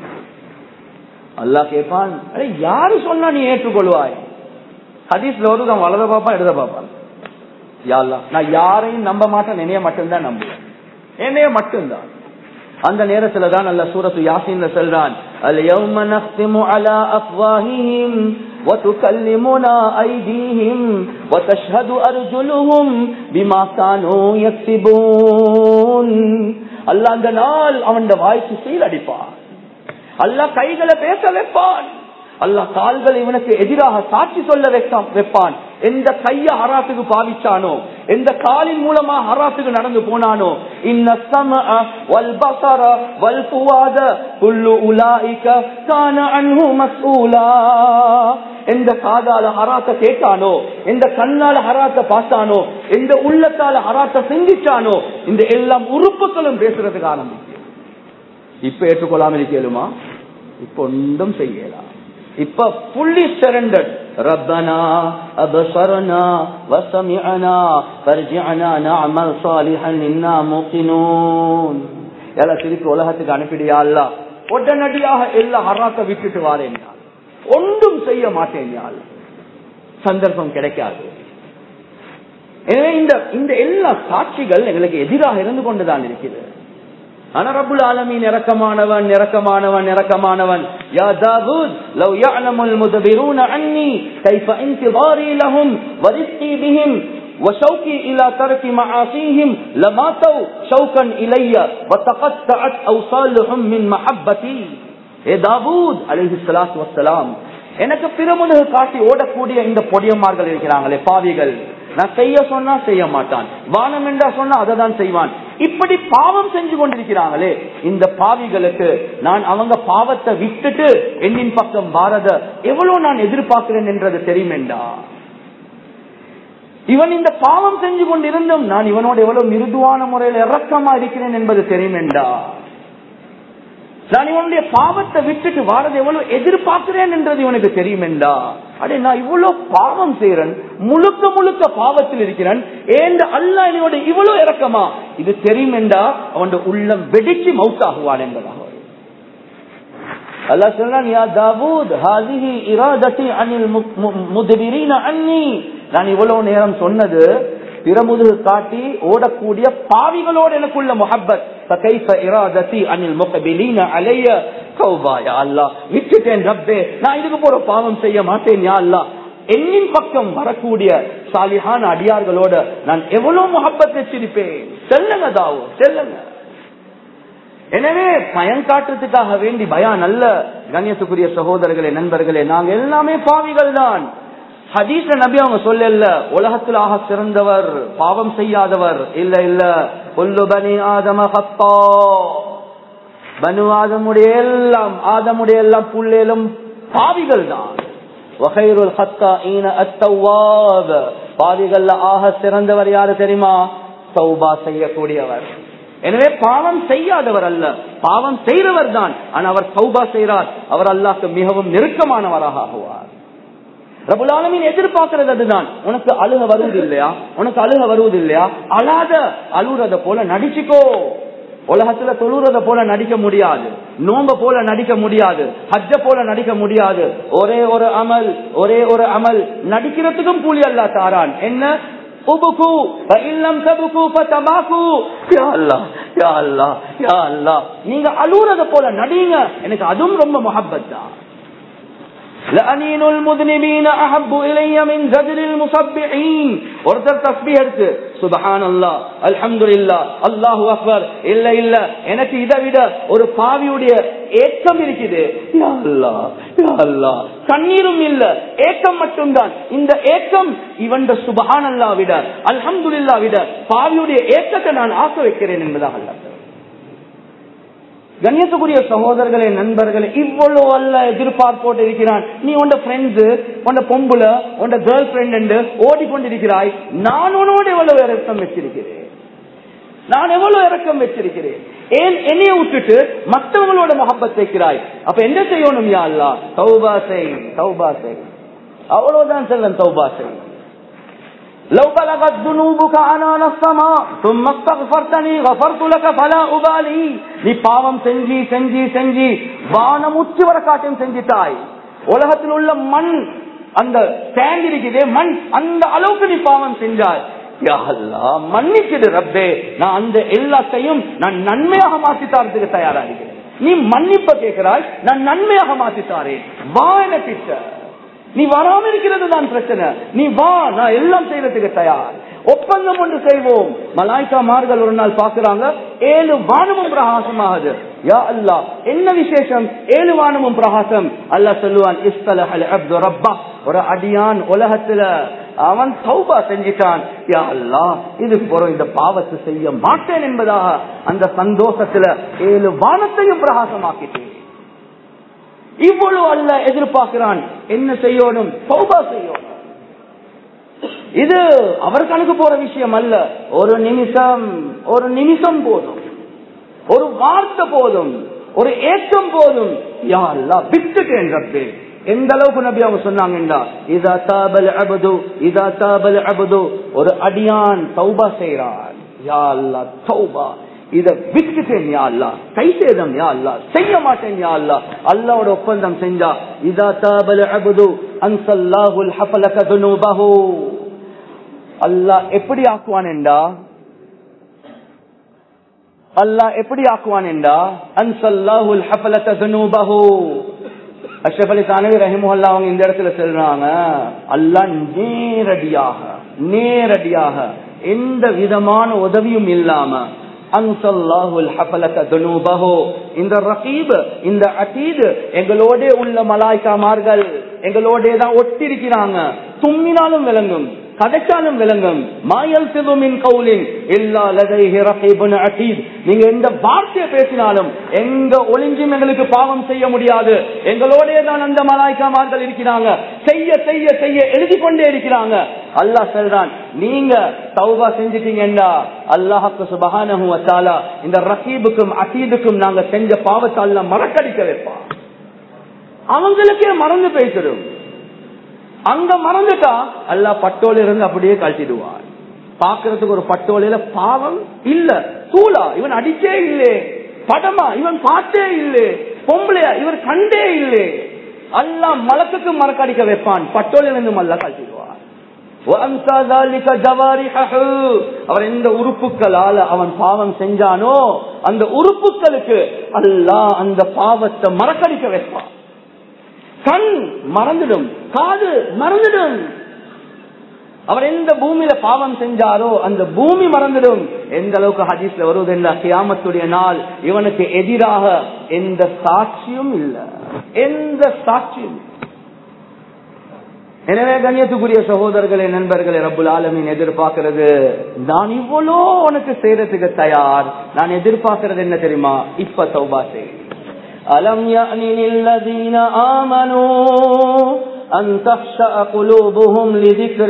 அல்லா கேட்பான் அடே யாரு சொன்னா நீ ஏற்றுக்கொள்வாய் ஹதீஸ்ல வருது அவன் வலத பாப்பான் இடத பாப்பான் யாருலா நான் யாரையும் நம்ப மாட்டேன் என்னைய மட்டும்தான் நம்புவேன் என்னைய மட்டும்தான் அந்த நேரத்துல தான் அல்ல சூரத்து யாசின்ல சொல்றான் اليوم نختم على افواههم وتكلمنا ايديهم وتشهد ارجلهم بما كانوا يكسبون அல்லாஹ் அந்த நாள் அவன் வாய்க்கு சீல் அடிப்பான் அல்லாஹ் கைகளை பேச வைப்பான் அல்லாஹ் கால்கள் இவனுக்கு எதிராக சாட்சி சொல்ல வைப்பான் வைப்பான் எந்த கைய ஹராத்துக்கு பாவிச்சானோ எந்த காலின் மூலமா ஹராத்துக்கு நடந்து போனானோ இன்ன சமஅ வல் பஸர வல் ஃபுவாத குல்லு உலாயிக கான அன்ஹு மஸ்ஊலா எந்த காதால ஹராத்த கேட்டானோ எந்த கண்ணால ஹராத்த பார்த்தானோ எந்த உள்ளத்தால ஹராத்த செஞ்சிச்சானோ இந்த எல்லாம் உறுப்புகளும் பேசுறதுக்கு ஆரம்பிக்கும் இப்ப ஏற்றுக்கொள்ளாம இருக்கலுமா இப்ப ஒன்றும் செய்யலாம் இப்ப புள்ளி சரண்டட் ربنا أبصرنا وسمعنا فارجعنا نعمل صالحا إنا موقنون எல்லாம் திருப்பி உலகத்துக்கு அனுப்பிடியா அல்ல உடனடியாக எல்லா ஹராத்த விட்டுட்டு வாரேன் ஒன்றும் செய்ய மாட்டேன் யாழ் சந்தர்ப்பம் கிடைக்காது எனவே இந்த இந்த எல்லா சாட்சிகள் எங்களுக்கு எதிராக இருந்து கொண்டுதான் இருக்கிறது ஆனா ரபுல் ஆலமீன் இறக்கமானவன் இறக்கமானவன் இறக்கமானவன் யா தாவூத் லவ் يعلمul مدبرون عني كيف انتظاري لهم ورزقي بهم وشوقي الى ترك معاصيهم لماتوا شوقا الي وتقطعت اوصالهم من محبتي ஏ தாவூத் அலைஹி ஸலாத்து வஸ்ஸலாம் எனக்கு பிரமுனு காட்டி ஓடக்கூடிய இந்த பொடியம்மார்கள் இருக்கிறாங்களே பாவிகள் நான் செய்ய சொன்னா செய்ய மாட்டான் வானம் என்றா சொன்னா அதை தான் செய்வான் இப்படி பாவம் செஞ்சு கொண்டிருக்கிறாங்களே இந்த பாவிகளுக்கு நான் அவங்க பாவத்தை விட்டுட்டு என்னின் பக்கம் பாரத எவ்வளவு நான் எதிர்பார்க்கிறேன் என்றது தெரியுமெண்டா இவன் இந்த பாவம் செஞ்சு கொண்டிருந்தும் நான் இவனோட எவ்வளவு மிருதுவான முறையில் இறக்கமா இருக்கிறேன் என்பது தெரியுமெண்டா நான் இவனுடைய பாவத்தை விட்டுட்டு வாரது எவ்வளவு எதிர்பார்க்கிறேன் என்றது இவனுக்கு தெரியுமெண்டா அடே நான் இவ்வளவு பாவம் செய்யறேன் முழுக்க முழுக்க பாவத்தில் இருக்கிறேன் ஏன் அல்ல என்னோட இவ்வளவு இறக்கமா இது தெரியுமெண்டா அவன் உள்ளம் வெடிச்சு மவுத்தாகுவான் என்பதாக அல்லா சொல்றான் யா தாவூத் ஹாதிஹி இராதத்தி அனில் முதுபிரீன அன்னி நான் இவ்வளவு நேரம் சொன்னது பிறமுது காட்டி ஓடக்கூடிய பாவிகளோடு எனக்குள்ள முஹப்பத் فكيف ارادتي عن المقبلين علي توبا يا الله விட்டுட்டேன் ரப்பே நான் இதுக்கு போற பாவம் செய்ய மாட்டேன் யா அல்லாஹ் என்னின் பக்கம் வரக்கூடிய சாலிஹான அடியார்களோட நான் எவ்வளவு முகப்பத் வச்சிருப்பேன் செல்லுங்க தாவோ செல்லுங்க எனவே பயம் காட்டுறதுக்காக வேண்டி பயம் நல்ல கண்ணியத்துக்குரிய சகோதரர்களே நண்பர்களே நாங்க எல்லாமே பாவிகள் தான் ஹதீஸ் நபி அவங்க சொல்லல உலகத்தில் ஆக சிறந்தவர் பாவம் செய்யாதவர் இல்ல இல்ல கொல்லு பனி ஆதம ஹத்தா பனு ஆதமுடைய எல்லாம் ஆதமுடைய எல்லாம் புள்ளேலும் பாவிகள் தான் வகைருல் ஹத்தா ஈன அத்தவாத பாவிகள்ல ஆக சிறந்தவர் யாரு தெரியுமா சௌபா செய்யக்கூடியவர் எனவே பாவம் செய்யாதவர் அல்ல பாவம் செய்கிறவர் தான் ஆனா அவர் சௌபா செய்கிறார் அவர் அல்லாஹ்க்கு மிகவும் நெருக்கமானவராக ஆகுவார் ரபுலாலமின் எதிர்பார்க்கிறது அதுதான் உனக்கு அழுக வருவது இல்லையா உனக்கு அழுக வருவது இல்லையா அழாத அழுறத போல நடிச்சுக்கோ உலகத்துல தொழுறத போல நடிக்க முடியாது நோம்ப போல நடிக்க முடியாது ஹஜ்ஜ போல நடிக்க முடியாது ஒரே ஒரு அமல் ஒரே ஒரு அமல் நடிக்கிறதுக்கும் கூலி அல்லா தாரான் என்ன உபுகு இல்லம் தபுகு பத்தமாகு யா அல்லாஹ் யா அல்லாஹ் யா அல்லாஹ் நீங்க அழுறத போல நடிங்க எனக்கு அதுவும் ரொம்ப முஹப்பத் தான் லஅனீனுல் முذنبين احب الي من زجر المصبحين ஒருத்தர் தஸ்பீஹ் எடுத்து சுப்ஹானல்லாஹ் அல்ஹம்துலில்லாஹ் அல்லாஹு அக்பர் இல்ல இல்ல எனக்கு இதை விட ஒரு பாவியுடைய ஏக்கம் இருக்குது யா அல்லாஹ் யா அல்லாஹ் கண்ணீரும் இல்ல ஏக்கம் மட்டும்தான் இந்த ஏக்கம் இவன் சுபஹானல்லாஹ் விட அல்ஹம்துலில்லாஹ் விட பாவியுடைய ஏக்கத்தை நான் ஆக்க வைக்கிறேன் என்பதாக அல்லாஹ் கண்ணியத்துக்குரிய சகோதரர்களே நண்பர்களே இவ்வளவு அல்ல எதிர்பார்ப்போட்டு இருக்கிறான் நீ உண்ட ஃப்ரெண்ட்ஸ் உண்ட பொம்புல உண்ட கேர்ள் ஃபிரெண்ட் ஓடிக்கொண்டிருக்கிறாய் நான் உன்னோட எவ்வளவு இறக்கம் வச்சிருக்கிறேன் நான் எவ்வளவு இறக்கம் வச்சிருக்கிறேன் ஏன் என்னைய விட்டுட்டு மற்றவங்களோட முகப்பத் வைக்கிறாய் அப்ப என்ன செய்யணும் யா அல்லா தௌபா செய் தௌபா செய் அவ்வளவுதான் செல்லம் தௌபா செய் لو بلغت ذنوبك عنان السماء ثم استغفرتني غفرت لك فلا أبالي நீ பாவம் செஞ்சி செஞ்சி செஞ்சி வானம் உச்சி வர காட்டும் செஞ்சிட்டாய் உலகத்தில் உள்ள மண் அந்த சேண்ட் இருக்குதே மண் அந்த அளவுக்கு நீ பாவம் செஞ்சாய் யா அல்லாஹ், மன்னிச்சிடு ரப்பே நான் அந்த எல்லாத்தையும் நான் நன்மையாக மாற்றி தரத்துக்கு தயாரா இருக்கிறேன் நீ மன்னிப்ப கேட்கிறாய் நான் நன்மையாக மாற்றி தாரேன் வா என கிட்ட நீ வராம இருக்கிறது தான் பிரச்சனை நீ வா நான் எல்லாம் செய்யறதுக்கு தயார் ஒப்பந்தம் ஒன்று செய்வோம் மலாய்க்கா மார்கள் ஒரு நாள் பாக்குறாங்க ஏழு வானமும் பிரகாசமாகுது யா அல்லா என்ன விசேஷம் ஏழு வானமும் பிரகாசம் அல்லாஹ் சொல்லுவான் இஸ்தலஹல் அப்து ரப்பா ஒரு அடியான் உலகத்துல அவன் சௌபா செஞ்சிட்டான் யா அல்லா இதுக்கு போற இந்த பாவத்தை செய்ய மாட்டேன் என்பதாக அந்த சந்தோஷத்துல ஏழு வானத்தையும் பிரகாசமாக்கிட்டேன் இவ்வளவு அல்ல எதிர்பார்க்கிறான் என்ன செய்யணும் சௌபா செய்யணும் இது அவர் கணக்கு போற விஷயம் அல்ல ஒரு நிமிஷம் ஒரு நிமிஷம் போதும் ஒரு வார்த்தை போதும் ஒரு ஏக்கம் போதும் யா அல்லா விட்டுட்டேன் ரப்பே எந்த அளவுக்கு நபி அவங்க சொன்னாங்கடா இதா தாபல் அபது இதா தாபல் அபது ஒரு அடியான் தௌபா செய்யறான் யா அல்லா தௌபா இத விட்டுட்டேன் யா அல்லா கை சேதம் யா அல்லா செய்ய மாட்டேன் யா அல்லா அல்லாவோட ஒப்பந்தம் செஞ்சா இதா தாபல் அபது அன்சல்லாஹுல் ஹஃபலக துனூபஹு அல்லாஹ் எப்படி ஆக்குவான் என்றா அல்லாஹ் எப்படி ஆக்குவான் என்றா அன்சல்லாஹுல் ஹஃபலக துனூபஹு அஷ்ரப் அலி தானவி ரஹிமுல்லா அவங்க இந்த இடத்துல சொல்றாங்க அல்லாஹ் நேரடியாக நேரடியாக எந்த விதமான உதவியும் இல்லாம அன்சல்லாஹுல் ஹஃபலக துனூபஹு இந்த ரகீப் இந்த அதீத் எங்களோட உள்ள மலாய்க்காமார்கள் எங்களோட தான் ஒட்டிருக்கிறாங்க தும்மினாலும் விளங்கும் கதைச்சாலும் விளங்கும் மாயல் சிவமின் கவுலின் எல்லா லதைஹி ரகீபுன் அதீத் நீங்க எந்த வார்த்தையை பேசினாலும் எங்க ஒளிஞ்சும் எங்களுக்கு பாவம் செய்ய முடியாது எங்களோட தான் அந்த மலாய்க்காமார்கள் இருக்கிறாங்க செய்ய செய்ய செய்ய எழுதி கொண்டே இருக்கிறாங்க அல்லாஹ் சொல்றான் நீங்க தௌபா செஞ்சிட்டீங்கன்னா அல்லாஹுக்கு சுபஹானஹு வ தஆலா இந்த ரகீபுக்கும் அதீதுக்கும் நாங்க செஞ்ச பாவத்தை அல்லாஹ் மறக்கடிக்க வைப்பான் அவங்களுக்கே மறந்து பேசிடும் அங்க மறந்துட்டா அல்லா பட்டோல இருந்து அப்படியே கழட்டிடுவான் பாக்குறதுக்கு ஒரு பட்டோலையில பாவம் இல்ல தூளா இவன் அடிச்சே இல்லே படமா இவன் பார்த்தே இல்லே பொம்பளையா இவர் கண்டே இல்லே அல்லா மலக்குக்கு மறக்கடிக்க வைப்பான் பட்டோலில் இருந்து மல்ல கழட்டிடுவான் அவர் எந்த உறுப்புகளால அவன் பாவம் செஞ்சானோ அந்த உறுப்புகளுக்கு அல்லாஹ் அந்த பாவத்தை மறக்கடிக்க வைப்பான் கண் மறந்துடும் காது மறந்துடும் அவர் எந்த பூமியில பாவம் செஞ்சாரோ அந்த பூமி மறந்துடும் எந்த அளவுக்கு ஹதீஸ்ல வருவது என்ன கியாமத்துடைய நாள் இவனுக்கு எதிராக எந்த சாட்சியும் இல்ல எந்த சாட்சியும் எனவே கண்ணியத்துக்குரிய சகோதரர்களே நண்பர்களே ரப்புல் ஆலமின் எதிர்பார்க்கிறது நான் இவ்வளோ உனக்கு செய்யறதுக்கு தயார் நான் எதிர்பார்க்கிறது என்ன தெரியுமா இப்ப தௌபா செய் ألم يأن للذين آمنوا أن تخشأ قلوبهم لذكر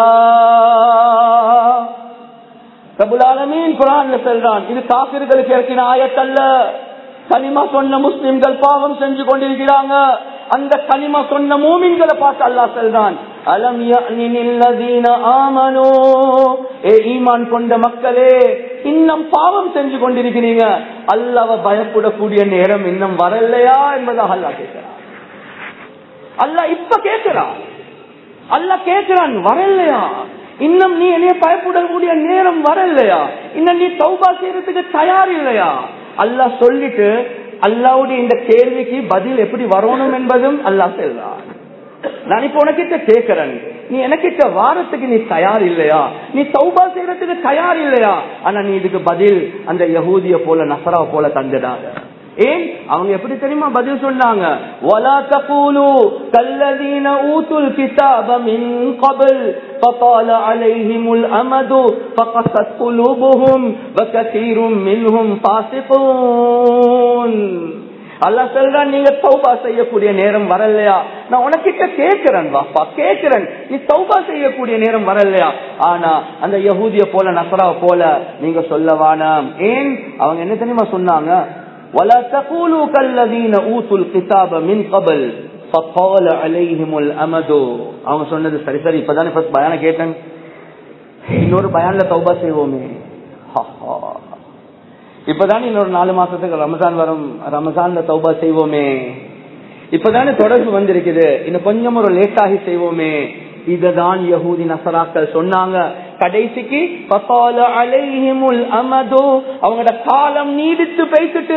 الله ரபுல் ஆலமீன் குரான்ல சொல்றான் இது காபிர்களுக்கு இறக்கின ஆயத்தல்ல கனிமா சொன்ன முஸ்லிம்கள் பாவம் செஞ்சு கொண்டிருக்கிறாங்க அந்த கனிமா சொன்ன மூமின்களை பார்த்து அல்லாஹ் சொல்றான் அலம் யஅனில்லதீன ஆமனூ ஏ ஈமான் கொண்ட மக்களே இன்னும் பாவம் செஞ்சு கொண்டிருக்கிறீங்க அல்லாஹ்வ பயப்படக்கூடிய நேரம் இன்னும் வரலையா என்பதாக அல்லாஹ் கேட்கிறான் அல்லாஹ் இப்ப கேட்கிறான் அல்லாஹ் கேட்கிறான் வரலையா இன்னும் நீ என்னைய பயப்படக்கூடிய நேரம் வரலையா இன்னும் நீ தௌபா செய்யறதுக்கு தயார் இல்லையா அல்லாஹ் சொல்லிட்டு அல்லாவுடைய இந்த கேள்விக்கு பதில் எப்படி வரணும் என்பதும் அல்லாஹ் சொல்றான் நான் இப்ப உனக்கிட்ட கேட்கிறேன் நீ எனக்கிட்ட வாரத்துக்கு நீ தயார் இல்லையா நீ சௌபா செய்யறதுக்கு தயார் இல்லையா ஆனா நீ இதுக்கு பதில் அந்த யகூதிய போல நசரா போல தந்துடாத ஏன் அவங்க எப்படி தெரியுமா பதில் சொன்னாங்க وَلَا تَقُولُوا كَالَّذِينَ أُوتُوا الْكِتَابَ مِنْ قَبْلُ فَطَالَ عَلَيْهِمُ الْأَمَدُ فَقَسَتْ قُلُوبُهُمْ وَكَثِيرٌ مِنْهُمْ فَاسِقُونَ அல்லா சொல்றான் நீங்க தௌபா செய்யக்கூடிய நேரம் வரலையா நான் உனக்கிட்ட கேட்கிறேன் வாப்பா கேட்கிறேன் நீ தௌபா செய்யக்கூடிய நேரம் வரலையா ஆனா அந்த யகூதிய போல நசரா போல நீங்க சொல்லவானாம் ஏன் அவங்க என்ன தெரியுமா சொன்னாங்க ولا تقولوا كالذين اوتوا الكتاب من قبل فطال عليهم الامد அவங்க சொன்னது சரி சரி இப்பதானே ஃபர்ஸ்ட் பயான கேட்டேன் இன்னொரு பயான்ல தௌபா செய்வோமே இப்பதானே இன்னொரு நாலு மாசத்துக்கு ரமசான் வரும் ரமசான்ல தௌபா செய்வோமே இப்பதானே தொடர்பு வந்திருக்குது இன்னும் கொஞ்சம் ஒரு லேட் ஆகி செய்வோமே இததான் யகூதி நசராக்கள் சொன்னாங்க கடைசிக்கு அவங்களோட காலம் நீடித்து பேசிட்டு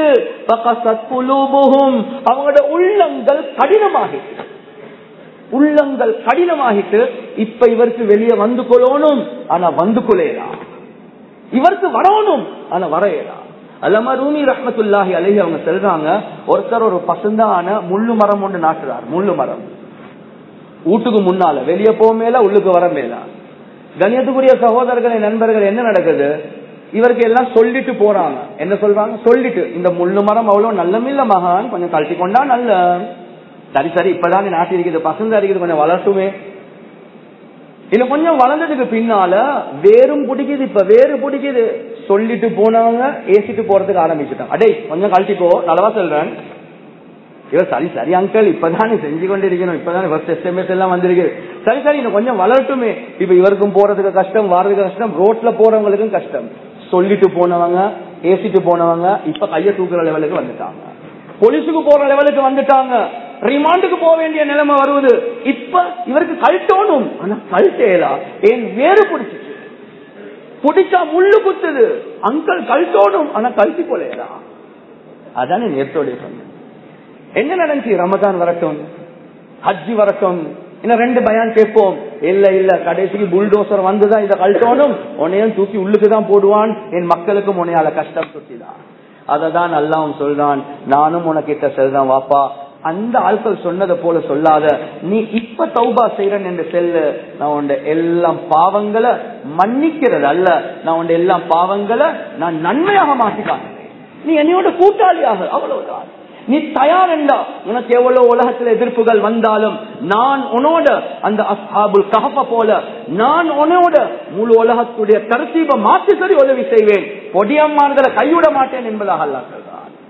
அவங்களோட உள்ளங்கள் கடினமாகிட்டு உள்ளங்கள் கடினமாகிட்டு இப்ப இவருக்கு வெளியே வந்து கொள்ளணும் ஆனா வந்து கொள்ளலாம் இவருக்கு வரணும் ஆனா வரையலாம் அல்லாம ரூமி ரஹமத்துல்லாஹி அழகி அவங்க சொல்றாங்க ஒருத்தர் ஒரு பசுந்தான முள்ளு மரம் ஒன்று நாட்டுறார் முள்ளு மரம் வீட்டுக்கு முன்னால வெளியே போக மேல உள்ளுக்கு வர மேல கணியத்துக்குரிய சகோதரர்களை நண்பர்கள் என்ன நடக்குது இவருக்கு எல்லாம் சொல்லிட்டு போறாங்க என்ன சொல்றாங்க சொல்லிட்டு இந்த முள்ளு மரம் அவ்வளவு நல்லமில்ல மகான் கொஞ்சம் கழட்டி கொண்டா நல்ல சரி சரி இப்பதான் நாட்டி இருக்குது பசங்க இருக்குது கொஞ்சம் வளர்த்துமே இன்னும் கொஞ்சம் வளர்ந்ததுக்கு பின்னால வேரும் பிடிக்குது இப்ப வேறு பிடிக்குது சொல்லிட்டு போனவங்க ஏசிட்டு போறதுக்கு ஆரம்பிச்சுட்டாங்க அடே கொஞ்சம் கழட்டிக்கோ நல்லவா சொல்றேன் இவர் சரி சரி அங்கிள் இப்பதானே செஞ்சு கொண்டு இருக்கணும் இப்பதானே ஃபர்ஸ்ட் எஸ்எம்எஸ் எல்லாம் வந்திருக்கு சரி சரி இன்னும் கொஞ்சம் வளரட்டுமே இப்ப இவருக்கும் போறதுக்கு கஷ்டம் வர்றதுக்கு கஷ்டம் ரோட்ல போறவங்களுக்கும் கஷ்டம் சொல்லிட்டு போனவங்க ஏசிட்டு போனவங்க இப்ப கைய தூக்குற லெவலுக்கு வந்துட்டாங்க போலீஸுக்கு போற லெவலுக்கு வந்துட்டாங்க ரிமாண்டுக்கு போக வேண்டிய நிலைமை வருவது இப்ப இவருக்கு கழட்டணும் ஆனா கழட்டேலா ஏன் வேறு பிடிச்சிச்சு பிடிச்சா முள்ளு குத்துது அங்கிள் கழட்டோடும் ஆனா கழட்டி போலேடா அதானே நேரத்தோடைய சொன்னேன் என்ன நடந்துச்சு ரமதான் வரட்டும் ஹஜ்ஜி வரட்டும் இன்னும் ரெண்டு பயான் கேட்போம் இல்ல இல்ல கடைசிக்கு புல்டோசர் வந்துதான் இதை கழட்டோனும் உன்னையும் தூக்கி உள்ளுக்கு தான் போடுவான் என் மக்களுக்கும் உன்னையால கஷ்டம் சுத்திதான் அததான் அல்லாவும் சொல்றான் நானும் உனக்கிட்ட செல்றேன் வாப்பா அந்த ஆட்கள் சொன்னதை போல சொல்லாத நீ இப்ப தௌபா செய்யறன் என்று செல்லு நான் உண்ட எல்லாம் பாவங்களை மன்னிக்கிறது அல்ல நான் உண்ட எல்லாம் பாவங்களை நான் நன்மையாக மாற்றிக்காங்க நீ என்னையோட கூட்டாளியாக அவ்வளவுதான் நீ தயார் என்றா உனக்கு எவ்வளவு உலகத்துல எதிர்ப்புகள் வந்தாலும் நான் உன்னோட அந்த அஸ்ஹாபுல் கஹப போல நான் உன்னோட முழு உலகத்துடைய தரத்தீப மாற்றி சரி உதவி செய்வேன் பொடியம்மான்களை கைவிட மாட்டேன் என்பதாக அல்லா சொல்றான்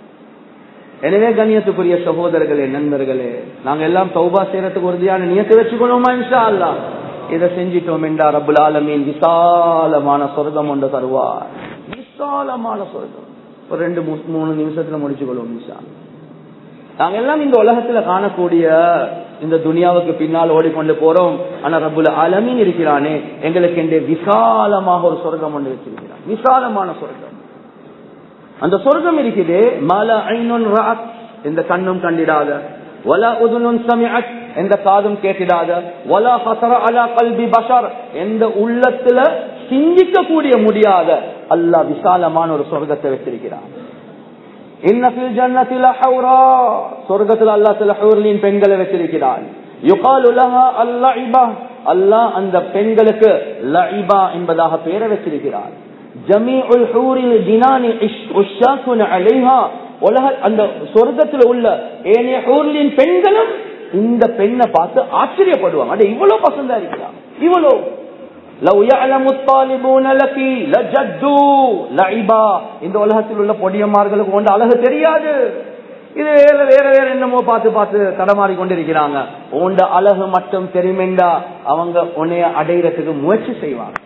எனவே கண்ணியத்துக்குரிய சகோதரர்களே நண்பர்களே நாங்க எல்லாம் தௌபா செய்யறதுக்கு உறுதியான நியத்தை வச்சுக்கணுமா இன்ஷா அல்லா இதை செஞ்சிட்டோம் என்றா ரபுல் ஆலமீன் விசாலமான சொர்க்கம் ஒன்று தருவார் விசாலமான சொர்க்கம் ஒரு ரெண்டு மூணு நிமிஷத்துல முடிச்சு கொள்வோம் இன்ஷா நாங்க எல்லாம் இந்த உலகத்துல காணக்கூடிய இந்த துனியாவுக்கு பின்னால் ஓடிக்கொண்டு போறோம் ஆனா ரபுல் அலமீன் இருக்கிறானே எங்களுக்கு என்று விசாலமாக ஒரு சொர்க்கம் ஒன்று வச்சிருக்கிறான் விசாலமான சொர்க்கம் அந்த சொர்க்கம் இருக்குது மல ஐநுன் இந்த கண்ணும் கண்டிடாத வலா உதுனுன் சமிஅத் எந்த காதும் கேட்டிடாத வலா ஹசர அலா கல்பி பஷர் எந்த உள்ளத்துல சிந்திக்க கூடிய முடியாத அல்லாஹ் விசாலமான ஒரு சொர்க்கத்தை வச்சிருக்கிறான் இன்னபில் ஜன்னத்தில ஹௌரா சொர்க்கத்தில் அல்லா சில ஹௌர்லின் பெண்களை வச்சிருக்கிறான் யுகால் உலகா அல்லா அல்லாஹ் அந்த பெண்களுக்கு லஇபா என்பதாக பெயரை வச்சிருக்கிறார் ஜமீஉல் ஹூரில் ஜினானி உஷாக்குன் அலைஹா உலக அந்த சொர்க்கத்தில் உள்ள ஏனைய ஹூர்லின் பெண்களும் இந்த பெண்ணை பார்த்து ஆச்சரியப்படுவாங்க அட இவ்வளவு பசந்தா இருக்கிறான் இவ்வளவு லவ் யஅலமு الطالبون لك لجدوا لعبا இந்த உலகத்தில் உள்ள பொடியமார்களுக்கு கொண்டு அழகு தெரியாது இது வேற வேற வேற என்னமோ பார்த்து பார்த்து தடமாறி கொண்டிருக்கிறாங்க உண்ட அழகு மட்டும் தெரியுமெண்டா அவங்க உன்னைய அடையிறதுக்கு முயற்சி செய்வாங்க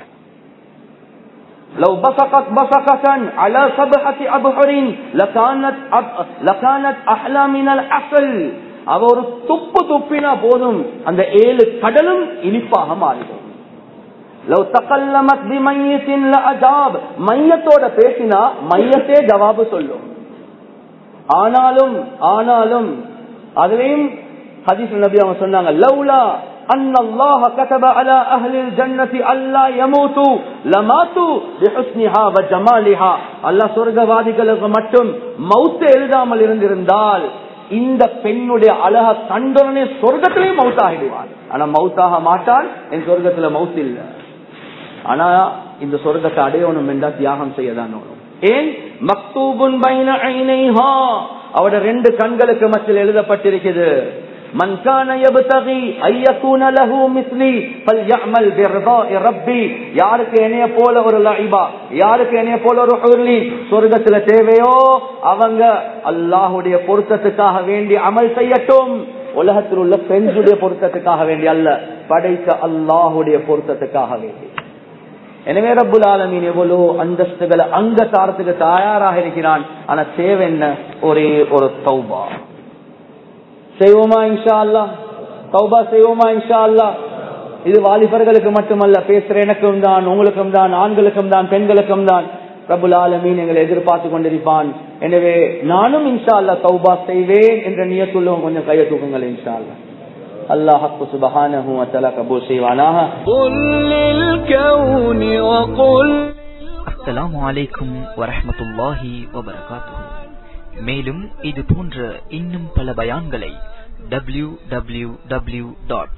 لو بصقت بصقة على سبحة أبحر لكانت أب... لكانت أحلى من العسل அவ ஒரு துப்பு துப்பினா போதும் அந்த ஏழு கடலும் இனிப்பாக மாறிடும் லவ் தகல்லமத் பிமையத்தின் லஅஜாப் மையத்தோட பேசினா மையத்தே ஜவாபு சொல்லும் ஆனாலும் ஆனாலும் அதுலயும் ஹதீஸ் நபி அவங்க சொன்னாங்க லவ்லா أن الله كتب على أهل الجنة ألا يموتوا لماتوا بحسنها وجمالها அல்லாஹ் சொர்க்கவாதிகளுக்கு மட்டும் மௌத்து எழுதாமல் இருந்திருந்தால் இந்த பெண்ணுடைய அழக கண்டோடனே சொர்க்கத்திலேயும் மவுத் ஆகிடுவான் ஆனா மவுத்தாக மாட்டான் என் சொர்க்கத்துல மவுத் இல்ல ஆனா இந்த சொர்க்கத்தை அடையணும் என்றா தியாகம் செய்யதான் ஏன் மக்தூபுன் பைன ஐனைஹா அவட ரெண்டு கண்களுக்கு மத்தியில் எழுதப்பட்டிருக்கிறது من كان يبتغي ان يكون له مثلي فليعمل برضاء ربي யாருக்கு என்னைய போல ஒரு லைபா யாருக்கு என்னைய போல ஒரு ஹுர்லி சொர்க்கத்துல தேவையோ அவங்க அல்லாஹ்வுடைய பொருத்தத்துக்காக வேண்டி அமல் செய்யட்டும் உலகத்தில் உள்ள பெண்களுடைய பொருத்தத்துக்காக வேண்டி அல்ல படைத்த அல்லாஹுடைய பொருத்தத்துக்காக வேண்டி எனவே ரப்புல் ஆலமீன் எவ்வளவு அந்தஸ்துகளை அங்க தாரத்துக்கு தயாராக இருக்கிறான் ஆனா தேவை என்ன ஒரே ஒரு தௌபா செய்வோமா இன்ஷா அல்லா தௌபா செய்வோமா இன்ஷா அல்லா இது வாலிபர்களுக்கு மட்டுமல்ல பேசுற எனக்கும் தான் உங்களுக்கும் தான் ஆண்களுக்கும் தான் பெண்களுக்கும் தான் பிரபுல் ஆலமீன் எங்களை எதிர்பார்த்து கொண்டிருப்பான் எனவே நானும் இன்ஷா அல்லா தௌபா செய்வேன் என்ற நியத்துள்ளவங்க கொஞ்சம் கையை தூக்குங்கள் இன்ஷா அல்லா அல்லாஹ் சுபஹானஹு வ தஆலா கபூல் செய்வானாக قل للكون وقل அஸ்ஸலாமு அலைக்கும் வரஹ்மத்துல்லாஹி வபரகாத்துஹு மேலும் இது போன்ற இன்னும் பல பயான்களை W W W dot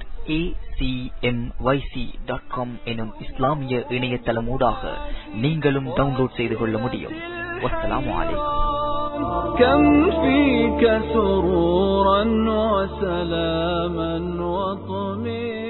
dot com எனும் இஸ்லாமிய இணையதளமூடாக நீங்களும் டவுன்லோட் செய்து கொள்ள முடியும் வஸ்ஸலாமு அலைக்கும் كم فيك سرورا وسلاما وطمئنا